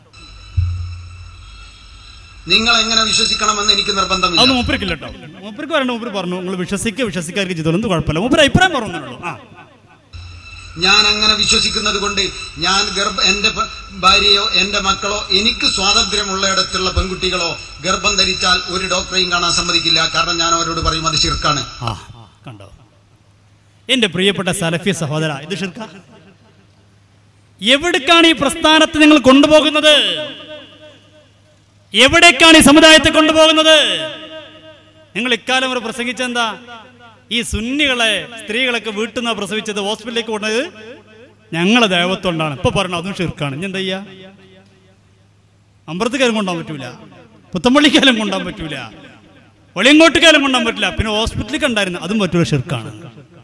നിങ്ങൾ എങ്ങനെ വിശ്വസിക്കണമെന്ന് എനിക്ക് നിർബന്ധമില്ല അതൊന്നും മൂപ്പരിക്കില്ല കേട്ടോ മൂപ്പർക്ക് വരണ്ട മൂപ്പര് പറഞ്ഞു നിങ്ങൾ വിശ്വസിക്കുക വിശ്വസിക്കാർക്ക് ചെയ്തോളൂ എന്ത് കുഴപ്പമില്ല മൂപ്പര് അഭിപ്രായം പറഞ്ഞുള്ളൂ ആ ഞാൻ അങ്ങനെ വിശ്വസിക്കുന്നത് കൊണ്ട് ഞാൻ ഗർഭ എന്റെ പ- ഭാര്യയോ എന്റെ മക്കളോ എനിക്ക് സ്വാതന്ത്ര്യമുള്ളയിടത്തുള്ള പെൺകുട്ടികളോ ഗർഭം ധരിച്ചാൽ ഒരു ഡോക്ടറെയും കാണാൻ സമ്മതിക്കില്ല കാരണം ഞാൻ അവരോട് പറയും അത് ശിർക്കാണ് ആ കണ്ടോ എന്റെ പ്രിയപ്പെട്ട സലഫി സഹോദര ഇത് ഷിർക്ക എവിടേക്കാണ് ഈ പ്രസ്ഥാനത്തെ നിങ്ങൾ കൊണ്ടുപോകുന്നത് എവിടേക്കാണ് ഈ സമുദായത്തെ കൊണ്ടുപോകുന്നത് നിങ്ങൾ ഇക്കാലം വരെ പ്രസംഗിച്ചെന്താ ഈ സുന്നികളെ സ്ത്രീകളൊക്കെ വീട്ടിൽ നിന്നാ പ്രസവിച്ചത് ഹോസ്പിറ്റലിലേക്ക് കൊണ്ടത് ഞങ്ങളെ ദേവത്വണ്ടാണ് ഇപ്പൊ പറഞ്ഞു അതും ഷിർക്കാണ് ഇനി എന്താ ചെയ്യാ അമ്പലത്തുകാരും കൊണ്ടാൻ പറ്റൂല പുത്തമ്പള്ളിക്കാലും കൊണ്ടാൻ പറ്റൂല ഒളിയങ്കോട്ടുകാലും കൊണ്ടാൻ പറ്റില്ല പിന്നെ ഹോസ്പിറ്റലിൽ കണ്ടായിരുന്നു അതും പറ്റൂല ഷിർക്കാണ്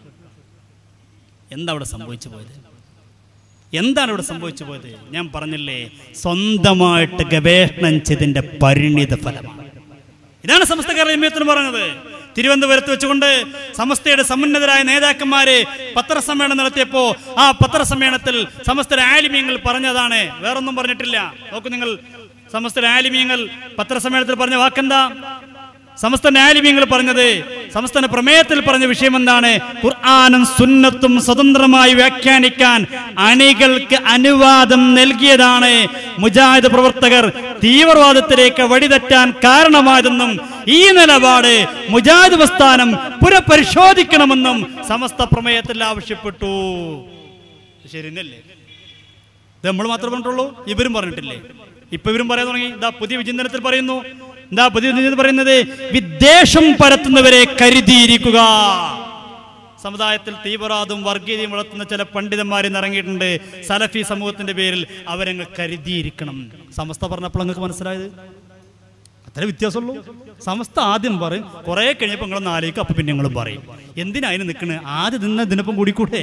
എന്താ അവിടെ സംഭവിച്ചു പോയത് എന്താണ് ഇവിടെ സംഭവിച്ചു പോയത് ഞാൻ പറഞ്ഞില്ലേ സ്വന്തമായിട്ട് ഗവേഷണം ചെയ്തതിന്റെ പരിണിത ഫലമാണ് ഇതാണ് സമസ്ത കേരള ജമിയത്തിന് പറഞ്ഞത് തിരുവനന്തപുരത്ത് വെച്ചുകൊണ്ട് സമസ്തയുടെ സമുന്നതരായ നേതാക്കന്മാര് പത്രസമ്മേളനം നടത്തിയപ്പോ ആ പത്രസമ്മേളനത്തിൽ സമസ്ത ആലിമ്യങ്ങൾ പറഞ്ഞതാണ് വേറൊന്നും പറഞ്ഞിട്ടില്ല നോക്കൂ നിങ്ങൾ സമസ്ത ആലിമ്യങ്ങൾ പത്രസമ്മേളനത്തിൽ പറഞ്ഞ വാക്കെന്താ സമസ്ത ന്യായാലിമ്യങ്ങൾ പറഞ്ഞത് സമസ്തന പ്രമേയത്തിൽ പറഞ്ഞ വിഷയം എന്താണ് ഖുർആാനും സുന്നത്തും സ്വതന്ത്രമായി വ്യാഖ്യാനിക്കാൻ അണികൾക്ക് അനുവാദം നൽകിയതാണ് മുജാഹിദ് പ്രവർത്തകർ തീവ്രവാദത്തിലേക്ക് വഴിതെറ്റാൻ കാരണമായതെന്നും ഈ നിലപാട് മുജാഹിദ് പ്രസ്ഥാനം പുനഃപരിശോധിക്കണമെന്നും സമസ്ത പ്രമേയത്തിൽ ആവശ്യപ്പെട്ടു ശരിയല്ലേ ഇത് നമ്മൾ മാത്രമേ പറഞ്ഞിട്ടുള്ളൂ ഇവരും പറഞ്ഞിട്ടില്ലേ ഇപ്പൊ ഇവരും പറയാൻ തുടങ്ങി ഇതാ പുതിയ വിചിന്തനത്തിൽ പറയുന്നു എന്താ പുതിയ വിചിന്തനത്തിൽ പറയുന്നത് വിദ്വേഷം പരത്തുന്നവരെ കരുതിയിരിക്കുക സമുദായത്തിൽ തീവ്രവാദവും വർഗീയതയും വളർത്തുന്ന ചില പണ്ഡിതന്മാരെ ഇറങ്ങിയിട്ടുണ്ട് സലഫി സമൂഹത്തിന്റെ പേരിൽ അവരങ്ങ് കരുതിയിരിക്കണം സമസ്ത പറഞ്ഞപ്പോൾ നിങ്ങൾക്ക് മനസ്സിലായത് അത്ര വ്യത്യാസമുള്ളൂ സമസ്ത ആദ്യം പറയും കുറെ കഴിഞ്ഞപ്പോൾ നിങ്ങൾ നാലേക്ക് അപ്പൊ പിന്നെ നിങ്ങൾ പറയും എന്തിനാ അതിന് നിൽക്കണേ ആദ്യം നിന്ന ഇതിനൊപ്പം കൂടിക്കൂടെ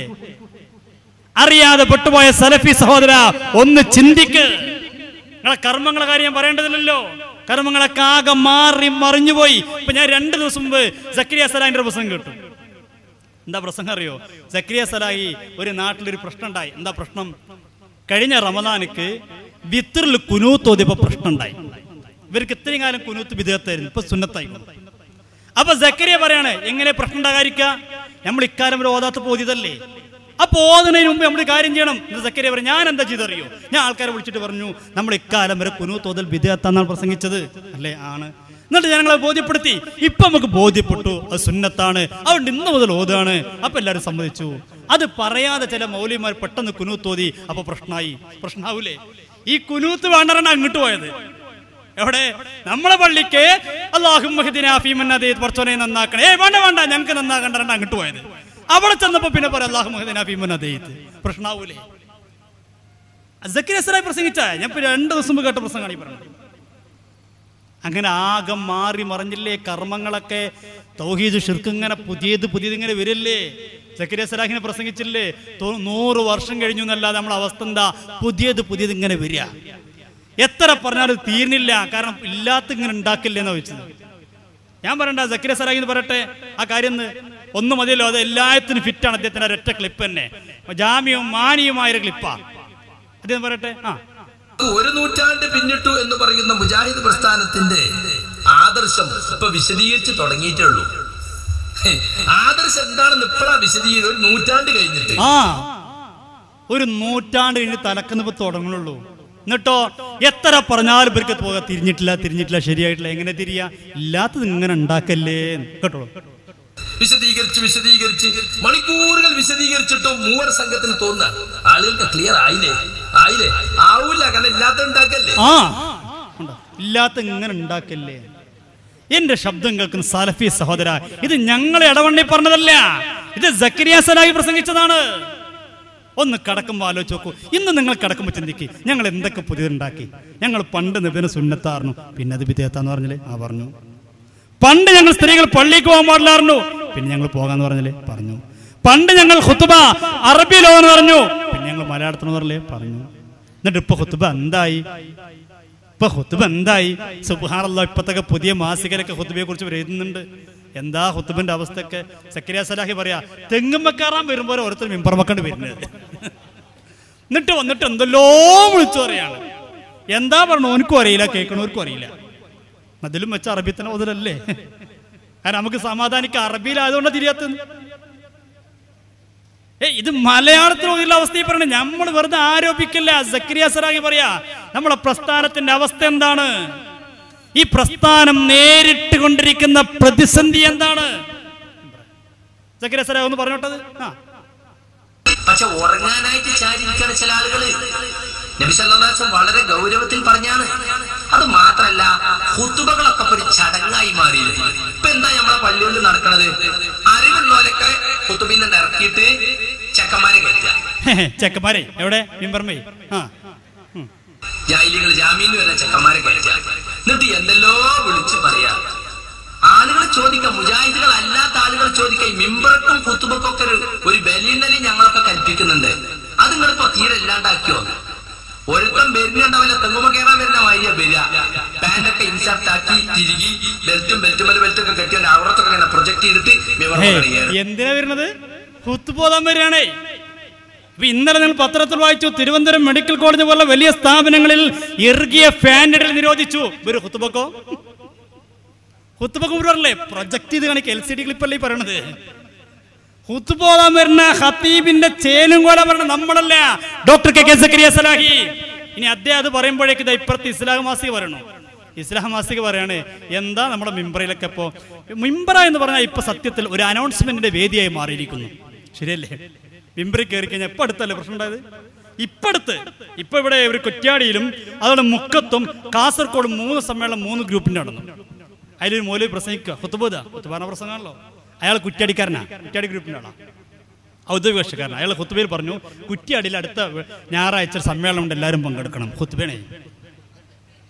അറിയാതെ പെട്ടുപോയ സലഫി സഹോദര ഒന്ന് ചിന്തിക്ക് നിങ്ങളെ കർമ്മങ്ങളെ കാര്യം ഞാൻ പറയേണ്ടതില്ലല്ലോ കർമ്മങ്ങളൊക്കെ ആകെ മാറി മറിഞ്ഞുപോയി ഇപ്പൊ ഞാൻ രണ്ട് ദിവസം മുമ്പ് സക്രിയ സലാഹിന്റെ ഒരു പ്രസംഗം കേട്ടു എന്താ പ്രസംഗം അറിയോ സക്രിയ സലാഹി ഒരു നാട്ടിലൊരു പ്രശ്നം ഉണ്ടായി എന്താ പ്രശ്നം കഴിഞ്ഞ റമദാനിക്ക് വിത്തറിൽ കുനൂത്ത് ഓതിയപ്പോ പ്രശ്നം ഉണ്ടായി ഇവർക്ക് ഇത്രയും കാലം കുനൂത്ത് വിധേയത്തായിരുന്നു ഇപ്പൊ സുന്നത്തായി അപ്പൊ സക്കരിയ പറയാണ് എങ്ങനെ പ്രശ്നം ഉണ്ടാകാതിരിക്കുക നമ്മൾ ഇക്കാലം വരെ ഓതാത്ത പോതിയതല്ലേ അപ്പൊ ഓതുന്നതിന് മുമ്പ് നമ്മൾ കാര്യം ചെയ്യണം ഇത് സക്കരിയ പറയും ഞാൻ എന്താ ചെയ്തറിയോ ഞാൻ ആൾക്കാരെ വിളിച്ചിട്ട് പറഞ്ഞു നമ്മൾ ഇക്കാലം വരെ കുനു തോതൽ വിധേയത്താന്നാണ് പ്രസംഗിച്ചത് അല്ലേ ആണ് എന്നിട്ട് ജനങ്ങളെ ബോധ്യപ്പെടുത്തി ഇപ്പൊ നമുക്ക് ബോധ്യപ്പെട്ടു അത് സുന്നത്താണ് അതുകൊണ്ട് ഇന്ന് മുതൽ ഓതാണ് അപ്പൊ എല്ലാവരും സമ്മതിച്ചു അത് പറയാതെ ചില മൗലിമാർ പെട്ടെന്ന് കുനൂത്ത് ഓതി അപ്പൊ പ്രശ്നമായി പ്രശ്നാവൂലേ ഈ കുനൂത്ത് വേണ്ടറാണ് അങ്ങോട്ട് പോയത് എവിടെ നമ്മളെ പള്ളിക്ക് അള്ളാഹും പറച്ചോനെ നന്നാക്കണേ ഏ വേണ്ട വേണ്ട ഞങ്ങൾക്ക് നന്നാക്കണ്ട അങ്ങോട്ട് പോയത് അവിടെ ചെന്നപ്പോ പിന്നെ പറയാം അള്ളാഹു മഹദിനാഫിമന്നതേത്ത് പ്രശ്നാവൂലേ സക്കിരസറായി പ്രസംഗിച്ച ഞാൻ ഇപ്പൊ രണ്ട് ദിവസം മുമ്പ് കേട്ട പ്രസംഗമാണ് ഈ പറഞ്ഞത് അങ്ങനെ ആകെ മാറി മറിഞ്ഞില്ലേ കർമ്മങ്ങളൊക്കെ തൗഹീദ് ഷിർക്ക് ഇങ്ങനെ പുതിയത് പുതിയത് ഇങ്ങനെ വരില്ലേ സക്കരിയ സലാഹിനെ പ്രസംഗിച്ചില്ലേ തൊ- നൂറ് വർഷം കഴിഞ്ഞു എന്നല്ലാതെ നമ്മളെ അവസ്ഥ എന്താ പുതിയത് പുതിയത് ഇങ്ങനെ വരിക എത്ര പറഞ്ഞാലും തീർന്നില്ല കാരണം ഇല്ലാത്ത ഇങ്ങനെ ഉണ്ടാക്കില്ല എന്ന് ചോദിച്ചത് ഞാൻ പറയണ്ട സക്കരിയ സലാഹി എന്ന് പറയട്ടെ ആ കാര്യം ഒന്ന് ഒന്ന് മതിയല്ലോ അത് എല്ലാത്തിനും ഫിറ്റാണ് അദ്ദേഹത്തിന്റെ ഒരൊറ്റ ക്ലിപ്പ് തന്നെ ജാമ്യവും മാനിയുമായ ഒരു ക്ലിപ്പാ അദ്ദേഹം പറയട്ടെ ആ ഒരു നൂറ്റാണ്ട് പിന്നിട്ടു എന്ന് പറയുന്ന മുജാഹിദ് പ്രസ്ഥാനത്തിന്റെ ആദർശം ഇപ്പൊ വിശദീകരിച്ച് തുടങ്ങിയിട്ടേ ഉള്ളൂ ഹേ, ആദർശം എന്താണെന്ന് ഇപ്പോഴാ വിശദീകരിച്ച് ഒരു നൂറ്റാണ്ട് കഴിഞ്ഞിട്ട് ആ ഒരു നൂറ്റാണ്ട് കഴിഞ്ഞ് തലക്കുന്നിപ്പോ തുടങ്ങുള്ളൂ എന്നിട്ടോ എത്ര പറഞ്ഞാലും ഇവർക്ക് പോകാൻ തിരിഞ്ഞിട്ടില്ല തിരിഞ്ഞിട്ടില്ല ശരിയായിട്ടില്ല എങ്ങനെ തിരിയാ ഇല്ലാത്തത് ഇങ്ങനെ ഉണ്ടാക്കല്ലേ കേട്ടോ വിശദീകരിച്ച് വിശദീകരിച്ച് മണിക്കൂറുകൾ വിശദീകരിച്ചിട്ടും മൂവർ സംഘത്തിന് തോന്നുക ആളുകൾക്ക് ക്ലിയർ ആയില്ലേ ആയില്ലേ ആവൂല കാരണം ഇല്ലാത്ത ഉണ്ടാക്കല്ലേ ആ ഉണ്ടോ? ഇല്ലാത്ത ഇങ്ങനെ ഉണ്ടാക്കല്ലേ എന്റെ ശബ്ദം കേൾക്കുന്ന സലഫി സഹോദര ഇത് ഞങ്ങളെ ഇടവണ്ണി പറഞ്ഞതല്ല ഇത് സക്കരിയ സലാഹി പ്രസംഗിച്ചതാണ് ഒന്ന് കടക്കുമ്പോൾ ആലോചിച്ച് നോക്കൂ ഇന്ന് നിങ്ങൾ കടക്കുമ്പോൾ ചിന്തിക്ക് ഞങ്ങൾ എന്തൊക്കെ പുതിയതുണ്ടാക്കി ഞങ്ങൾ പണ്ട് നിബിന് സുന്നത്താർന്നു പിന്നെ അത് വിധേയത്താന്ന് പറഞ്ഞില്ലേ ആ പറഞ്ഞു പണ്ട് ഞങ്ങൾ സ്ത്രീകൾ പള്ളിക്ക് പോകാൻ പാടില്ലായിരുന്നു പിന്നെ ഞങ്ങൾ പോകാന്ന് പറഞ്ഞില്ലേ പറഞ്ഞു പണ്ട് ഞങ്ങൾ ഹുത്തുബ അറബിയിലോ എന്ന് പറഞ്ഞു പിന്നെ ഞങ്ങൾ മലയാളത്തിനെന്ന് പറഞ്ഞില്ലേ പറഞ്ഞു എന്നിട്ട് ഇപ്പൊ ഹുത്തുബ എന്തായി ഇപ്പൊ ഹുത്തുബ എന്തായി സുബാനല്ല ഇപ്പത്തൊക്കെ പുതിയ മാസികയിലൊക്കെ ഹുത്തുബയെ കുറിച്ച് ഇവർ എഴുതുന്നുണ്ട് എന്താ ഹുത്തുബിന്റെ അവസ്ഥയൊക്കെ സക്കരിയ സലാഹി പറയാ തെങ്ങുമ്മ കയറാൻ വരുമ്പോൾ ഓരോരുത്തർ മിമ്പറമക്കണ്ട് വരുന്നത് എന്നിട്ട് വന്നിട്ട് എന്തെല്ലോ വിളിച്ചു പറയാണ് എന്താ പറഞ്ഞു ഓനക്കും അറിയില്ല കേൾക്കണവർക്കും അറിയില്ല അതിലും വെച്ച അറബി തന്നെ മുതലല്ലേ കാരണം നമുക്ക് സമാധാനിക്ക അറബിയിലായതുകൊണ്ട് തിരിയാത്തത് ഏ ഇത് മലയാളത്തിൽ ഉള്ള അവസ്ഥയിൽ പറയണേ നമ്മൾ വെറുതെ ആരോപിക്കില്ല സക്രിയ സറാഹി പറയാ നമ്മളെ പ്രസ്ഥാനത്തിന്റെ അവസ്ഥ എന്താണ് ഈ പ്രസ്ഥാനം നേരിട്ട് കൊണ്ടിരിക്കുന്ന പ്രതിസന്ധി എന്താണ് സക്രിയ സറാഹ് ഒന്ന് പറഞ്ഞോട്ടത് ആ പക്ഷെ ഉറങ്ങാനായിട്ട് ചാരിയിരിക്കാണ് ചില ആളുകള് നബിസല്ലാസം വളരെ ഗൗരവത്തിൽ പറഞ്ഞാണ് അത് മാത്രല്ല ഹുത്തുബകളൊക്കെ ഇപ്പൊ ഒരു ചടങ്ങായി മാറിയില്ലേ ഇപ്പൊ എന്താ നമ്മളെ പള്ളികളിൽ നടക്കണത് അറിവുള്ളവരൊക്കെ ഹുത്തുബിന്ന് ഇറക്കിയിട്ട് ചെക്കന്മാരെ കയറ്റുക ചെക്കന്മാരെ എവിടെ മിമ്പർമേ ആ ഉം. ജായിലികൾ ജാമീന് വരുന്ന ചെക്കന്മാരെ കയറ്റുക എന്നിട്ട് എന്തെല്ലോ വിളിച്ചു പറയാ ആളുകൾ ചോദിക്കാം മുജാഹിദുകൾ അല്ലാത്ത ആളുകൾ ചോദിക്കാം ഈ മിമ്പറക്കും കുത്തുബക്കും ഒക്കെ ഒരു ഒരു ബലിയുണ്ടലി ഞങ്ങളൊക്കെ കൽപ്പിക്കുന്നുണ്ട് അത് നിങ്ങളിപ്പോ തീരെ ഇല്ലാണ്ടാക്കിയോ ഒരുത്തം വരുന്നുണ്ടാവില്ല തെങ്ങുമ്പോ കയറാൻ വരുന്ന വഴിയ വരിക പാന്റൊക്കെ ഇൻസർട്ട് ആക്കി തിരികി ബെൽറ്റും ബെൽറ്റും മേലെ ബെൽറ്റൊക്കെ കെട്ടിയ അവറത്തൊക്കെ ഇങ്ങനെ പ്രൊജക്ട് ചെയ്തിട്ട് മിമ്പർ ഹേ, കയറി എന്തിനാ വരുന്നത് കുത്തുപോതാൻ വരികയാണേ അപ്പൊ ഇന്നലെ നിങ്ങൾ പത്രത്തിൽ വായിച്ചു തിരുവനന്തപുരം മെഡിക്കൽ കോളേജ് പോലുള്ള വലിയ സ്ഥാപനങ്ങളിൽ ഇറുകിയ ഫാനിടൽ നിരോധിച്ചു ഒരു ഹുത്തുബക്കോ ഹുത്തുബക്ക് പറഞ്ഞല്ലേ പ്രൊജക്ട് ചെയ്ത് കാണിക്കുക എൽ സി ഡി ക്ലിപ്പല്ലേ ഈ പറയണത് ഹുത്തുപോതാൻ വരുന്ന ഹത്തീബിന്റെ ചേനും കോല പറഞ്ഞ നമ്മളല്ല doctor K K Zakariya Salahi ഇനി അദ്ദേഹം അത് പറയുമ്പോഴേക്ക് ഇതാ ഇപ്പുറത്ത് ഇസ്ലാം മാസിക പറയണു ഇസ്ലാം മാസിക പറയാണ് എന്താ നമ്മുടെ മിമ്പറയിലൊക്കെ ഇപ്പോ മിമ്പറ എന്ന് പറഞ്ഞാൽ ഇപ്പൊ സത്യത്തിൽ ഒരു അനൗൺസ്മെന്റിന്റെ വേദിയായി മാറിയിരിക്കുന്നു ശരിയല്ലേ മിമ്പറിൽ കയറി കഴിഞ്ഞാൽ ഇപ്പൊ അടുത്തല്ലേ പ്രശ്നം ഉണ്ടായത് ഇപ്പൊ അടുത്ത് ഇപ്പൊ ഇവിടെ ഒരു കുറ്റ്യാടിയിലും അതുപോലെ മുക്കത്തും കാസർഗോഡും മൂന്ന് സമ്മേളനം മൂന്ന് ഗ്രൂപ്പിന്റെ നടന്നു അതിലൊരു മൂലം പ്രസംഗിക്കുക ഹുത്തുബോധ ഹുത്തുബാന പ്രസംഗമാണല്ലോ അയാൾ കുറ്റ്യാടിക്കാരനാ കുറ്റ്യാടി ഗ്രൂപ്പിന്റെ ആളാ ഔദ്യോഗിക കക്ഷിക്കാരൻ അയാൾ ഹുത്തുബയിൽ പറഞ്ഞു കുറ്റ്യാടിയിൽ അടുത്ത ഞായറാഴ്ച ഒരു സമ്മേളനം ഉണ്ട് എല്ലാവരും പങ്കെടുക്കണം ഹുത്തുബേണേ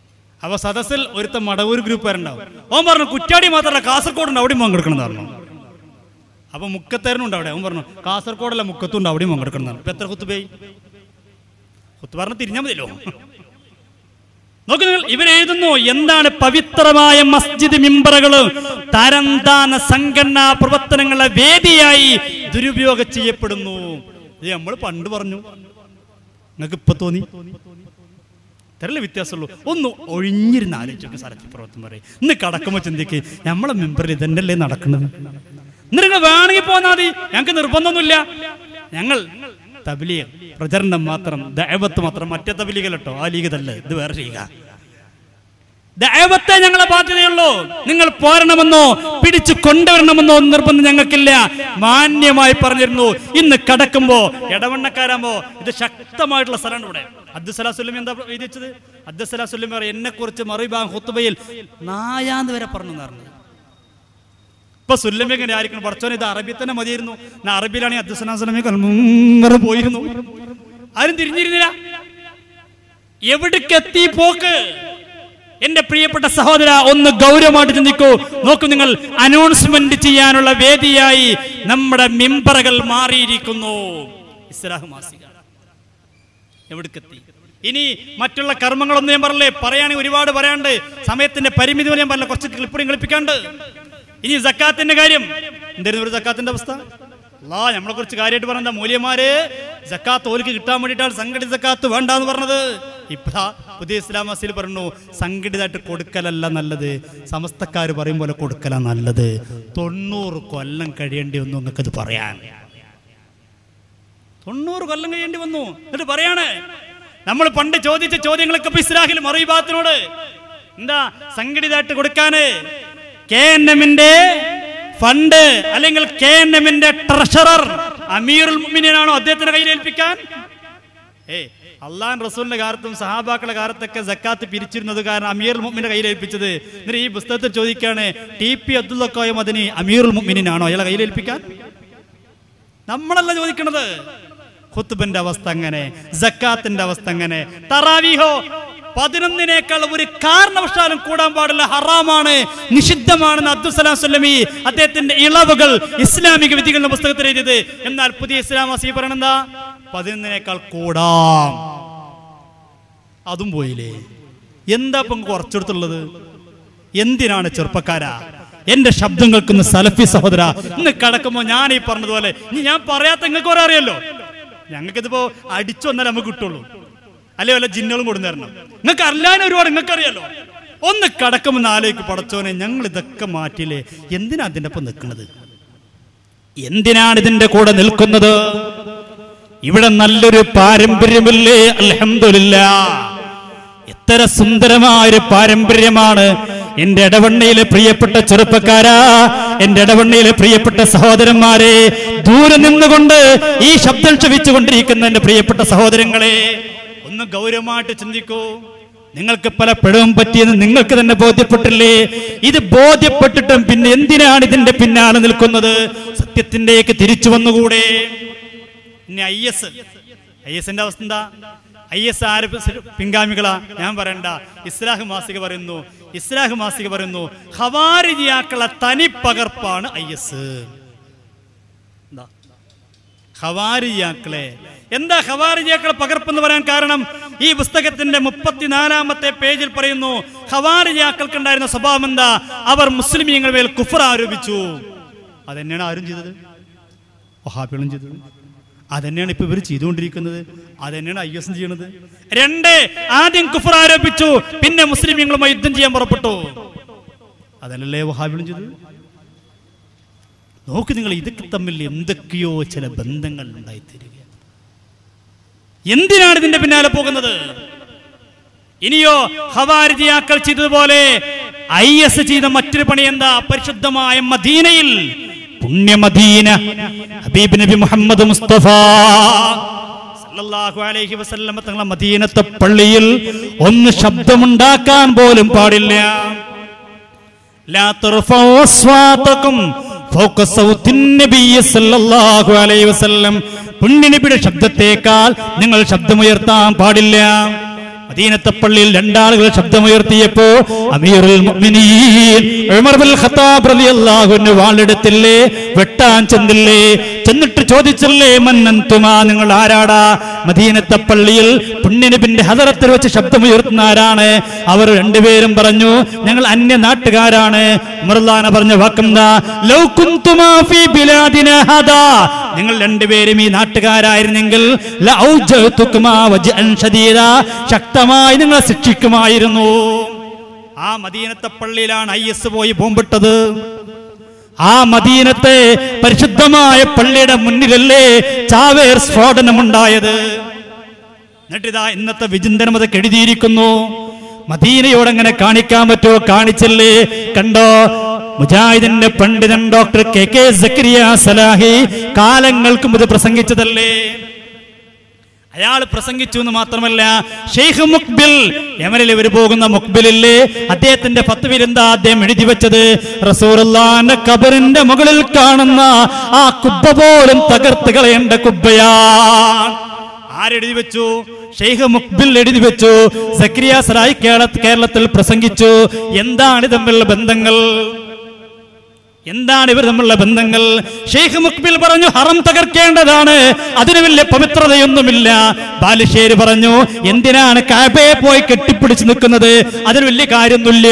അപ്പൊ സദസ്സിൽ ഒരുത്ത മടവൂർ ഗ്രൂപ്പുകാരുണ്ടാവും ഓൻ പറഞ്ഞു കുറ്റാടി മാത്രമല്ല കാസർഗോഡ് ഉണ്ട് അവിടെയും പങ്കെടുക്കണം എന്ന് പറഞ്ഞു അപ്പൊ മുക്കത്തേരനുണ്ട് അവിടെ അവൻ പറഞ്ഞു കാസർഗോഡല്ല മുക്കത്തുണ്ട് അവിടെയും പങ്കെടുക്കണം എന്ന് പറഞ്ഞു ഇപ്പൊ എത്ര കുത്തുപോയി കുത്തു പറഞ്ഞ് തിരിഞ്ഞാൽ മതിയല്ലോ നോക്കൂ നിങ്ങൾ ഇവരെഴുതുന്നു എന്താണ് പവിത്രമായ മസ്ജിദ് മിമ്പറുകള് തരംതാന സംഘടനാ പ്രവർത്തനങ്ങളുടെ വേദിയായി ദുരുപയോഗം ചെയ്യപ്പെടുന്നു ഇത് നമ്മൾ പണ്ട് പറഞ്ഞു നിങ്ങൾക്ക് ഇപ്പൊ തോന്നി തരല്ലേ വ്യത്യാസമുള്ളൂ ഒന്ന് ഒഴിഞ്ഞിരുന്ന് ആലോചിച്ചൊക്കെ സ്ഥലത്തിൽ പ്രവർത്തനം പറയും ഇന്ന് കടക്കുമ്പോൾ ചിന്തിക്ക് നമ്മളെ മെമ്പറിൽ ഇതന്നെയല്ലേ നടക്കുന്നത് എന്നിട്ട് നിങ്ങൾ വേണമെങ്കിൽ പോന്നാൽ മതി ഞങ്ങൾക്ക് നിർബന്ധമൊന്നുമില്ല ഞങ്ങൾ തബിലിയ പ്രചരണം മാത്രം ദൈവത്ത് മാത്രം മറ്റേ തബിലികൾ കേട്ടോ ആ ലീഗ് തല്ല ഇത് വേറെ ലീഗ ദൈവത്തെ ഞങ്ങളെ ബാധ്യതയുള്ളൂ നിങ്ങൾ പോരണമെന്നോ പിടിച്ചു കൊണ്ടുവരണമെന്നോ ഒന്നും നിർബന്ധം ഞങ്ങൾക്കില്ല മാന്യമായി പറഞ്ഞിരുന്നു ഇന്ന് കടക്കുമ്പോ ഇടവണ്ണക്കാരാകുമ്പോ ഇത് ശക്തമായിട്ടുള്ള സ്ഥലമാണ് ഇവിടെ അബ്ദുസലാസുല്ലം എന്താ എഴുതിച്ചത് അബ്ദുസലാസുല്ലം പറയും എന്നെ കുറിച്ച് മറിബാൻ ഹുത്തുബയിൽ നായാന്ന് വരെ പറഞ്ഞു പറഞ്ഞു ഇപ്പൊ സുല്ലമിങ്ങനെ ആയിരിക്കണം പഠിച്ചോൻ ഇത് അറബി തന്നെ മതിയായിരുന്നു ഞാൻ അറബിയിലാണെങ്കിൽ അബ്ദുസലാസുല്ലമി കൽമുങ്ങനെ പോയിരുന്നു ആരും തിരിഞ്ഞിരുന്നില്ല എവിടേക്കെത്തി പോക്ക് എന്റെ പ്രിയപ്പെട്ട സഹോദര ഒന്ന് ഗൗരവമായിട്ട് ചിന്തിക്കൂ നോക്കൂ നിങ്ങൾ അനൗൺസ്മെന്റ് ചെയ്യാനുള്ള വേദിയായി നമ്മുടെ മിമ്പറകൾ മാറിയിരിക്കുന്നു ഇസ്ലാഹ് മാസിക എവിടേക്കെത്തി ഇനി മറ്റുള്ള കർമ്മങ്ങളൊന്നും ഞാൻ പറഞ്ഞില്ലേ പറയുകയാണെങ്കിൽ ഒരുപാട് പറയാണ്ട് സമയത്തിന്റെ പരിമിതി പോലെ ഞാൻ പറഞ്ഞില്ല കുറച്ച് ക്ലിപ്പും കളിപ്പിക്കാണ്ട് ഇനി സക്കാത്തിന്റെ കാര്യം എന്തായിരുന്നു ഒരു സക്കാത്തിന്റെ അവസ്ഥ അല്ലാ നമ്മളെ കുറിച്ച് കാര്യമായിട്ട് പറഞ്ഞ മൂല്യമാര് സക്കാത്ത് ഓലിക്ക് കിട്ടാൻ വേണ്ടിയിട്ടാണ് സംഘടിത സക്കാത്ത് വേണ്ടാന്ന് പറഞ്ഞത് ഇപ്പഴാ പുതിയ ഇസ്ലാം മസീൽ പറഞ്ഞു സംഘടിതമായിട്ട് കൊടുക്കലല്ല നല്ലത് സമസ്തക്കാർ പറയും പോലെ കൊടുക്കല നല്ലത് തൊണ്ണൂറ് കൊല്ലം കഴിയേണ്ടി വന്നു നിങ്ങൾക്കത് പറയാൻ തൊണ്ണൂറ് കൊല്ലം കഴിയേണ്ടി വന്നു എന്നിട്ട് പറയാണ് നമ്മൾ പണ്ട് ചോദിച്ച ചോദ്യങ്ങളൊക്കെ ഇപ്പൊ ഇസ്ലാഹിൽ മറുവിഭാഗത്തിനോട് എന്താ സംഘടിതമായിട്ട് കൊടുക്കാന് കെ എൻ എമ്മിന്റെ ഫണ്ട് അല്ലെങ്കിൽ കെ എൻ എമ്മിന്റെ ട്രഷറർ അമീറുൽ മുഅ്മിനീനാണോ അദ്ദേഹത്തിന്റെ കയ്യിൽ ഏൽപ്പിക്കാൻ ഏ അള്ളാൻ റസൂലിന്റെ കാലത്തും സഹാബാക്കളുടെ കാലത്തൊക്കെ സക്കാത്ത് പിരിച്ചിരുന്നത് കാരണം അമീറുൽ മുഅ്മിന്റെ കയ്യിൽ ഏൽപ്പിച്ചത് എന്നിട്ട് ഈ പുസ്തകത്തിൽ ചോദിക്കാണ് ടി പി അബ്ദുള്ള കോയം അതിന് അമീറുൽ മുഅ്മിനീനാണോ അയാളെ കയ്യിൽ ഏൽപ്പിക്കാൻ നമ്മളല്ല ചോദിക്കണത് ഖുത്തുബിന്റെ അവസ്ഥ അങ്ങനെ ജക്കാത്തിന്റെ അവസ്ഥ അങ്ങനെ തറാവീഹോ പതിനൊന്നിനേക്കാൾ ഒരു കാരണവശാലും കൂടാൻ പാടില്ല ഹറാമാണ് നിഷിദ്ധമാണെന്ന് അബ്ദുസലാം സ്വല്ലമി അദ്ദേഹത്തിന്റെ ഇളവുകൾ ഇസ്ലാമിക വിധികളുടെ പുസ്തകത്തിൽ എഴുതിയത് എന്നാൽ പുതിയ ഇസ്ലാം വസീ പറയണ എന്താ പതിനൊന്നിനേക്കാൾ കൂടാം അതും പോയില്ലേ എന്താ ഇപ്പം കുറച്ചെടുത്തുള്ളത് എന്തിനാണ് ചെറുപ്പക്കാരാ എന്റെ ശബ്ദം കേൾക്കുന്ന സലഫി സഹോദര ഇന്ന് കടക്കുമ്പോ ഞാൻ ഈ പറഞ്ഞതുപോലെ ഇനി ഞാൻ പറയാത്ത നിങ്ങൾക്ക് കുറെ അറിയല്ലോ ഞങ്ങൾക്കിതിപ്പോ അടിച്ചു വന്നാൽ നമുക്ക് കിട്ടുള്ളൂ അല്ലെ വല്ല ജിന്നുകളും കൊടുന്നു തരണം നിങ്ങൾക്ക് അറിയാൻ ഒരുപാട് നിങ്ങൾക്ക് അറിയാലോ ഒന്ന് കടക്കുമെന്ന് ആലോചിക്ക് പടച്ചോനെ ഞങ്ങൾ ഇതൊക്കെ മാറ്റിയില്ലേ എന്തിനാ അതിന്റെ ഒപ്പം നിൽക്കുന്നത് എന്തിനാണ് ഇതിന്റെ കൂടെ നിൽക്കുന്നത് ഇവിടെ നല്ലൊരു പാരമ്പര്യമില്ലേ അൽഹംദുലില്ല എത്ര സുന്ദരമായ ഒരു പാരമ്പര്യമാണ് എന്റെ ഇടവണ്ണയിലെ പ്രിയപ്പെട്ട ചെറുപ്പക്കാരാ എന്റെ ഇടവണ്ണയിലെ പ്രിയപ്പെട്ട സഹോദരന്മാരെ ദൂരെ നിന്നുകൊണ്ട് ഈ ശബ്ദം ക്ഷവിച്ചുകൊണ്ടിരിക്കുന്ന എന്റെ പ്രിയപ്പെട്ട സഹോദരങ്ങളെ ഒന്ന് ഗൗരവമായിട്ട് ചിന്തിക്കൂ നിങ്ങൾക്ക് പലപ്പോഴും പറ്റിയെന്ന് നിങ്ങൾക്ക് തന്നെ ബോധ്യപ്പെട്ടില്ലേ ഇത് ബോധ്യപ്പെട്ടിട്ടും പിന്നെ എന്തിനാണ് ഇതിന്റെ പിന്നാലെ നിൽക്കുന്നത് സത്യത്തിന്റേക്ക് തിരിച്ചു വന്നുകൂടെ ഇനി ഐ എസ് ഐ എസിന്റെ അവസ്ഥ എന്താ ഐ എസ് ആര് പിൻഗാമികളാ ഞാൻ പറയണ്ട ഇസ്ലാഹ് മാസിക പറയുന്നു ഇസ്ലാഹ് മാസിക പറയുന്നു ഹവാരിജിയാക്കളെ തനി പകർപ്പാണ് ഐ എസ് എന്താ ഹവാരിയാക്കളെ എന്താ ഹവാരിയാക്കളെ പകർപ്പെന്ന് പറയാൻ കാരണം ഈ പുസ്തകത്തിന്റെ മുപ്പത്തിനാലാമത്തെ പേജിൽ പറയുന്നു ഹവാരിയാക്കൾക്ക് ഉണ്ടായിരുന്ന സ്വഭാവം എന്താ അവർ മുസ്ലിമീങ്ങൾ മേൽ കുഫർ ആരോപിച്ചു അതെന്നെയാണ് ആരും ചെയ്തത് വഹാബികളും ചെയ്തത് അതന്നെയാണ് ഇപ്പൊ ഇവർ ചെയ്തുകൊണ്ടിരിക്കുന്നത് അതന്നെയാണ് ഐ എസ് ചെയ്യുന്നത് രണ്ട് ആദ്യം കുഫർ ആരോപിച്ചു പിന്നെ മുസ്ലിമീങ്ങളുമായി യുദ്ധം ചെയ്യാൻ പുറപ്പെട്ടു അതല്ലേ വഹാബികളും ചെയ്തത് നോക്ക് നിങ്ങൾ ഇതൊക്കെ തമ്മിൽ എന്തൊക്കെയോ ചില ബന്ധങ്ങൾ ഉണ്ടായിത്തീരുക എന്തിനാണ് ഇതിന്റെ പിന്നാലെ പോകുന്നത് ഇനിയോ ഹവാരിജിയാക്കൾ ചെയ്തതുപോലെ ഐ എസ് ചെയ്ത മറ്റൊരു പണി എന്താ പരിശുദ്ധമായ മദീനയിൽ പുണ്യമദീന ഹബീബ് നബി മുഹമ്മദ് മുസ്തഫ സല്ലല്ലാഹു അലൈഹി വസല്ലമ തങ്ങളെ മദീനത്തെ പള്ളിയിൽ ഒന്ന് ശബ്ദമുണ്ടാക്കാൻ പോലും പാടില്ല لا ترفعوا أصواتكم فوق صوت النبي صلى الله عليه وسلم പുണ്യനബിയുടെ ശബ്ദത്തേക്കാൾ നിങ്ങൾ ശബ്ദമുയർത്താൻ പാടില്ല മദീനത്തെ പള്ളിയിൽ രണ്ടാളുകൾ ശബ്ദമുയർത്തിയപ്പോ അമീറുൽ മുഅ്മിനീൻ ഉമർ ബിൻ ഖത്താബ് റളിയല്ലാഹു അൻഹു വാളെടുത്തില്ലേ വെട്ടാൻ ചെന്നില്ലേ ചെന്നിട്ട് ചോദിച്ചില്ലേ മന്നന്തുമാ നിങ്ങൾ ആരാടാ മദീനത്തെ പള്ളിയിൽ പുണ്യനബിന്റെ ഹദറത്തിൽ വെച്ച് ശബ്ദമുയർത്തുന്ന ആരാണ് അവർ രണ്ടുപേരും പറഞ്ഞു ഞങ്ങൾ അന്യ നാട്ടുകാരാണ് ഉമർലാന പറഞ്ഞ വാക്കെന്താ ലൗ കുന്തുമാ ഫീ ബിലാദിനാ ഹദാ നിങ്ങൾ രണ്ടുപേരും ഈ നാട്ടുകാരായിരുന്നെങ്കിൽ ലഔജഅതുകുമാ വജ്അൻ ശദീദാ ശക്തമായി നിങ്ങളെ ശിക്ഷിക്കുമായിരുന്നു ആ മദീനത്തെ പള്ളിയിലാണ് ഐ എസ് പോയി ബോംബിട്ടത് ആ മദീനത്തെ പരിശുദ്ധമായ പള്ളിയുടെ മുന്നിലല്ലേ ചാവേർ സ്ഫോടനമുണ്ടായത് എന്നിട്ടിതാ ഇന്നത്തെ വിചിന്തനം അതൊക്കെ എഴുതിയിരിക്കുന്നു മദീനയോട് അങ്ങനെ കാണിക്കാൻ പറ്റുമോ കാണിച്ചല്ലേ കണ്ടോ മുജാഹിദിന്റെ പണ്ഡിതൻ doctor K K Zakariya Salahi കാലങ്ങൾക്ക് മുമ്പ് പ്രസംഗിച്ചതല്ലേ അയാൾ പ്രസംഗിച്ചു എന്ന് മാത്രമല്ല ഷെയ്ഖ് മുക്ബിൽ യമനിൽ ഇവർ പോകുന്ന മുക്ബിലില്ലേ അദ്ദേഹത്തിന്റെ ഫത്വയിൽ എന്താ അദ്ദേഹം എഴുതി വെച്ചത് റസൂറുല്ലാന്റെ കബറിന്റെ മുകളിൽ കാണുന്ന ആ കുബ്ബ പോലും തകർത്ത് കളയേണ്ട കുബ്ബയാണ് ആരെഴുതി വെച്ചു ഷെയ്ഖ് മുക്ബിൽ എഴുതി വെച്ചു സക്രിയ സറായി കേരള കേരളത്തിൽ പ്രസംഗിച്ചു എന്താണ് തമ്മിലുള്ള ബന്ധങ്ങൾ എന്താണ് ഇവർ തമ്മിലുള്ള ബന്ധങ്ങൾ ഷെയ്ഖ് മുക്ബിൽ പറഞ്ഞു ഹറം തകർക്കേണ്ടതാണ് അതിന് വലിയ പവിത്രതയൊന്നുമില്ല ബാലുശ്ശേരി പറഞ്ഞു എന്തിനാണ് കാബയെ പോയി കെട്ടിപ്പിടിച്ച് നിൽക്കുന്നത് അതിന് വലിയ കാര്യമൊന്നുമില്ല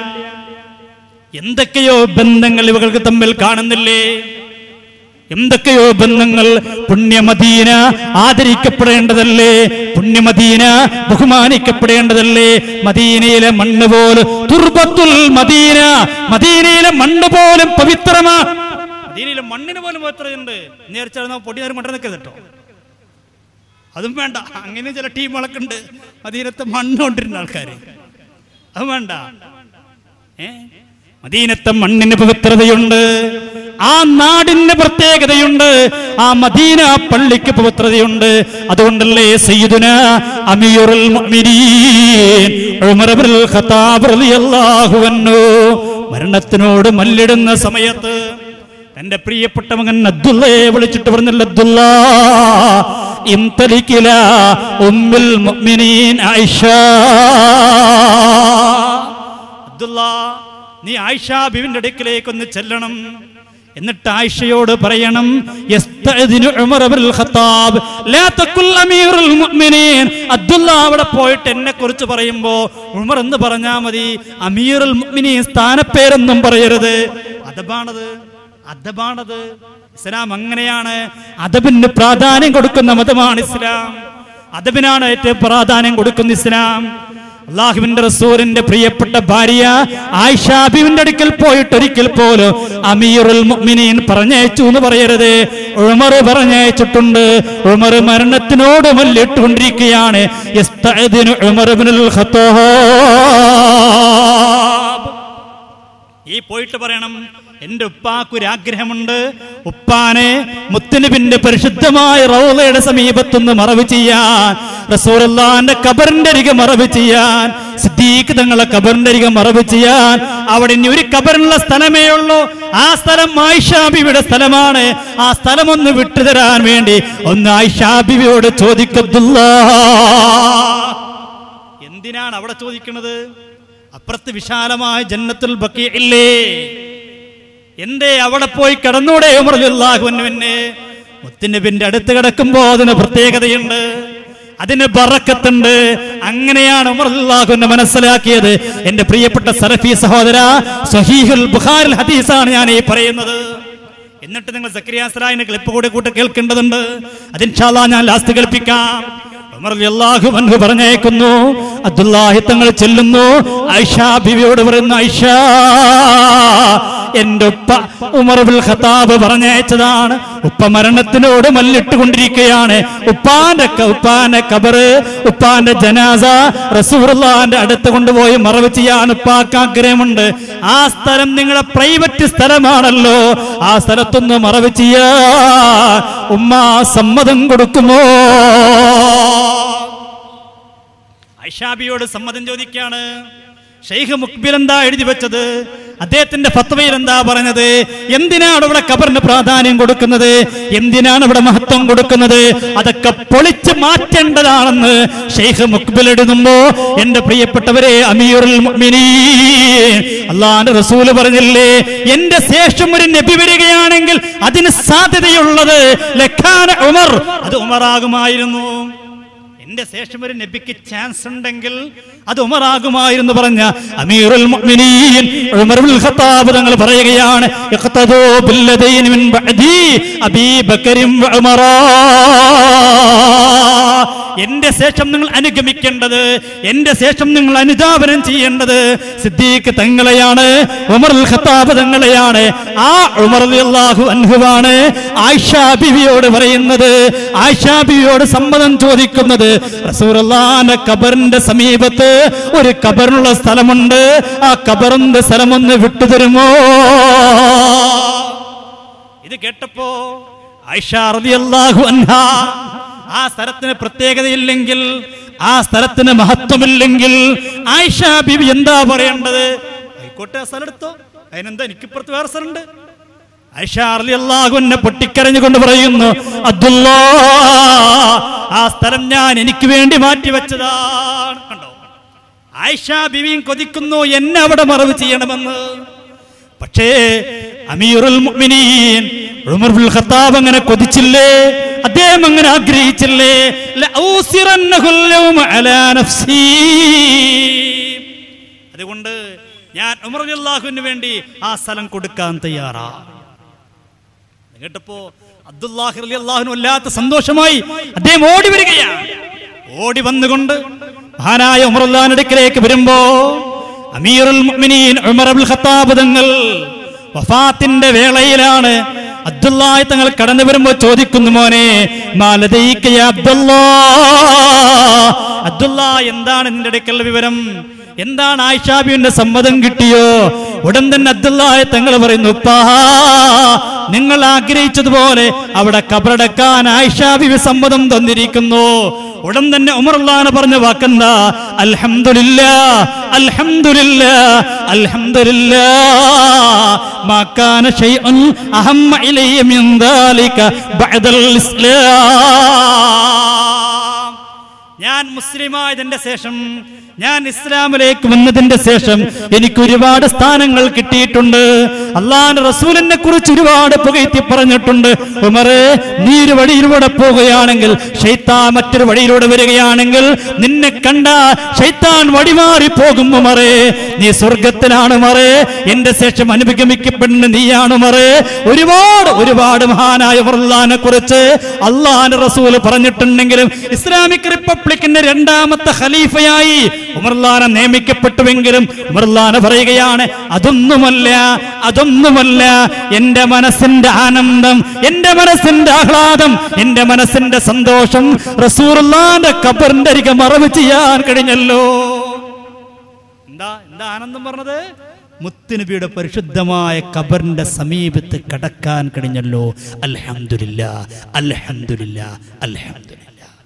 എന്തൊക്കെയോ ബന്ധങ്ങൾ ഇവർക്ക് തമ്മിൽ കാണുന്നില്ലേ എന്തൊക്കെയോ ബന്ധങ്ങൾ പുണ്യമദീന ആദരിക്കപ്പെടേണ്ടതല്ലേ പുണ്യമദീന ബഹുമാനിക്കപ്പെടേണ്ടതല്ലേ മദീനയിലെ മണ്ണ് പോലും തുർബത്തുൽ മദീന മദീനയിലെ മണ്ണ് പോലും പവിത്രമാ മദീനയിലെ മണ്ണിന് പോലും പവിത്രതയുണ്ട് നേർച്ച പൊടി നേരം കൊണ്ടു നിൽക്കരുത് കേട്ടോ അതും വേണ്ട അങ്ങനെ ചില ടീമുകളൊക്കെ ഉണ്ട് മദീനത്തെ മണ്ണ് കൊണ്ടിരുന്ന ആൾക്കാർ അത് വേണ്ട ഏ മദീനത്തെ മണ്ണിന് പവിത്രതയുണ്ട് ആ നാടിന് പ്രത്യേകതയുണ്ട് ആ മദീന പള്ളിക്ക് പവിത്രതയുണ്ട് അതുകൊണ്ടല്ലേ സയ്യിദുന അമീറുൽ മുഅ്മിനീൻ ഉമർ ഇബ്നുൽ ഖത്താബ് റളിയല്ലാഹു അൻഹു മരണത്തിനോട് മല്ലിടുന്ന സമയത്ത് തന്റെ പ്രിയപ്പെട്ട മകൻ അബ്ദുള്ളയെ വിളിച്ചിട്ട് പറഞ്ഞല്ലോ അബ്ദുള്ള ഇംതലിക്കില ഉമ്മുൽ മുഅ്മിനീൻ ആയിഷ അബ്ദുള്ള നീ ആയിഷ ബിവിന്റെ അടുക്കിലേക്ക് ഒന്ന് ചെല്ലണം എന്നിട്ട് ആയിഷയോട് പറയണം യസ്തഅദിനു ഉമർ ഇബ്നുൽ ഖത്താബ് ലാ തഖുൽ അമീറുൽ മുഅ്മിനീൻ അബ്ദുള്ള അവിടെ പോയിട്ട് എന്നെ കുറിച്ച് പറയുമ്പോ ഉമർ എന്ന് പറഞ്ഞാ മതി അമീറുൽ മുഅ്മിനീൻ സ്ഥാനപ്പേരൊന്നും പറയരുത് അദബാണത് അദബാണത് ഇസ്ലാം അങ്ങനെയാണ് അദബിന് പ്രാധാന്യം കൊടുക്കുന്ന മതമാണ് ഇസ്ലാം അദബിനാണ് ഏറ്റവും പ്രാധാന്യം കൊടുക്കുന്ന ഇസ്ലാം അള്ളാഹുവിന്റെ റസൂലിന്റെ പ്രിയപ്പെട്ട ഭാര്യ ആയിഷാബിവിന്റെ അടുക്കൽ പോയിട്ട് ഒരിക്കൽ പോലും അമീറുൽ മുഅ്മിനീൻ പറഞ്ഞയച്ചു എന്ന് പറയരുത് ഉമർ പറഞ്ഞയച്ചിട്ടുണ്ട് ഉമർ മരണത്തിനോട് മല്ലിട്ടുകൊണ്ടിരിക്കുകയാണ് യസ്തഅദിനു ഉമർ ഇബ്നുൽ ഖത്താബ് ഈ പോയിട്ട് പറയണം എന്റെ ഉപ്പാക്കൊരാഗ്രഹമുണ്ട് ഉപ്പാനെ മുത്തനബിന്റെ പരിശുദ്ധമായ റൗലയുടെ സമീപത്തുനിന്ന് മറവ് ചെയ്യാൻ റസൂറുല്ലാന്റെ കബറിന്റെ അരികെ മറവ് ചെയ്യാൻ സിദ്ദീഖ് തങ്ങളെ കബറിന്റെ അരികെ മറവ് ചെയ്യാൻ അവിടെ ഇനി ഒരു കബറിനുള്ള സ്ഥലമേ ഉള്ളൂ ആ സ്ഥലം ആയിഷാബിയുടെ സ്ഥലമാണ് ആ സ്ഥലം ഒന്ന് വിട്ടുതരാൻ വേണ്ടി ഒന്ന് ആയിഷാബിയോട് ചോദിക്കത്തുള്ള എന്തിനാണ് അവിടെ ചോദിക്കുന്നത് അപ്പുറത്ത് വിശാലമായ ജന്നത്തുൽ ബക്കി ഇല്ലേ എന്തേ അവിടെ പോയി കിടന്നൂടെ ഉമർലാഹുവിനെ മുത്തുനബിന്റെ അടുത്ത് കിടക്കുമ്പോ അതിന് പ്രത്യേകതയുണ്ട് അതിന് ബറക്കത്തുണ്ട് അങ്ങനെയാണ് ഉമർലാഹുവിനെ മനസ്സിലാക്കിയത് എന്റെ പ്രിയപ്പെട്ട സലഫി സഹോദര സഹീഹുൽ ബുഖാരിൽ ഹദീസാണ് ഞാൻ ഈ പറയുന്നത് എന്നിട്ട് നിങ്ങൾ സക്രിയാസ്രായിന് ക്ലിപ്പ് കൂടെ കൂട്ട് കേൾക്കേണ്ടതുണ്ട് അതിൻഷാല്ലാ ഞാൻ ലാസ്റ്റ് കേൾപ്പിക്കാം ഉമർ റളിയല്ലാഹു അൻഹു പറഞ്ഞേക്കുന്നു അബ്ദുല്ലാഹി തങ്ങൾ ചെല്ലുന്നു ഐഷ ബിവിയോട് പറയുന്നു ഐഷ എന്റെ ഉപ്പ ഉമർ ബിൽ ഖത്താബ് പറഞ്ഞയച്ചതാണ് ഉപ്പ മരണത്തിനോട് മല്ലിട്ട് കൊണ്ടിരിക്കുകയാണ് ഉപ്പാന്റെ ക- ഉപ്പാന്റെ കബറ് ഉപ്പാന്റെ ജനാസ റസൂറുള്ളാന്റെ അടുത്ത് കൊണ്ടുപോയി മറവ് ചെയ്യാൻ ഉപ്പാക്ക് ആഗ്രഹമുണ്ട് ആ സ്ഥലം നിങ്ങളെ പ്രൈവറ്റ് സ്ഥലമാണല്ലോ ആ സ്ഥലത്തൊന്ന് മറവ് ചെയ്യാ ഉമ്മ സമ്മതം കൊടുക്കുമോ ഐഷാബിയോട് സമ്മതം ചോദിക്കാണ് ഷെയ്ഖ് മുക്ബിൽ എന്താ എഴുതി വെച്ചത് അദ്ദേഹത്തിന്റെ ഫത്വയിൽ എന്താ പറഞ്ഞത് എന്തിനാണ് ഇവിടെ കബറിന് പ്രാധാന്യം കൊടുക്കുന്നത് എന്തിനാണ് ഇവിടെ മഹത്വം കൊടുക്കുന്നത് അതൊക്കെ പൊളിച്ച് മാറ്റേണ്ടതാണെന്ന് ഷെയ്ഖ് മുക്ബിൽ എഴുതുമ്പോ എന്റെ പ്രിയപ്പെട്ടവരെ അമീറുൽ മുഅ്മിനീൻ അള്ളാന്റെ റസൂല് പറഞ്ഞില്ലേ എന്റെ ശേഷം ഒരു നബി വരികയാണെങ്കിൽ അതിന് സാധ്യതയുള്ളത് ലഖാന ഉമർ അത് ഉമറാകുമായിരുന്നു എന്റെ ശേഷം ഒരു നബിക്ക് ചാൻസ് ഉണ്ടെങ്കിൽ അത് ഉമറാകുമായിരുന്നു പറഞ്ഞ അമീറുൽ മുഅ്മിനീൻ ഉമറുൽ ഖത്താബ് തങ്ങൾ പറയുകയാണ് ഇഖ്തദൂ ബില്ലദൈനി മിൻ ബഅദി അബീ ബക്കറിൻ വ ഉമറാ എന്റെ ശേഷം നിങ്ങൾ അനുഗമിക്കേണ്ടത് എന്റെ ശേഷം നിങ്ങൾ അനുധാപനം ചെയ്യേണ്ടത് സിദ്ദീഖ് തങ്ങളെയാണ് ഉമർ ഖത്താബ് തങ്ങളെയാണ് ആ ഉമർ അള്ളാഹു അൻഹുവാണ് ആയിഷ ബിവിയോട് പറയുന്നത് ആയിഷ ബിവിയോട് സമ്മതം ചോദിക്കുന്നത് റസൂറുള്ളാന്റെ കബറിന്റെ സമീപത്ത് ഒരു കബറിനുള്ള സ്ഥലമുണ്ട് ആ കബറിന്റെ സ്ഥലമൊന്ന് വിട്ടുതരുമോ ഇത് കേട്ടപ്പോ ആയിഷ റളിയല്ലാഹു അൻഹാ ആ സ്ഥലത്തിന് പ്രത്യേകതയില്ലെങ്കിൽ ആ സ്ഥലത്തിന് മഹത്വമില്ലെങ്കിൽ ആയിഷ ബിബി എന്താ പറയേണ്ടത് ആയിക്കോട്ടെ ആ സ്ഥലം എടുത്തോ അതിനെന്താ എനിക്കിപ്പുറത്ത് വേറെ സ്ഥലമുണ്ട് ആയിഷ റളിയല്ലാഹു അൻഹ പൊട്ടിക്കരഞ്ഞുകൊണ്ട് പറയുന്നു അബ്ദുല്ലാ ആ സ്ഥലം ഞാൻ എനിക്ക് വേണ്ടി മാറ്റി വെച്ചതാണ് കണ്ടോ ആയിഷ ബിവിയും കൊതിക്കുന്നു എന്നെ അവിടെ മറവ് ചെയ്യണമെന്ന് പക്ഷേ അമീറുൽ മുഅ്മിനീൻ ഉമർ ബിൻ ഖത്താബ് അങ്ങനെ കൊതിച്ചില്ലേ അദ്ദേഹം അങ്ങനെ ആഗ്രഹിച്ചില്ലേ ലഔസിറന്നഹുൽ യൗമ അലാ നഫ്സി അതുകൊണ്ട് ഞാൻ ഉമർ റളിയല്ലാഹുവിന് വേണ്ടി ആ സ്ഥലം കൊടുക്കാൻ തയ്യാറാ കേട്ടപ്പോ അബ്ദുല്ലാഹി റളിയല്ലാഹുവിന് വല്ലാത്ത സന്തോഷമായി അദ്ദേഹം ഓടി വരികയാണ് ഓടി വന്നുകൊണ്ട് മഹാനായ ഉമറുല്ലാന്റെ അടുക്കലേക്ക് വരുമ്പോ അമീറുൽ മുഅ്മിനീൻ ഉമർ അബ്ദുൽ ഖത്താബ് തങ്ങൾ വഫാത്തിന്റെ വേളയിലാണ് അബ്ദുല്ലാഹി തങ്ങൾ കടന്നു വരുമ്പോ ചോദിക്കുന്നു മോനെ മാലതൈക്ക യാ അബ്ദുല്ലാ അബ്ദുല്ലാ എന്താണ് നിന്റെ അടുക്കൽ വിവരം എന്താണ് ആയിഷാബിയുടെ സമ്മതം കിട്ടിയോ ഉടൻ തന്നെ അബ്ദുല്ലാഹി തങ്ങൾ പറയുന്നു ഉപ്പാ നിങ്ങൾ ആഗ്രഹിച്ചതുപോലെ അവിടെ കബറടക്കാൻ ആയിഷാബി സമ്മതം തന്നിരിക്കുന്നു ഉടൻ തന്നെ ഉമറുള്ളാണ് പറഞ്ഞ വാക്കെന്താ അൽഹംദുലില്ലാ അൽഹംദുലില്ലാ അൽഹംദുലില്ലാ മാ കാന ശൈഉൻ അഹമ്മ ഇലയ്യ മിൻ ദാലിക ബഅദൽ ഇസ്ലാം ഞാൻ മുസ്ലിമായതിന്റെ ശേഷം ഞാൻ ഇസ്ലാമിലേക്ക് വന്നതിന്റെ ശേഷം എനിക്ക് ഒരുപാട് സ്ഥാനങ്ങൾ കിട്ടിയിട്ടുണ്ട് അള്ളാന്റെ റസൂലിനെ കുറിച്ച് ഒരുപാട് പുകഴ്ത്തി പറഞ്ഞിട്ടുണ്ട് ഉമറ് നീ ഒരു വഴിയിലൂടെ പോവുകയാണെങ്കിൽ ഷെയ്ത്താൻ മറ്റൊരു വഴിയിലൂടെ വരികയാണെങ്കിൽ നിന്നെ കണ്ട ഷെയ്ത്താൻ വഴിമാറി പോകും ഉമറേ നീ സ്വർഗത്തിലാണ് മറേ എന്റെ ശേഷം അനുഗമിക്കപ്പെടുന്ന നീയാണ് മറേ ഒരുപാട് ഒരുപാട് മഹാനായ ഉമറുല്ലാനെ കുറിച്ച് അള്ളാന്റെ റസൂൽ പറഞ്ഞിട്ടുണ്ടെങ്കിലും ഇസ്ലാമിക് റിപ്പബ്ലിക്കിന്റെ രണ്ടാമത്തെ ഖലീഫയായി ഉമർലാന നിയമിക്കപ്പെട്ടുവെങ്കിലും ഉമർലാന പറയുകയാണ് അതൊന്നുമല്ല അതൊന്നുമല്ല എന്റെ മനസ്സിന്റെ ആനന്ദം എന്റെ മനസ്സിന്റെ ആഹ്ലാദം എന്റെ മനസ്സിന്റെ സന്തോഷം റസൂറുല്ലാന്റെ കബറിന്റെ അരികെ മറവ് ചെയ്യാൻ കഴിഞ്ഞല്ലോ എന്താ എന്താ ആനന്ദം പറഞ്ഞത് മുത്തുനബിയുടെ പരിശുദ്ധമായ കബറിന്റെ സമീപത്ത് കടക്കാൻ കഴിഞ്ഞല്ലോ അൽഹംദുലില്ല അൽഹംദുലില്ല അൽഹംദുലില്ല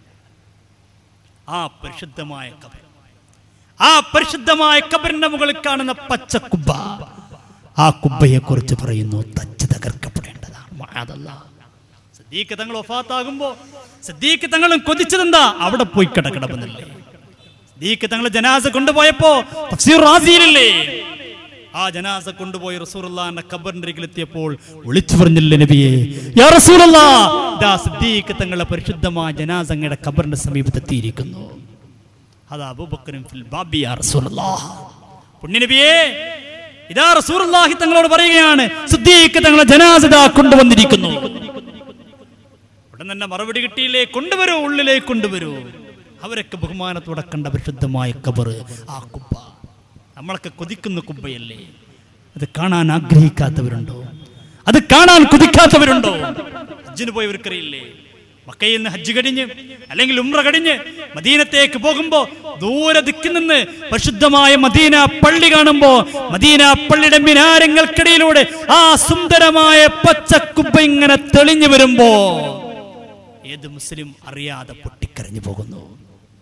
ആ പരിശുദ്ധമായ കബർ ആ പരിശുദ്ധമായ കബറിന്റെ മുകളിൽ കാണുന്ന പച്ച കുബ്ബ ആ കുബ്ബയെ കുറിച്ച് പറയുന്നു തച്ച് തകർക്കപ്പെടേണ്ടതാണ് മഹാദല്ലാ. സിദ്ദീഖ് തങ്ങൾ ഒഫാത്താകുമ്പോ സിദ്ദീഖ് തങ്ങളും കൊതിച്ചതെന്താ അവിടെ പോയി കിടക്കണമെന്നല്ലേ സിദ്ദീഖ് തങ്ങൾ ജനാസ കൊണ്ടുപോയപ്പോ തഫ്സീർ റാസിയിലല്ലേ ആ ജനാസ കൊണ്ടുപോയി റസൂലുള്ളാന്റെ ഖബറിന്റെ അരികിലെത്തിയപ്പോൾ വിളിച്ചു പറഞ്ഞില്ലേ നബിയെ യാ റസൂലല്ലാ ദാ സിദ്ദീഖ് തങ്ങളുടെ പരിശുദ്ധമായ ജനാസ അങ്ങയുടെ ഖബറിന്റെ സമീപത്തെത്തിയിരിക്കുന്നു അതാ അബൂബക്കറും ഫിൽ ബാബി യാ റസൂലല്ലാഹ് പുണ്യനബിയേ ഇതാ റസൂലുള്ളാഹി തങ്ങളോട് പറയുകയാണ് സിദ്ദീഖ് തങ്ങളെ ജനാസ ഇതാ കൊണ്ടുവന്നിരിക്കുന്നു ഉടൻ തന്നെ മറുപടി കിട്ടിയില്ലേ കൊണ്ടുവരൂ ഉള്ളിലേക്ക് കൊണ്ടുവരൂ അവരൊക്കെ ബഹുമാനത്തോടെ കണ്ട പരിശുദ്ധമായ കബറ് ആ കുബ്ബ നമ്മളൊക്കെ കൊതിക്കുന്ന കുബ്ബയല്ലേ അത് കാണാൻ ആഗ്രഹിക്കാത്തവരുണ്ടോ അത് കാണാൻ കൊതിക്കാത്തവരുണ്ടോ ഹജ്ജിന് പോയവർക്കറിയില്ലേ മക്കയിൽ നിന്ന് ഹജ്ജ് കഴിഞ്ഞ് അല്ലെങ്കിൽ ഉംറ കഴിഞ്ഞ് മദീനത്തേക്ക് പോകുമ്പോ ദൂരെ ദിക്കിൽ നിന്ന് പരിശുദ്ധമായ മദീന പള്ളി കാണുമ്പോ മദീന പള്ളിയുടെ മിനാരങ്ങൾക്കിടയിലൂടെ ആ സുന്ദരമായ പച്ചക്കുബ്ബ ഇങ്ങനെ തെളിഞ്ഞു വരുമ്പോ ഏത് മുസ്ലിം അറിയാതെ പൊട്ടിക്കരഞ്ഞു പോകുന്നു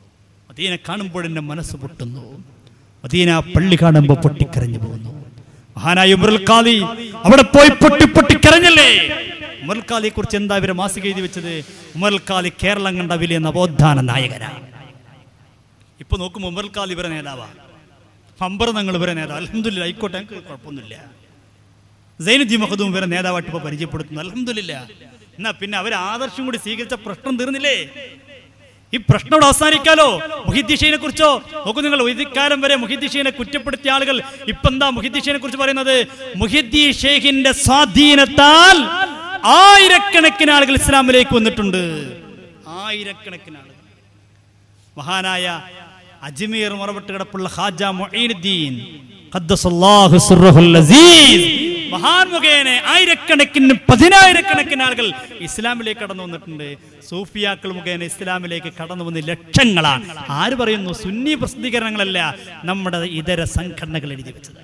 മദീന കാണുമ്പോൾ എൻ്റെ മനസ്സ് പൊട്ടുന്നു മദീന പള്ളി കാണുമ്പോൾ പൊട്ടിക്കരഞ്ഞു പോകുന്നു മഹാനായ ഉമറുൽ ഖാദി അവിടെ പോയി പൊട്ടി പൊട്ടി കരഞ്ഞല്ലേ ഉമറുൽ ഖാദിയെ കുറിച്ച് എന്താ ഇവരെ മാസിക എഴുതി വെച്ചത് ഉമറുൽ ഖാദി കേരളം കണ്ട വലിയ നവോത്ഥാന നായകനാണ് ഇപ്പൊ നോക്കുമ്പോൾ ഉമറുൽ ഖാദി ഇവരെ നേതാവാ ഫമ്പർ ഞങ്ങൾ ഇവരെ നേതാവ് അലഹമില്ല ആയിക്കോട്ടെ ഞങ്ങൾക്ക് കുഴപ്പമൊന്നുമില്ല സൈനുദ്ദീൻ മഹദൂം ഇവരെ നേതാവായിട്ട് ഇപ്പൊ പരിചയപ്പെടുത്തുന്നു അലഹമില്ല എന്നാ പിന്നെ അവർ ആദർശം കൂടി സ്വീകരിച്ച പ്രശ്നം തീർന്നില്ലേ ഈ പ്രശ്നം ഇവിടെ അവസാനിക്കാലോ മുഹിദ്ദീഷയെ കുറിച്ചോ നോക്കൂ നിങ്ങൾ ഇക്കാലം വരെ മുഹിദ്ദീഷയെ കുറ്റപ്പെടുത്തിയ ആളുകൾ ഇപ്പൊ എന്താ മുഹിദ്ദീഷയെ കുറിച്ച് പറയുന്നത് മുഹിദ്ദീ ഷെയ്ഖിന്റെ സ്വാധീനത്താൽ ആയിരക്കണക്കിന് ആളുകൾ ഇസ്ലാമിലേക്ക് വന്നിട്ടുണ്ട് ആയിരക്കണക്കിന് ആളുകൾ മഹാനായ അജ്മീർ മറവിട്ട് കിടപ്പുള്ള ഖാജ മൊയ്നുദ്ദീൻ ഖദ്ദസല്ലാഹു സിർറഹുൽ അസീസ് മഹാൻ മുഖേന ആയിരക്കണക്കിന് പതിനായിരക്കണക്കിന് ആളുകൾ ഇസ്ലാമിലേക്ക് കടന്നു വന്നിട്ടുണ്ട് സൂഫിയാക്കൾ മുഖേന ഇസ്ലാമിലേക്ക് കടന്നു വന്ന് ലക്ഷങ്ങളാണ് ആര് പറയുന്നു സുന്നി പ്രസിദ്ധീകരണങ്ങളല്ല നമ്മുടെ ഇതര സംഘടനകൾ എഴുതി വെച്ചത്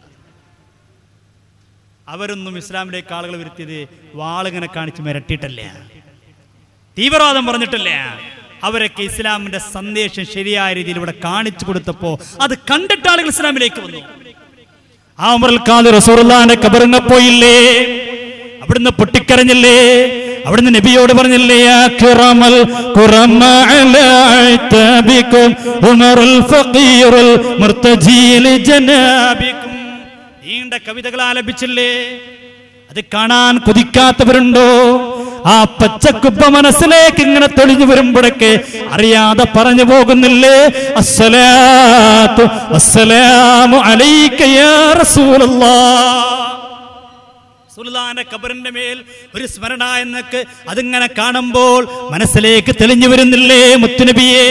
അവരൊന്നും ഇസ്ലാമിലേക്ക് ആളുകൾ വരുത്തിയത് വാളിങ്ങനെ കാണിച്ച് മിരട്ടിയിട്ടല്ല തീവ്രവാദം പറഞ്ഞിട്ടില്ല അവരൊക്കെ ഇസ്ലാമിന്റെ സന്ദേശം ശരിയായ രീതിയിൽ ഇവിടെ കാണിച്ചു കൊടുത്തപ്പോ അത് കണ്ടിട്ട് ആളുകൾ ഇസ്ലാമിലേക്ക് വന്നു ആ ഉമർക്കാല് റസൂറുല്ലാന്റെ കബറിങ്ങ പോയില്ലേ അവിടുന്ന് പൊട്ടിക്കരഞ്ഞില്ലേ അവിടുന്ന് നബിയോട് പറഞ്ഞില്ലേ യാ കിറമൽ ഖുറമ അലാ അഅ്താബികും ഉമറുൽ ഫഖീറുൽ മുർതജീൽ ജനാബികും നീണ്ട കവിതകൾ ആലപിച്ചില്ലേ അത് കാണാൻ കൊതിക്കാത്തവരുണ്ടോ ആ പച്ചക്കുപ്പ മനസ്സിലേക്ക് ഇങ്ങനെ തെളിഞ്ഞു വരുമ്പോഴൊക്കെ അറിയാതെ പറഞ്ഞു പോകുന്നില്ലേ അസ്സലാത്തു അസ്സലാമു അലൈക യാ റസൂലല്ലാഹ് സുൽത്താന്റെ കബറിന്റെ മേൽ ഒരു സ്മരണ എന്നൊക്കെ അതിങ്ങനെ കാണുമ്പോൾ മനസ്സിലേക്ക് തെളിഞ്ഞു വരുന്നില്ലേ മുത്തുനബിയെ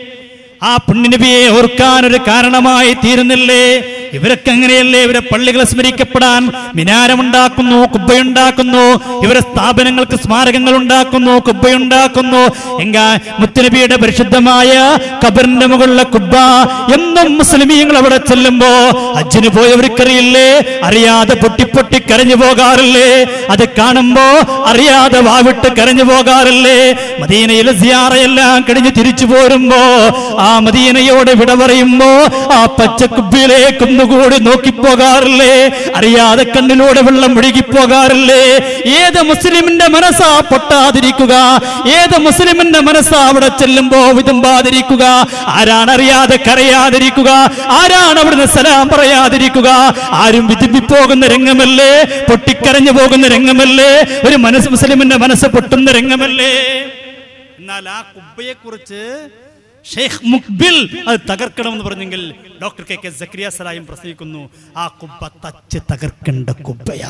ആ പുണ്യനബിയെ ഓർക്കാൻ ഒരു കാരണമായി തീരുന്നില്ലേ ഇവരൊക്കെ അങ്ങനെയല്ലേ ഇവരെ പള്ളികളെ സ്മരിക്കപ്പെടാൻ മിനാരമുണ്ടാക്കുന്നു കുബ്ബയുണ്ടാക്കുന്നു ഇവരെ സ്ഥാപനങ്ങൾക്ക് സ്മാരകങ്ങൾ ഉണ്ടാക്കുന്നു കുബ്ബയുണ്ടാക്കുന്നു എങ്കാ മുത്തുനബിയുടെ പരിശുദ്ധമായ കബറിന്റെ മുകളിലെ കുബ്ബ എന്നും മുസ്ലിമീങ്ങൾ അവിടെ ചെല്ലുമ്പോ അജ്ജിന് പോയവർക്കറിയില്ലേ അറിയാതെ പൊട്ടി പൊട്ടി കരഞ്ഞു പോകാറില്ലേ അത് കാണുമ്പോ അറിയാതെ വാവിട്ട് കരഞ്ഞു പോകാറില്ലേ മദീനയിലെ സിയാറയെല്ലാം കഴിഞ്ഞ് തിരിച്ചു പോരുമ്പോ ആ മദീനയോട് വിട പറയുമ്പോ ആ പച്ചക്കുബിയിലേക്ക് ഒന്നുകൂടി നോക്കിപ്പോകാറില്ലേ അറിയാതെ കണ്ണിലൂടെ വെള്ളം ഒഴുകിപ്പോകാറില്ലേ ഏത് മുസ്ലിമിന്റെ മനസ്സാ പൊട്ടാതിരിക്കുക ഏത് മുസ്ലിമിന്റെ മനസ്സാ അവിടെ ചെല്ലുമ്പോ വിതുമ്പാതിരിക്കുക ആരാണ് അറിയാതെ കരയാതിരിക്കുക ആരാണ് അവിടുന്ന് സലാം പറയാതിരിക്കുക ആരും വിതുമ്പിപ്പോകുന്ന രംഗമല്ലേ പൊട്ടിക്കരഞ്ഞു പോകുന്ന രംഗമല്ലേ ഒരു മനസ്സ് മുസ്ലിമിന്റെ മനസ്സ് പൊട്ടുന്ന രംഗമല്ലേ എന്നാൽ ആ കുബ്ബയെ കുറിച്ച് ഷെയ്ഖ് മുഖ്ബിൽ അത് തകർക്കണമെന്ന് പറഞ്ഞെങ്കിൽ ഡോക്ടർ കെ കെ സക്രിയ സലായും പ്രസംഗിക്കുന്നു ആ കുബ്ബ തച്ച് തകർക്കേണ്ട കുബ്ബയാ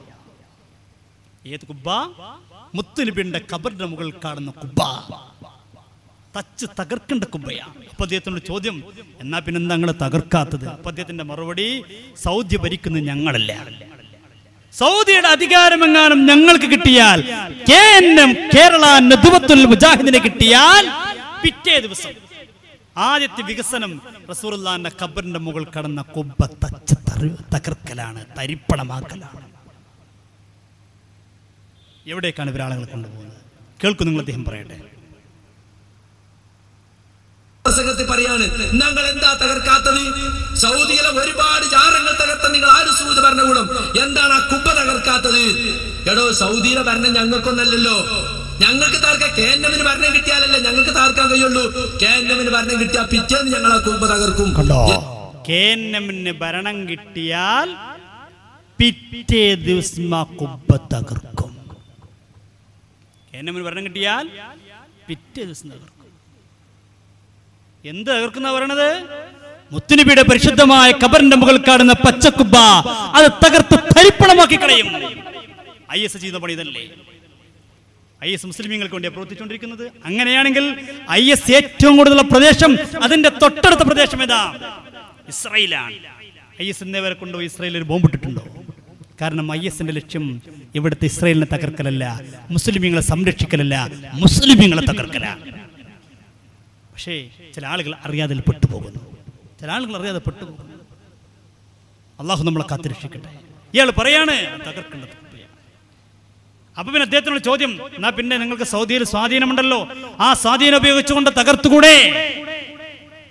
ഏത് കുബ്ബ മുത്തുനബിയുടെ കബറിന്റെ മുകളിൽ കാണുന്ന കുബ്ബ തച്ച് തകർക്കേണ്ട കുബ്ബയാ അപ്പൊ അദ്ദേഹത്തിനോട് ചോദ്യം എന്നാ പിന്നെന്താ നിങ്ങൾ തകർക്കാത്തത് അപ്പൊ അദ്ദേഹത്തിന്റെ മറുപടി സൗദി ഭരിക്കുന്നത് ഞങ്ങളല്ല സൗദിയുടെ അധികാരമെങ്ങാനും ഞങ്ങൾക്ക് കിട്ടിയാൽ K N M Kerala Nadvathul മുജാഹിദിനെ കിട്ടിയാൽ പിറ്റേ ദിവസം ആദ്യത്തെ വികസനം റസൂറുല്ലാന്റെ ഖബറിന്റെ മുകൾ കടന്ന കുബ്ബ തച്ച് തറി- തകർക്കലാണ് തരിപ്പണമാക്കലാണ് എവിടേക്കാണ് ഇവരാളുകൾ കൊണ്ടുപോകുന്നത് കേൾക്കൂ നിങ്ങൾ അദ്ദേഹം പറയട്ടെ പ്രസംഗത്തിൽ പറയാണ് ഞങ്ങൾ എന്താ തകർക്കാത്തത് സൗദിയിലെ ഒരുപാട് ജാറങ്ങൾ തകർത്ത നിങ്ങൾ ആര് സൂത് ഭരണകൂടം എന്താണ് ആ കുബ്ബ തകർക്കാത്തത് എടോ സൗദിയിലെ ഭരണം ഞങ്ങൾക്കൊന്നല്ലല്ലോ ഞങ്ങൾക്ക് തകർക്കാൻ കെ എൻ എമ്മിന് ഭരണം കിട്ടിയാലല്ലേ ഞങ്ങൾക്ക് തകർക്കാൻ കഴിയുള്ളൂ കെ എൻ എമ്മിന് ഭരണം കിട്ടിയാൽ പിറ്റേന്ന് ഞങ്ങൾ ആ കുബ്ബ തകർക്കും കണ്ടോ കെ എൻ എമ്മിന് ഭരണം കിട്ടിയാൽ പിറ്റേ ദിവസം ആ കുബ്ബ തകർക്കും കെ എൻ എമ്മിന് ഭരണം കിട്ടിയാൽ പിറ്റേ ദിവസം തകർക്കും എന്ത് തകർക്കുന്ന പറയണത് മുത്തുനബിയുടെ പരിശുദ്ധമായ കബറിന്റെ മുകളിൽ കാണുന്ന പച്ചക്കുബ്ബ അത് തകർത്ത് തരിപ്പണമാക്കി കളയും ഐ എസ് ചെയ്യുന്ന പണി ഇതല്ലേ ഐ എസ് മുസ്ലിമീങ്ങൾക്ക് വേണ്ടിയാണ് പ്രവർത്തിച്ചുകൊണ്ടിരിക്കുന്നത് അങ്ങനെയാണെങ്കിൽ ഐ എസ് ഏറ്റവും കൂടുതലുള്ള പ്രദേശം അതിന്റെ തൊട്ടടുത്ത പ്രദേശം ഏതാ ഇസ്രയേലാണ് ഐ എസ് ഇന്നേ വരെ കൊണ്ടുപോയി ഇസ്രയേലിൽ ഒരു ബോംബിട്ടിട്ടുണ്ടോ കാരണം ഐ എസിന്റെ ലക്ഷ്യം ഇവിടുത്തെ ഇസ്രയേലിനെ തകർക്കലല്ല മുസ്ലിമീങ്ങളെ സംരക്ഷിക്കലല്ല മുസ്ലിമീങ്ങളെ തകർക്കലാണ് പക്ഷേ ചില ആളുകൾ അറിയാതെ അതിൽ പെട്ടുപോകുന്നു ചില ആളുകൾ അറിയാതെ പെട്ടുപോകുന്നു അള്ളാഹു നമ്മളെ കാത്തുരക്ഷിക്കട്ടെ ഇയാൾ പറയാണ് തകർക്കേണ്ടത് അപ്പൊ പിന്നെ അദ്ദേഹത്തിനുള്ള ചോദ്യം എന്നാ പിന്നെ നിങ്ങൾക്ക് സൗദിയിൽ സ്വാധീനമുണ്ടല്ലോ ആ സ്വാധീനം ഉപയോഗിച്ചുകൊണ്ട് തകർത്തുകൂടെ അപ്പൊ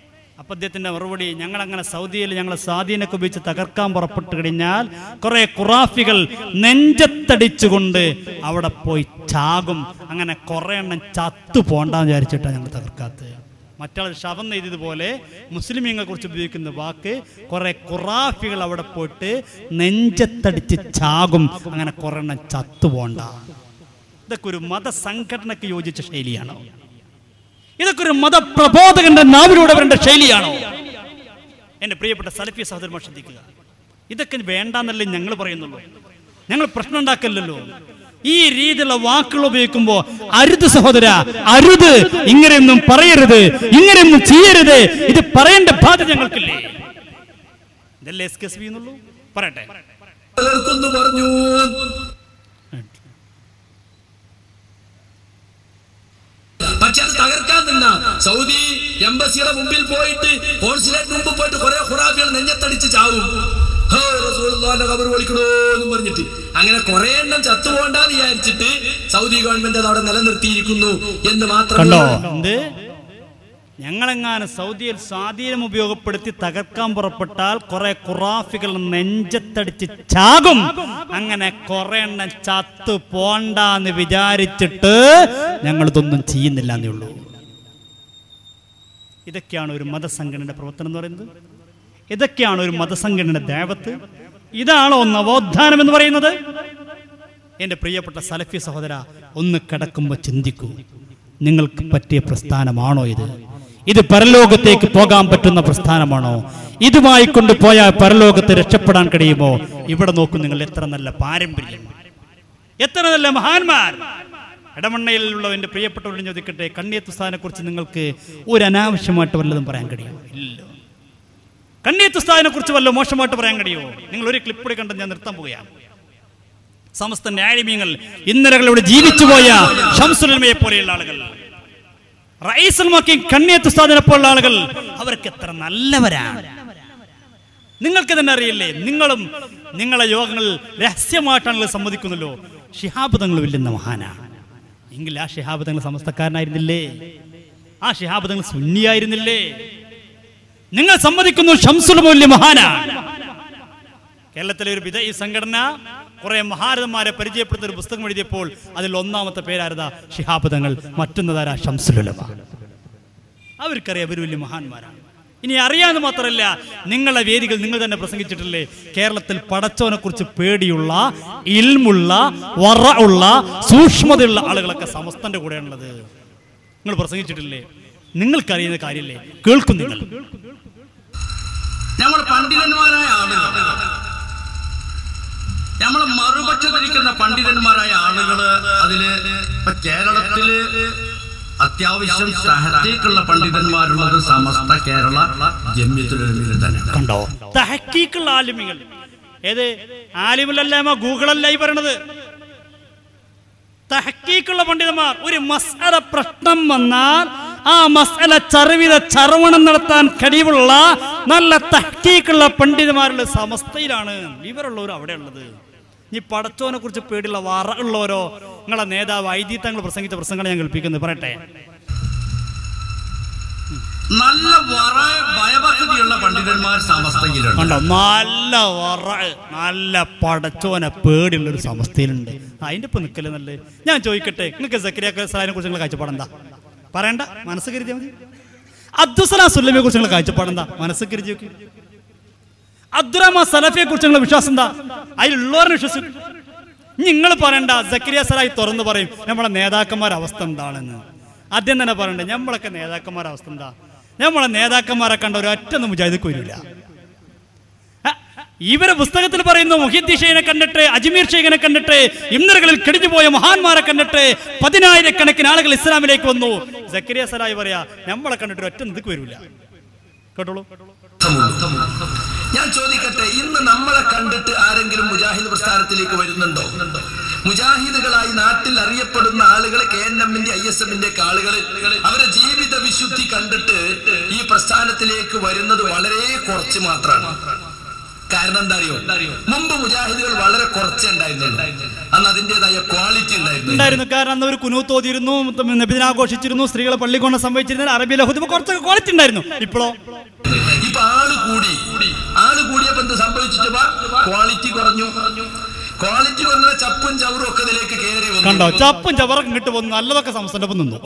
അപ്പം അദ്ദേഹത്തിൻ്റെ മറുപടി ഞങ്ങളങ്ങനെ സൗദിയിൽ ഞങ്ങൾ സ്വാധീനമൊക്കെ ഉപയോഗിച്ച് തകർക്കാൻ പുറപ്പെട്ടു കഴിഞ്ഞാൽ കുറേ ഖുറാഫികൾ നെഞ്ചത്തടിച്ചുകൊണ്ട് അവിടെ പോയി ചാകും അങ്ങനെ കുറേ എണ്ണം ചത്തു പോണ്ടാന്ന് വിചാരിച്ചിട്ടാണ് ഞങ്ങൾ തകർക്കാത്തത് മറ്റാൾ ശവം നെയ്തതുപോലെ മുസ്ലിമീങ്ങളെ കുറിച്ച് ഉപയോഗിക്കുന്ന വാക്ക് കുറെ ഖുറാഫികൾ അവിടെ പോയിട്ട് നെഞ്ചത്തടിച്ച് ചാകും അങ്ങനെ കുറെ എണ്ണം ചത്തുപോണ്ട ഇതൊക്കെ ഒരു മതസംഘടനയ്ക്ക് യോജിച്ച ശൈലിയാണോ ഇതൊക്കെ ഒരു മതപ്രബോധകന്റെ നാവിലൂടെ വരേണ്ട ശൈലിയാണോ എന്റെ പ്രിയപ്പെട്ട സലഫി സഹോദരന്മാർ ശ്രദ്ധിക്കുക ഇതൊക്കെ വേണ്ടാന്നല്ലേ ഞങ്ങൾ പറയുന്നുള്ളൂ ഞങ്ങൾ പ്രശ്നം ഉണ്ടാക്കല്ലല്ലോ ഈ രീതിയിലുള്ള വാക്കുകൾ ഉപയോഗിക്കുമ്പോ അരുത് സഹോദര അരുത് ഇങ്ങനെയൊന്നും പറയരുത് ഇങ്ങനെയൊന്നും ചെയ്യരുത് ഇത് പറയേണ്ട ബാധ്യത ഞങ്ങൾക്കില്ലേ ഇതല്ലേ എസ് കെ എസ് എന്നുള്ളൂ പറയട്ടെ തകർക്കുന്നു പറഞ്ഞു പക്ഷെ അത് തകർക്കാൻ നിന്ന സൗദി എംബസിയുടെ മുമ്പിൽ പോയിട്ട് കോൺസുലേറ്റ് മുമ്പിൽ പോയിട്ട് കുറെ ഖുറാഫികൾ നെഞ്ഞത്തടിച്ച് ചാവും ഹോ, റസൂലുള്ളാഹിന്റെ ഖബർ വിളിക്കണോ എന്നും പറഞ്ഞിട്ട് അങ്ങനെ കുറെ എണ്ണം ചത്തുപോണ്ടെന്ന് വിചാരിച്ചിട്ട് സൗദി ഗവൺമെന്റ് അത് അവിടെ നിലനിർത്തിയിരിക്കുന്നു എന്ന് മാത്രമേ കണ്ടോ എന്ത് ഞങ്ങളെങ്ങാനും സൗദിയിൽ സ്വാധീനം ഉപയോഗപ്പെടുത്തി തകർക്കാൻ പുറപ്പെട്ടാൽ കുറെ ഖുറാഫികൾ നെഞ്ചത്തടിച്ച് ചാകും അങ്ങനെ കുറെ എണ്ണം ചത്തു പോണ്ടാന്ന് വിചാരിച്ചിട്ട് ഞങ്ങൾ ഇതൊന്നും ചെയ്യുന്നില്ല എന്നേ ഉള്ളൂ ഇതൊക്കെയാണ് ഒരു മതസംഘടനയുടെ പ്രവർത്തനം എന്ന് പറയുന്നത് ഇതൊക്കെയാണ് ഒരു മതസംഘടനയുടെ ദേവത്ത് ഇതാണോ നവോത്ഥാനം എന്ന് പറയുന്നത് എന്റെ പ്രിയപ്പെട്ട സലഫി സഹോദര ഒന്ന് കിടക്കുമ്പോൾ ചിന്തിക്കൂ നിങ്ങൾക്ക് പറ്റിയ പ്രസ്ഥാനമാണോ ഇത് ഇത് പരലോകത്തേക്ക് പോകാൻ പറ്റുന്ന പ്രസ്ഥാനമാണോ ഇതുമായി കൊണ്ടുപോയാൽ പരലോകത്ത് രക്ഷപ്പെടാൻ കഴിയുമോ ഇവിടെ നോക്കൂ നിങ്ങൾ എത്ര നല്ല പാരമ്പര്യം എത്ര നല്ല മഹാന്മാർ ഇടമണ്ണയിലുള്ള എൻ്റെ പ്രിയപ്പെട്ടവരോട് ചോദിക്കട്ടെ കണ്ണിയത്തുസ്ഥാനെ കുറിച്ച് നിങ്ങൾക്ക് ഒരു അനാവശ്യമായിട്ട് വല്ലതും പറയാൻ കഴിയുമോ ഇല്ല കണ്ണിയത്തുസ്ഥാനെ കുറിച്ച് വല്ല മോശമായിട്ട് പറയാൻ കഴിയുമോ നിങ്ങൾ ഒരു ക്ലിപ്പ് കൂടി കണ്ട് ഞാൻ നിർത്താൻ പോവുകയാണ് സമസ്ത ന്യായമീങ്ങൾ ഇന്നലകളിലൂടെ ജീവിച്ചുപോയ ഷംസുലമയെ പോലെയുള്ള ആളുകൾ റൈസുൽ മക്കീം കണ്ണിയത്ത് ഉസ്താദിനെ പോലുള്ള ആളുകൾ അവർക്ക് എത്ര നല്ലവരാണ് നിങ്ങൾക്ക് തന്നെ അറിയില്ലേ നിങ്ങളും നിങ്ങളെ യോഗങ്ങളിൽ രഹസ്യമായിട്ടാണല്ലോ സമ്മതിക്കുന്നല്ലോ ഷിഹാബ് തങ്ങൾ വെല്ലുന്ന മഹാനാണ് എങ്കിൽ ആ ഷിഹാബ് തങ്ങൾ സമസ്തക്കാരനായിരുന്നില്ലേ ആ ഷിഹാബ് തങ്ങൾ സുന്നിയായിരുന്നില്ലേ നിങ്ങൾ സമ്മതിക്കുന്നു ഷംസുൽ മൗല്യ മഹാനാണ് കേരളത്തിലെ ഒരു വിധ ഈ സംഘടന കുറെ മഹാരഥന്മാരെ പരിചയപ്പെടുന്ന ഒരു പുസ്തകം എഴുതിയപ്പോൾ അതിൽ ഒന്നാമത്തെ പേരായിരുന്ന ഷിഹാബ് തങ്ങൾ മറ്റൊന്നതാരാ ഷംസുലുലമ അവർക്കറിയാം അവർ വലിയ മഹാന്മാരാണ് ഇനി അറിയാന്ന് മാത്രമല്ല നിങ്ങളെ വേദികൾ നിങ്ങൾ തന്നെ പ്രസംഗിച്ചിട്ടില്ലേ കേരളത്തിൽ പടച്ചോനെ കുറിച്ച് പേടിയുള്ള ഇൽമുള്ള വറ ഉള്ള സൂക്ഷ്മതയുള്ള ആളുകളൊക്കെ സമസ്തന്റെ കൂടെയാണുള്ളത് നിങ്ങൾ പ്രസംഗിച്ചിട്ടില്ലേ നിങ്ങൾക്കറിയുന്ന കാര്യമില്ലേ കേൾക്കും നിങ്ങൾ നമ്മൾ പണ്ഡിതന്മാരായ ആളുകൾ നമ്മൾ മറുപക്ഷത്തിരിക്കുന്ന പണ്ഡിതന്മാരായ ആളുകള് അതില് ഇപ്പൊ കേരളത്തില് അത്യാവശ്യം സഹത്തേക്കുള്ള പണ്ഡിതന്മാരുള്ളത് സമസ്ത കേരള ജമ്യത്തിലൊരു തന്നെ കണ്ടോ തഹക്കീക്കുള്ള ആലിമികൾ ഏത് ആലിമുലല്ലാമ ഗൂഗിളല്ല ഈ പറയണത് തഹക്കീക്കുള്ള പണ്ഡിതന്മാർ ഒരു മസ്അല പ്രശ്നം വന്നാൽ ആ മസ്അല ചറിവിത ചർവണം നടത്താൻ കഴിവുള്ള നല്ല തഹക്കീക്കുള്ള പണ്ഡിതന്മാരുടെ സമസ്തയിലാണ് ഇവരുള്ളവർ അവിടെ ഉള്ളത് ഈ പടച്ചോനെ കുറിച്ച് പേടിയുള്ള വറ ഉള്ളവരോ നിങ്ങളെ നേതാവ് ഐതിഹ്യങ്ങൾ പ്രസംഗിച്ച പ്രസംഗങ്ങൾ ഞാൻ കേൾപ്പിക്കുന്നത് പറയട്ടെ നല്ല വറ ഭയഭക്തിയുള്ള പണ്ഡിതന്മാർ സമസ്തയിലുണ്ട് കണ്ടോ നല്ല വറ നല്ല പടച്ചോനെ പേടിയുള്ള ഒരു സമസ്തയിലുണ്ട് അതിന്റെ ഇപ്പൊ നിക്കല് നല്ല ഞാൻ ചോദിക്കട്ടെ നിങ്ങൾക്ക് സക്കരിയ സലാഹിനെ കുറിച്ച് നിങ്ങൾ കാഴ്ചപ്പാടെന്താ പറയണ്ട മനസ്സ് കരുതിയാൽ മതി അബ്ദുസലാം സുല്ലമിയെ കുറിച്ച് നിങ്ങൾ കാഴ്ചപ്പാടെന്താ മനസ്സ് കരുതി നോക്കി അബ്ദുറഹ്മാൻ സലഫിയെ കുറിച്ച് നിങ്ങളുടെ വിശ്വാസം എന്താ അതിലുള്ളവരെ വിശ്വസിക്കും നിങ്ങൾ പറയണ്ട സക്കരിയ സലാഹി തുറന്നു പറയും നമ്മളെ നേതാക്കന്മാരുടെ അവസ്ഥ എന്താണെന്ന് ആദ്യം തന്നെ പറയണ്ട നമ്മളൊക്കെ നേതാക്കന്മാരുടെ അവസ്ഥ എന്താ നമ്മളെ നേതാക്കന്മാരെ കണ്ട ഒരൊറ്റൊന്നും മുജാഹിദ് വരില്ല ആ, ഇവരെ പുസ്തകത്തിൽ പറയുന്നു മുഹിദ്ദി ഷെയ്ഖിനെ കണ്ടിട്ട് അജ്മീർ ഷെയ്ഖിനെ കണ്ടിട്ട് ഇന്നലകളിൽ കിടിഞ്ഞുപോയ മഹാന്മാരെ കണ്ടിട്ട് പതിനായിരക്കണക്കിന് ആളുകൾ ഇസ്ലാമിലേക്ക് വന്നു സക്കരിയ സലായി പറയാ നമ്മളെ കണ്ടിട്ട് ഒറ്റ നിൽക്ക് വരില്ല കേട്ടോളൂ ഞാൻ ചോദിക്കട്ടെ ഇന്ന് നമ്മളെ കണ്ടിട്ട് ആരെങ്കിലും മുജാഹിദ് പ്രസ്ഥാനത്തിലേക്ക് വരുന്നുണ്ടോ മുജാഹിദുകളായി നാട്ടിൽ അറിയപ്പെടുന്ന ആളുകൾ കെ എൻ എമ്മിന്റെ ഐ എസ് എമ്മിന്റെ ആളുകൾ അവരെ ജീവിത വിശുദ്ധി കണ്ടിട്ട് ഈ പ്രസ്ഥാനത്തിലേക്ക് വരുന്നത് വളരെ കുറച്ച് മാത്രമാണ് കാരണം എന്താ അറിയോ മുമ്പ് മുജാഹിദുകൾ വളരെ കുറച്ചേ ഉണ്ടായിരുന്നുള്ളൂ അന്ന് അതിൻ്റെതായ ക്വാളിറ്റി ഉണ്ടായിരുന്നു ഉണ്ടായിരുന്നു കാരണം അന്ന് ഒരു കുനൂത്ത് ഓതിയിരുന്നു നബിദിന ആഘോഷിച്ചിരുന്നു സ്ത്രീകളെ പള്ളി കൊണ്ട് സംഭവിച്ചിരുന്ന അറബി ലഹുദ് കുറച്ചൊക്കെ ക്വാളിറ്റി ഉണ്ടായിരുന്നു ഇപ്പോഴോ ഇപ്പൊ ആള് കൂടി ആള് കൂടിയപ്പോ എന്ത് സംഭവിച്ചിട്ട് ക്വാളിറ്റി കുറഞ്ഞു ക്വാളിറ്റി കുറഞ്ഞ ചപ്പും ചവറും ഒക്കെ ഇതിലേക്ക് കയറി കണ്ടോ വന്നു ചപ്പും ചവറൊക്കെ ഇങ്ങോട്ട് വന്നു നല്ലതൊക്കെ സംസ്ഥാനപ്പം നിന്നു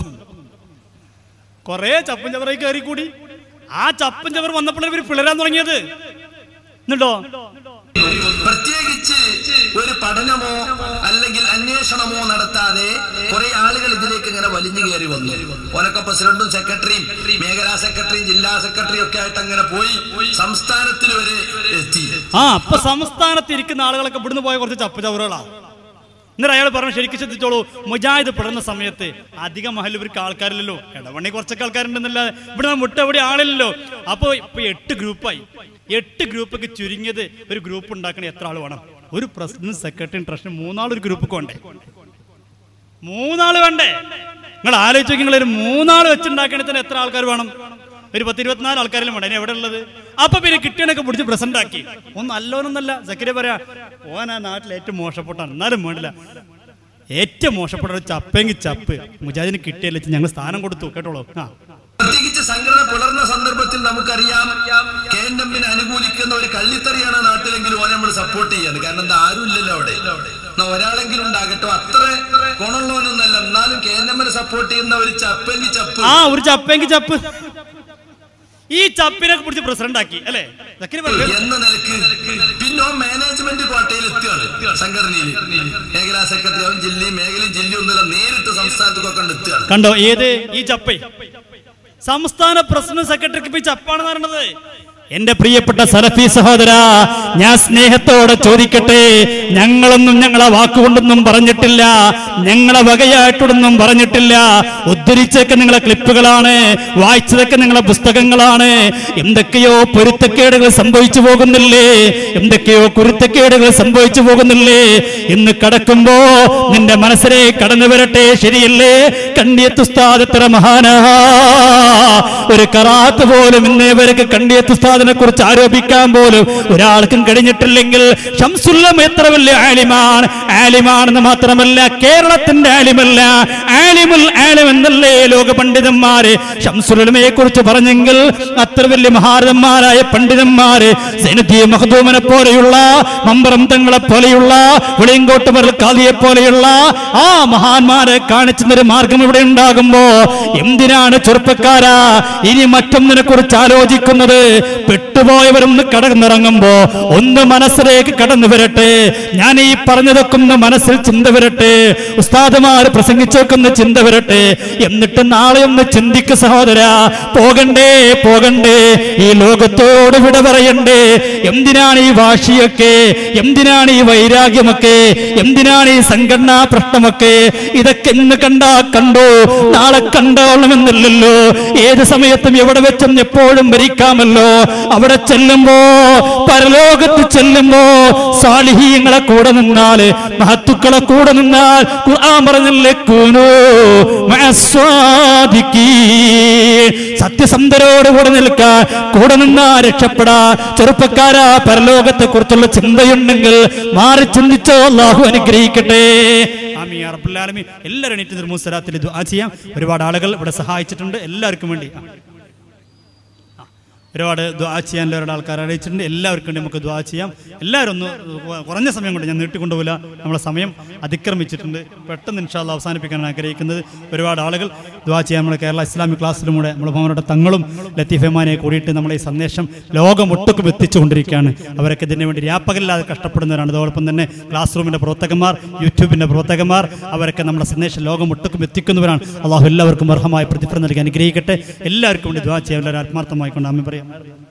കൊറേ ചപ്പും ചവറേ കയറി കൂടി ആ ചപ്പും ചവർ വന്നപ്പോഴേ ഇവർ പിളരാൻ തുടങ്ങിയത് എന്നിട്ടോ പ്രത്യേകിച്ച് ഒരു പഠനമോ അല്ലെങ്കിൽ അന്വേഷണമോ നടത്താതെ കുറെ ആളുകൾ ഇതിലേക്ക് ഇങ്ങനെ വലിഞ്ഞു കയറി വന്നു ഓനൊക്കെ പ്രസിഡന്റും സെക്രട്ടറിയും മേഖലാ സെക്രട്ടറിയും ജില്ലാ സെക്രട്ടറിയും ഒക്കെ ആയിട്ട് അങ്ങനെ പോയി സംസ്ഥാനത്തിൽ വരെ എത്തി ആ അപ്പൊ സംസ്ഥാനത്ത് ഇരിക്കുന്ന ആളുകളൊക്കെ ഇവിടുന്ന് പോയ കുറച്ച് ചപ്പ് ചവറുകളാ എന്നിട്ട് അയാൾ പറഞ്ഞു ശരിക്കും ശ്രദ്ധിച്ചോളൂ മുജാഹിദ് പെടുന്ന സമയത്ത് അധികം മഹൽ ഇവർക്ക് ആൾക്കാരില്ലല്ലോ ഇടവണ്ണി കുറച്ചൊക്കെ ആൾക്കാരുണ്ടെന്നല്ല ഇവിടെ മുട്ട എവിടെ ആളില്ലല്ലോ അപ്പൊ ഇപ്പൊ എട്ട് ഗ്രൂപ്പായി എട്ട് ഗ്രൂപ്പൊക്കെ ചുരുങ്ങിയത് ഒരു ഗ്രൂപ്പ് ഉണ്ടാക്കണ എത്ര ആൾ വേണം ഒരു പ്രസിഡന്റ് സെക്രട്ടറി ട്രഷറി മൂന്നാൾ ഒരു ഗ്രൂപ്പ് വേണ്ടേ മൂന്നാള് വേണ്ടേ നിങ്ങൾ ആലോചിച്ച് നിങ്ങൾ ഒരു മൂന്നാള് വെച്ചുണ്ടാക്കണേ തന്നെ എത്ര ആൾക്കാർ വേണം ഒരു പത്ത് ഇരുപത്തിനാല് ആൾക്കാരിലും വേണം ഇനി എവിടെ ഉള്ളത് അപ്പൊ പിന്നെ കിട്ടിയണൊക്കെ പിടിച്ച് പ്രസന്റ് ആക്കി ഒന്നും അല്ലോനൊന്നല്ല സക്കരിയ പറയാ ഓൻ ആ നാട്ടിൽ ഏറ്റവും മോശപ്പെട്ടാണ് എന്നാലും വേണ്ടില്ല ഏറ്റവും മോശപ്പെട്ട ഒരു ചപ്പെങ്കിൽ ചപ്പ് മുജാദിന് കിട്ടിയല്ലേ ഞങ്ങൾ സ്ഥാനം കൊടുത്തു കേട്ടോളൂ ആ പ്രത്യേകിച്ച് സംഘടന പുലർന്ന സന്ദർഭത്തിൽ നമുക്കറിയാം കെ എൻ എമ്മിനെ അനുകൂലിക്കുന്ന ഒരു കള്ളിത്തറിയാണ് നാട്ടിലെങ്കിലും ഓനെ നമ്മൾ സപ്പോർട്ട് ചെയ്യാണ് കാരണം എന്താ ആരും ഇല്ലല്ലോ അവിടെ എന്നാ ഒരാളെങ്കിലും ഉണ്ടാകട്ടോ അത്ര ഗുണമുള്ളവനൊന്നല്ല എന്നാലും കെ എൻ എമ്മിനെ സപ്പോർട്ട് ചെയ്യുന്ന ഒരു ചപ്പെങ്കിൽ ചപ്പ് ആ ഒരു ചപ്പെങ്കിൽ ചപ്പ് ഈ ചപ്പിനെ പിടിച്ച് പ്രസിഡന്റ് ആക്കി അല്ലേ സക്കരി പറഞ്ഞു എന്ന നിലക്ക് പിന്നെ മാനേജ്മെന്റ് കോട്ടയിൽ എത്തുകയാണ് സംഘടനയിൽ മേഖലാ സെക്രട്ടറി അവൻ ജില്ലയും മേഖലയും ജില്ലയും ഒന്നുമില്ല നേരിട്ട് സംസ്ഥാനത്തേക്കൊക്കെ എത്തുകയാണ് കണ്ടോ ഏത് ഈ ചപ്പ സംസ്ഥാന പ്രസിഡന്റ് സെക്രട്ടറിക്ക് ഇപ്പൊ ഈ ചപ്പാണെന്ന് പറയണത് എന്റെ പ്രിയപ്പെട്ട സലഫി സഹോദര ഞാൻ സ്നേഹത്തോടെ ചോദിക്കട്ടെ ഞങ്ങളൊന്നും ഞങ്ങളെ വാക്കുകൊണ്ടൊന്നും പറഞ്ഞിട്ടില്ല ഞങ്ങളെ വകയായിട്ടൊന്നും പറഞ്ഞിട്ടില്ല ഉദ്ധരിച്ചൊക്കെ നിങ്ങളെ ക്ലിപ്പുകളാണ് വായിച്ചതൊക്കെ നിങ്ങളെ പുസ്തകങ്ങളാണ് എന്തൊക്കെയോ പൊരുത്തക്കേടുകൾ സംഭവിച്ചു പോകുന്നില്ലേ എന്തൊക്കെയോ കുരുത്തക്കേടുകൾ സംഭവിച്ചു പോകുന്നില്ലേ ഇന്ന് കടക്കുമ്പോ നിന്റെ മനസ്സിലെ കടന്നു വരട്ടെ ശരിയല്ലേ കണ്ണിയത്തുസ്താദ് എത്ര മഹാനാ ഒരു കറാത്ത് പോലും ഇന്നേവരക്ക് കണ്ണിയത്തുസ്താദിനെ കുറിച്ച് ആരോപിക്കാൻ പോലും ഒരാൾക്കും കഴിഞ്ഞിട്ടില്ലെങ്കിൽ ഷംസുല്ലം എത്ര വലിയ ആലിമാണ് ആലിമാണെന്ന് മാത്രമല്ല കേരളത്തിന്റെ ആലിമല്ല ആലിമുൽ ആലിം എന്നല്ലേ ലോക പണ്ഡിതന്മാര് ഷംസുലമയെ കുറിച്ച് പറഞ്ഞെങ്കിൽ അത്ര വലിയ മഹാരഥന്മാരായ പണ്ഡിതന്മാര് സൈനുദ്ദീ മഹദൂമനെ പോലെയുള്ള മമ്പറം തങ്ങളെ പോലെയുള്ള വെളിയങ്കോട്ട് മറൽ കാലിയെ പോലെയുള്ള ആ മഹാന്മാരെ കാണിച്ചുന്നൊരു മാർഗം ഇവിടെ ഉണ്ടാകുമ്പോ എന്തിനാണ് ചെറുപ്പക്കാരാ ഇനി മറ്റൊന്നിനെ കുറിച്ച് ആലോചിക്കുന്നത് പെട്ടുപോയവരൊന്ന് കടന്നിറങ്ങുമ്പോ ഒന്ന് മനസ്സിലേക്ക് കടന്നു വരട്ടെ ഞാൻ ഈ പറഞ്ഞതൊക്കെ ഒന്ന് മനസ്സിൽ ചിന്ത വരട്ടെ ഉസ്താദുമാർ പ്രസംഗിച്ചൊക്കെ ചിന്ത വരട്ടെ എന്നിട്ട് നാളെ ഒന്ന് ചിന്തിക്ക സഹോദര പോകണ്ടേ പോകണ്ടേ ഈ ലോകത്തോട് വിട പറയണ്ടേ എന്തിനാണ് ഈ വാശിയൊക്കെ എന്തിനാണ് ഈ വൈരാഗ്യമൊക്കെ എന്തിനാണ് ഈ സംഘടനാ പ്രശ്നമൊക്കെ ഇതൊക്കെ ഇന്ന് കണ്ടാ കണ്ടോ നാളെ കണ്ടോളണമെന്നില്ലല്ലോ ഏത് സമയത്തും എവിടെ വെച്ചും എപ്പോഴും ഭരിക്കാമല്ലോ അവിടെ ചെല്ലുമ്പോ പരലോകത്ത് ചെല്ലുമ്പോ സാലിഹീങ്ങളെ കൂടെ നിന്നാല് മഹത്തുക്കളെ കൂടെ നിന്നാൽ ഖുർആൻ പറഞ്ഞല്ലേ കൂനു സത്യസന്ധരോട് കൂടെ നിൽക്കാൻ കൂടെ നിന്നാ രക്ഷപ്പെടാ ചെറുപ്പക്കാരാ പരലോകത്തെ കുറിച്ചുള്ള ചിന്തയുണ്ടെങ്കിൽ മാറി ചിന്തിച്ചോ അള്ളാഹു അനുഗ്രഹിക്കട്ടെ ആമീൻ യാ റബ്ബൽ ആലമീൻ. എല്ലാവരും എണീറ്റ് നിർമ്മൂസലാത്തിൽ ദുആ ചെയ്യാം ഒരുപാട് ആളുകൾ ഇവിടെ സഹായിച്ചിട്ടുണ്ട് എല്ലാവർക്കും വേണ്ടി ആ. ഒരുപാട് ദ്വാ ചെയ്യാൻ ഒരുപാട് ആൾക്കാർ അറിയിച്ചിട്ടുണ്ട് എല്ലാവർക്കും വേണ്ടി നമുക്ക് ദ്വാ ചെയ്യാം എല്ലാവരും ഒന്ന് കുറഞ്ഞ സമയം കൊണ്ട് ഞാൻ നീട്ടിക്കൊണ്ടുപോകില്ല നമ്മളെ സമയം അതിക്രമിച്ചിട്ടുണ്ട് പെട്ടെന്ന് ഇൻഷാല്ല അവസാനിപ്പിക്കാനാണ് ആഗ്രഹിക്കുന്നത് ഒരുപാട് ആളുകൾ ദ്വാ ചെയ്യാൻ നമ്മുടെ കേരള ഇസ്ലാമിക് ക്ലാസ്സിലൂടെ നമ്മൾ അവരുടെ തങ്ങളും ലത്തീഫമാനെ കൂടിയിട്ട് നമ്മളെ ഈ സന്ദേശം ലോകം ഒട്ടുക്കും എത്തിച്ചുകൊണ്ടിരിക്കുകയാണ് അവരൊക്കെ ഇതിനു വേണ്ടി രാപ്പകലില്ലാതെ കഷ്ടപ്പെടുന്നവരാണ് അതോടൊപ്പം തന്നെ ക്ലാസ് റൂമിൻ്റെ പ്രവർത്തകന്മാർ യൂട്യൂബിൻ്റെ പ്രവർത്തകന്മാർ അവരൊക്കെ നമ്മുടെ സന്ദേശം ലോകം ഒട്ടുക്കും എത്തിക്കുന്നവരാണ് അള്ളാഹു എല്ലാവർക്കും അർഹമായ പ്രതിഫലം നൽകി അനുഗ്രഹിക്കട്ടെ എല്ലാവർക്കും വേണ്ടി ദ്വാ ചെയ്യാൻ എല്ലാവരും ആത്മാർത്ഥമായി കൊണ്ട് അമ്മ പറയാം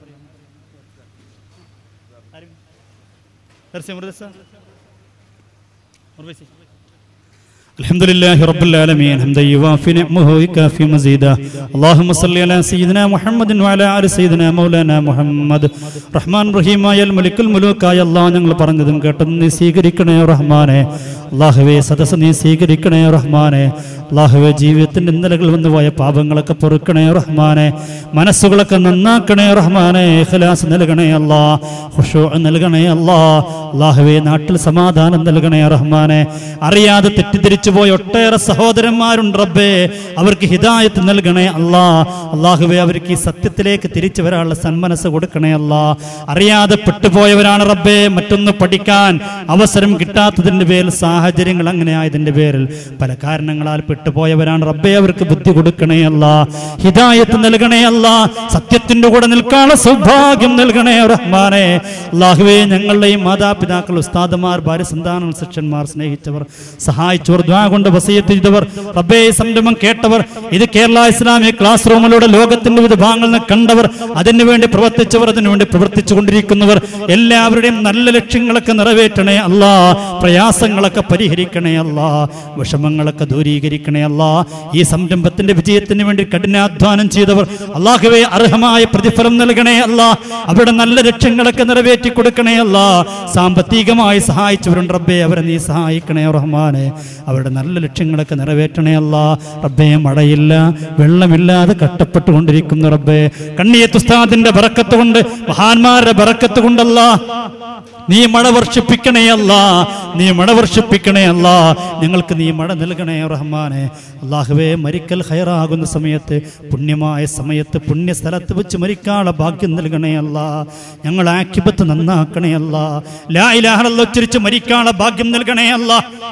തീർച്ചയായും മുറുദ സാർ. മുറുദ സാർ. الحمد لله رب العالمين حمدا يوافي نعمه ويكافي مزيدا اللهم صل على سيدنا محمد وعلى آل سيدنا مولانا محمد റഹ്മാൻ റഹീമായ മലിക്കുൽ മുലൂക്കായ അള്ളാഹ് ഞങ്ങൾ പറഞ്ഞതും കേട്ടതും നീ സ്വീകരിക്കണേ റഹ്മാനെ അള്ളാഹുവെ സദസ്സ് നീ സ്വീകരിക്കണേ റഹ്മാനെ അള്ളാഹുവെ ജീവിതത്തിന്റെ ഇന്നലകൾ വന്നു പോയ പാപങ്ങളൊക്കെ പൊറുക്കണേ റഹ്മാനെ മനസ്സുകളൊക്കെ നന്നാക്കണേ റഹ്മാനെ ഖലാസ് നൽകണേ അല്ലാ ഖുശൂ നൽകണേ അല്ലാ അള്ളാഹുവെ നാട്ടിൽ സമാധാനം നൽകണേ റഹ്മാനെ അറിയാതെ തെറ്റിദ്ധരിച്ചു പോയ ഒട്ടേറെ സഹോദരന്മാരുണ്ട് റബ്ബേ അവർക്ക് ഹിദായത്ത് നൽകണേ അല്ലാ അള്ളാഹുവെ അവർക്ക് ഈ സത്യത്തിലേക്ക് തിരിച്ചു വരാനുള്ള സന്മനസ് കൊടുക്കണേ അല്ലാ അറിയാതെ പെട്ടുപോയവരാണ് റബ്ബേ മറ്റൊന്ന് പഠിക്കാൻ അവസരം കിട്ടാത്തതിന്റെ പേരിൽ സാഹചര്യങ്ങൾ അങ്ങനെ ആയതിന്റെ പേരിൽ പല കാരണങ്ങളാൽ പെട്ടുപോയവരാണ് റബ്ബേ അവർക്ക് ബുദ്ധി കൊടുക്കണേ അല്ല ഹിദായത്ത് നൽകണേ അല്ല സത്യത്തിന്റെ കൂടെ നിൽക്കാനുള്ള സൗഭാഗ്യം നൽകണേ റഹ്മാനെ അള്ളാഹുവേ ഞങ്ങളുടെയും മാതാപിതാക്കൾ ഉസ്താദുമാർ ഭാര്യ സന്താന ശിക്ഷന്മാർ സ്നേഹിച്ചവർ സഹായിച്ചവർ ദ്വാ കൊണ്ട് വസീയത്ത് ചെയ്തവർ റബ്ബേ ഈ സംരംഭം കേട്ടവർ ഇത് കേരള ഇസ്ലാമിക് ക്ലാസ് റൂമിലൂടെ ലോകത്തിന്റെ വിവിധ ഭാഗങ്ങളിൽ നിന്ന് കണ്ടവർ അതിനുവേണ്ടി പ്രവർത്തിച്ചവർ അതിനുവേണ്ടി പ്രവർത്തിച്ചു കൊണ്ടിരിക്കുന്നവർ എല്ലാവരുടെയും നല്ല ലക്ഷ്യങ്ങളൊക്കെ നിറവേറ്റണേ അല്ലാ പ്രയാസങ്ങളൊക്കെ പരിഹരിക്കണേ അല്ലാ വിഷമങ്ങളൊക്കെ ദൂരീകരിക്കണേ അല്ലാ ഈ സംരംഭത്തിന്റെ വിജയത്തിന് വേണ്ടി കഠിനാധ്വാനം ചെയ്തവർ അള്ളാഹുവെ അർഹമായ പ്രതിഫലം നൽകണേ അല്ല അവരുടെ നല്ല ലക്ഷ്യങ്ങളൊക്കെ നിറവേറ്റി കൊടുക്കണേ അല്ല സാമ്പത്തികമായി സഹായിച്ചവരുണ്ട് റബ്ബേ അവരെ നീ സഹായിക്കണേ റഹ്മാനെ അവരുടെ നല്ല ലക്ഷ്യങ്ങളൊക്കെ നിറവേറ്റണേ അല്ല റബ്ബേ മഴയില്ല വെള്ളമില്ലാതെ കഷ്ടപ്പെട്ടുകൊണ്ടിരിക്കുന്നു റബ്ബേ കണ്ണിയത്തുസ്താദിന്റെ ബറക്കത്ത് കൊണ്ട് മഹാന്മാരുടെ ബറക്കത്ത് കൊണ്ടല്ല നീ മഴ വർഷിപ്പിക്കണേ അല്ല നീ മഴ വർഷിപ്പിക്കണേ അല്ല ഞങ്ങൾക്ക് നീ മഴ നൽകണേ റഹ്മാനെ അള്ളാഹുവേ മരിക്കൽ ഹൈറാകുന്ന സമയത്ത് പുണ്യമായ സമയത്ത് പുണ്യ സ്ഥലത്ത് വെച്ച് മരിക്കാനുള്ള ഭാഗ്യം നൽകണേ അല്ല ഞങ്ങൾ ആക്കിബത്ത് നന്നാക്കണേ അല്ല ലാ ഇലാഹ ഉച്ചരിച്ച് മരിക്കാനുള്ള ഭാഗ്യം നൽകണേ അല്ല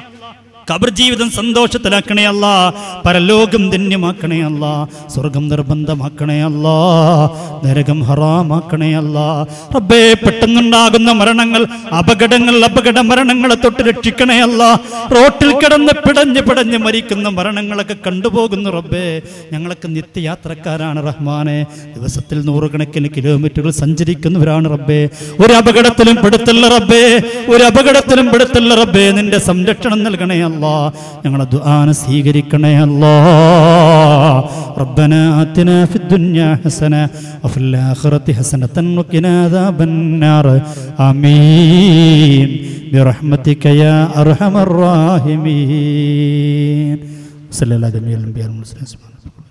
കബർ ജീവിതം സന്തോഷത്തിലാക്കണേ അല്ല പരലോകം ധന്യമാക്കണേ അല്ല സ്വർഗം നിർബന്ധമാക്കണേ അല്ല നരകം ഹറാമാക്കണേ അല്ല റബ്ബേ പെട്ടെന്നുണ്ടാകുന്ന മരണങ്ങൾ അപകടങ്ങൾ അപകട മരണങ്ങളെ തൊട്ട് രക്ഷിക്കണേ അല്ല റോട്ടിൽ കിടന്ന് പിടഞ്ഞ് പിടഞ്ഞ് മരിക്കുന്ന മരണങ്ങളൊക്കെ കണ്ടുപോകുന്നു റബ്ബേ ഞങ്ങളൊക്കെ നിത്യയാത്രക്കാരാണ് റഹ്മാനെ ദിവസത്തിൽ നൂറുകണക്കിന് കിലോമീറ്ററുകൾ സഞ്ചരിക്കുന്നവരാണ് റബ്ബേ ഒരു അപകടത്തിലും പെടുത്തല്ല റബ്ബേ ഒരു അപകടത്തിലും പെടുത്തല്ല റബ്ബേ നിന്റെ സംരക്ഷണം നൽകണേ അല്ല ഞങ്ങളെ ദുആന സ്വീകരിക്കണേ അല്ലാ ربنا آتنا في الدنيا حسنة وفي الآخرة حسنة وقنا عذاب النار آمين برحمتك يا أرحم الراحمين صلى الله عليه وسلم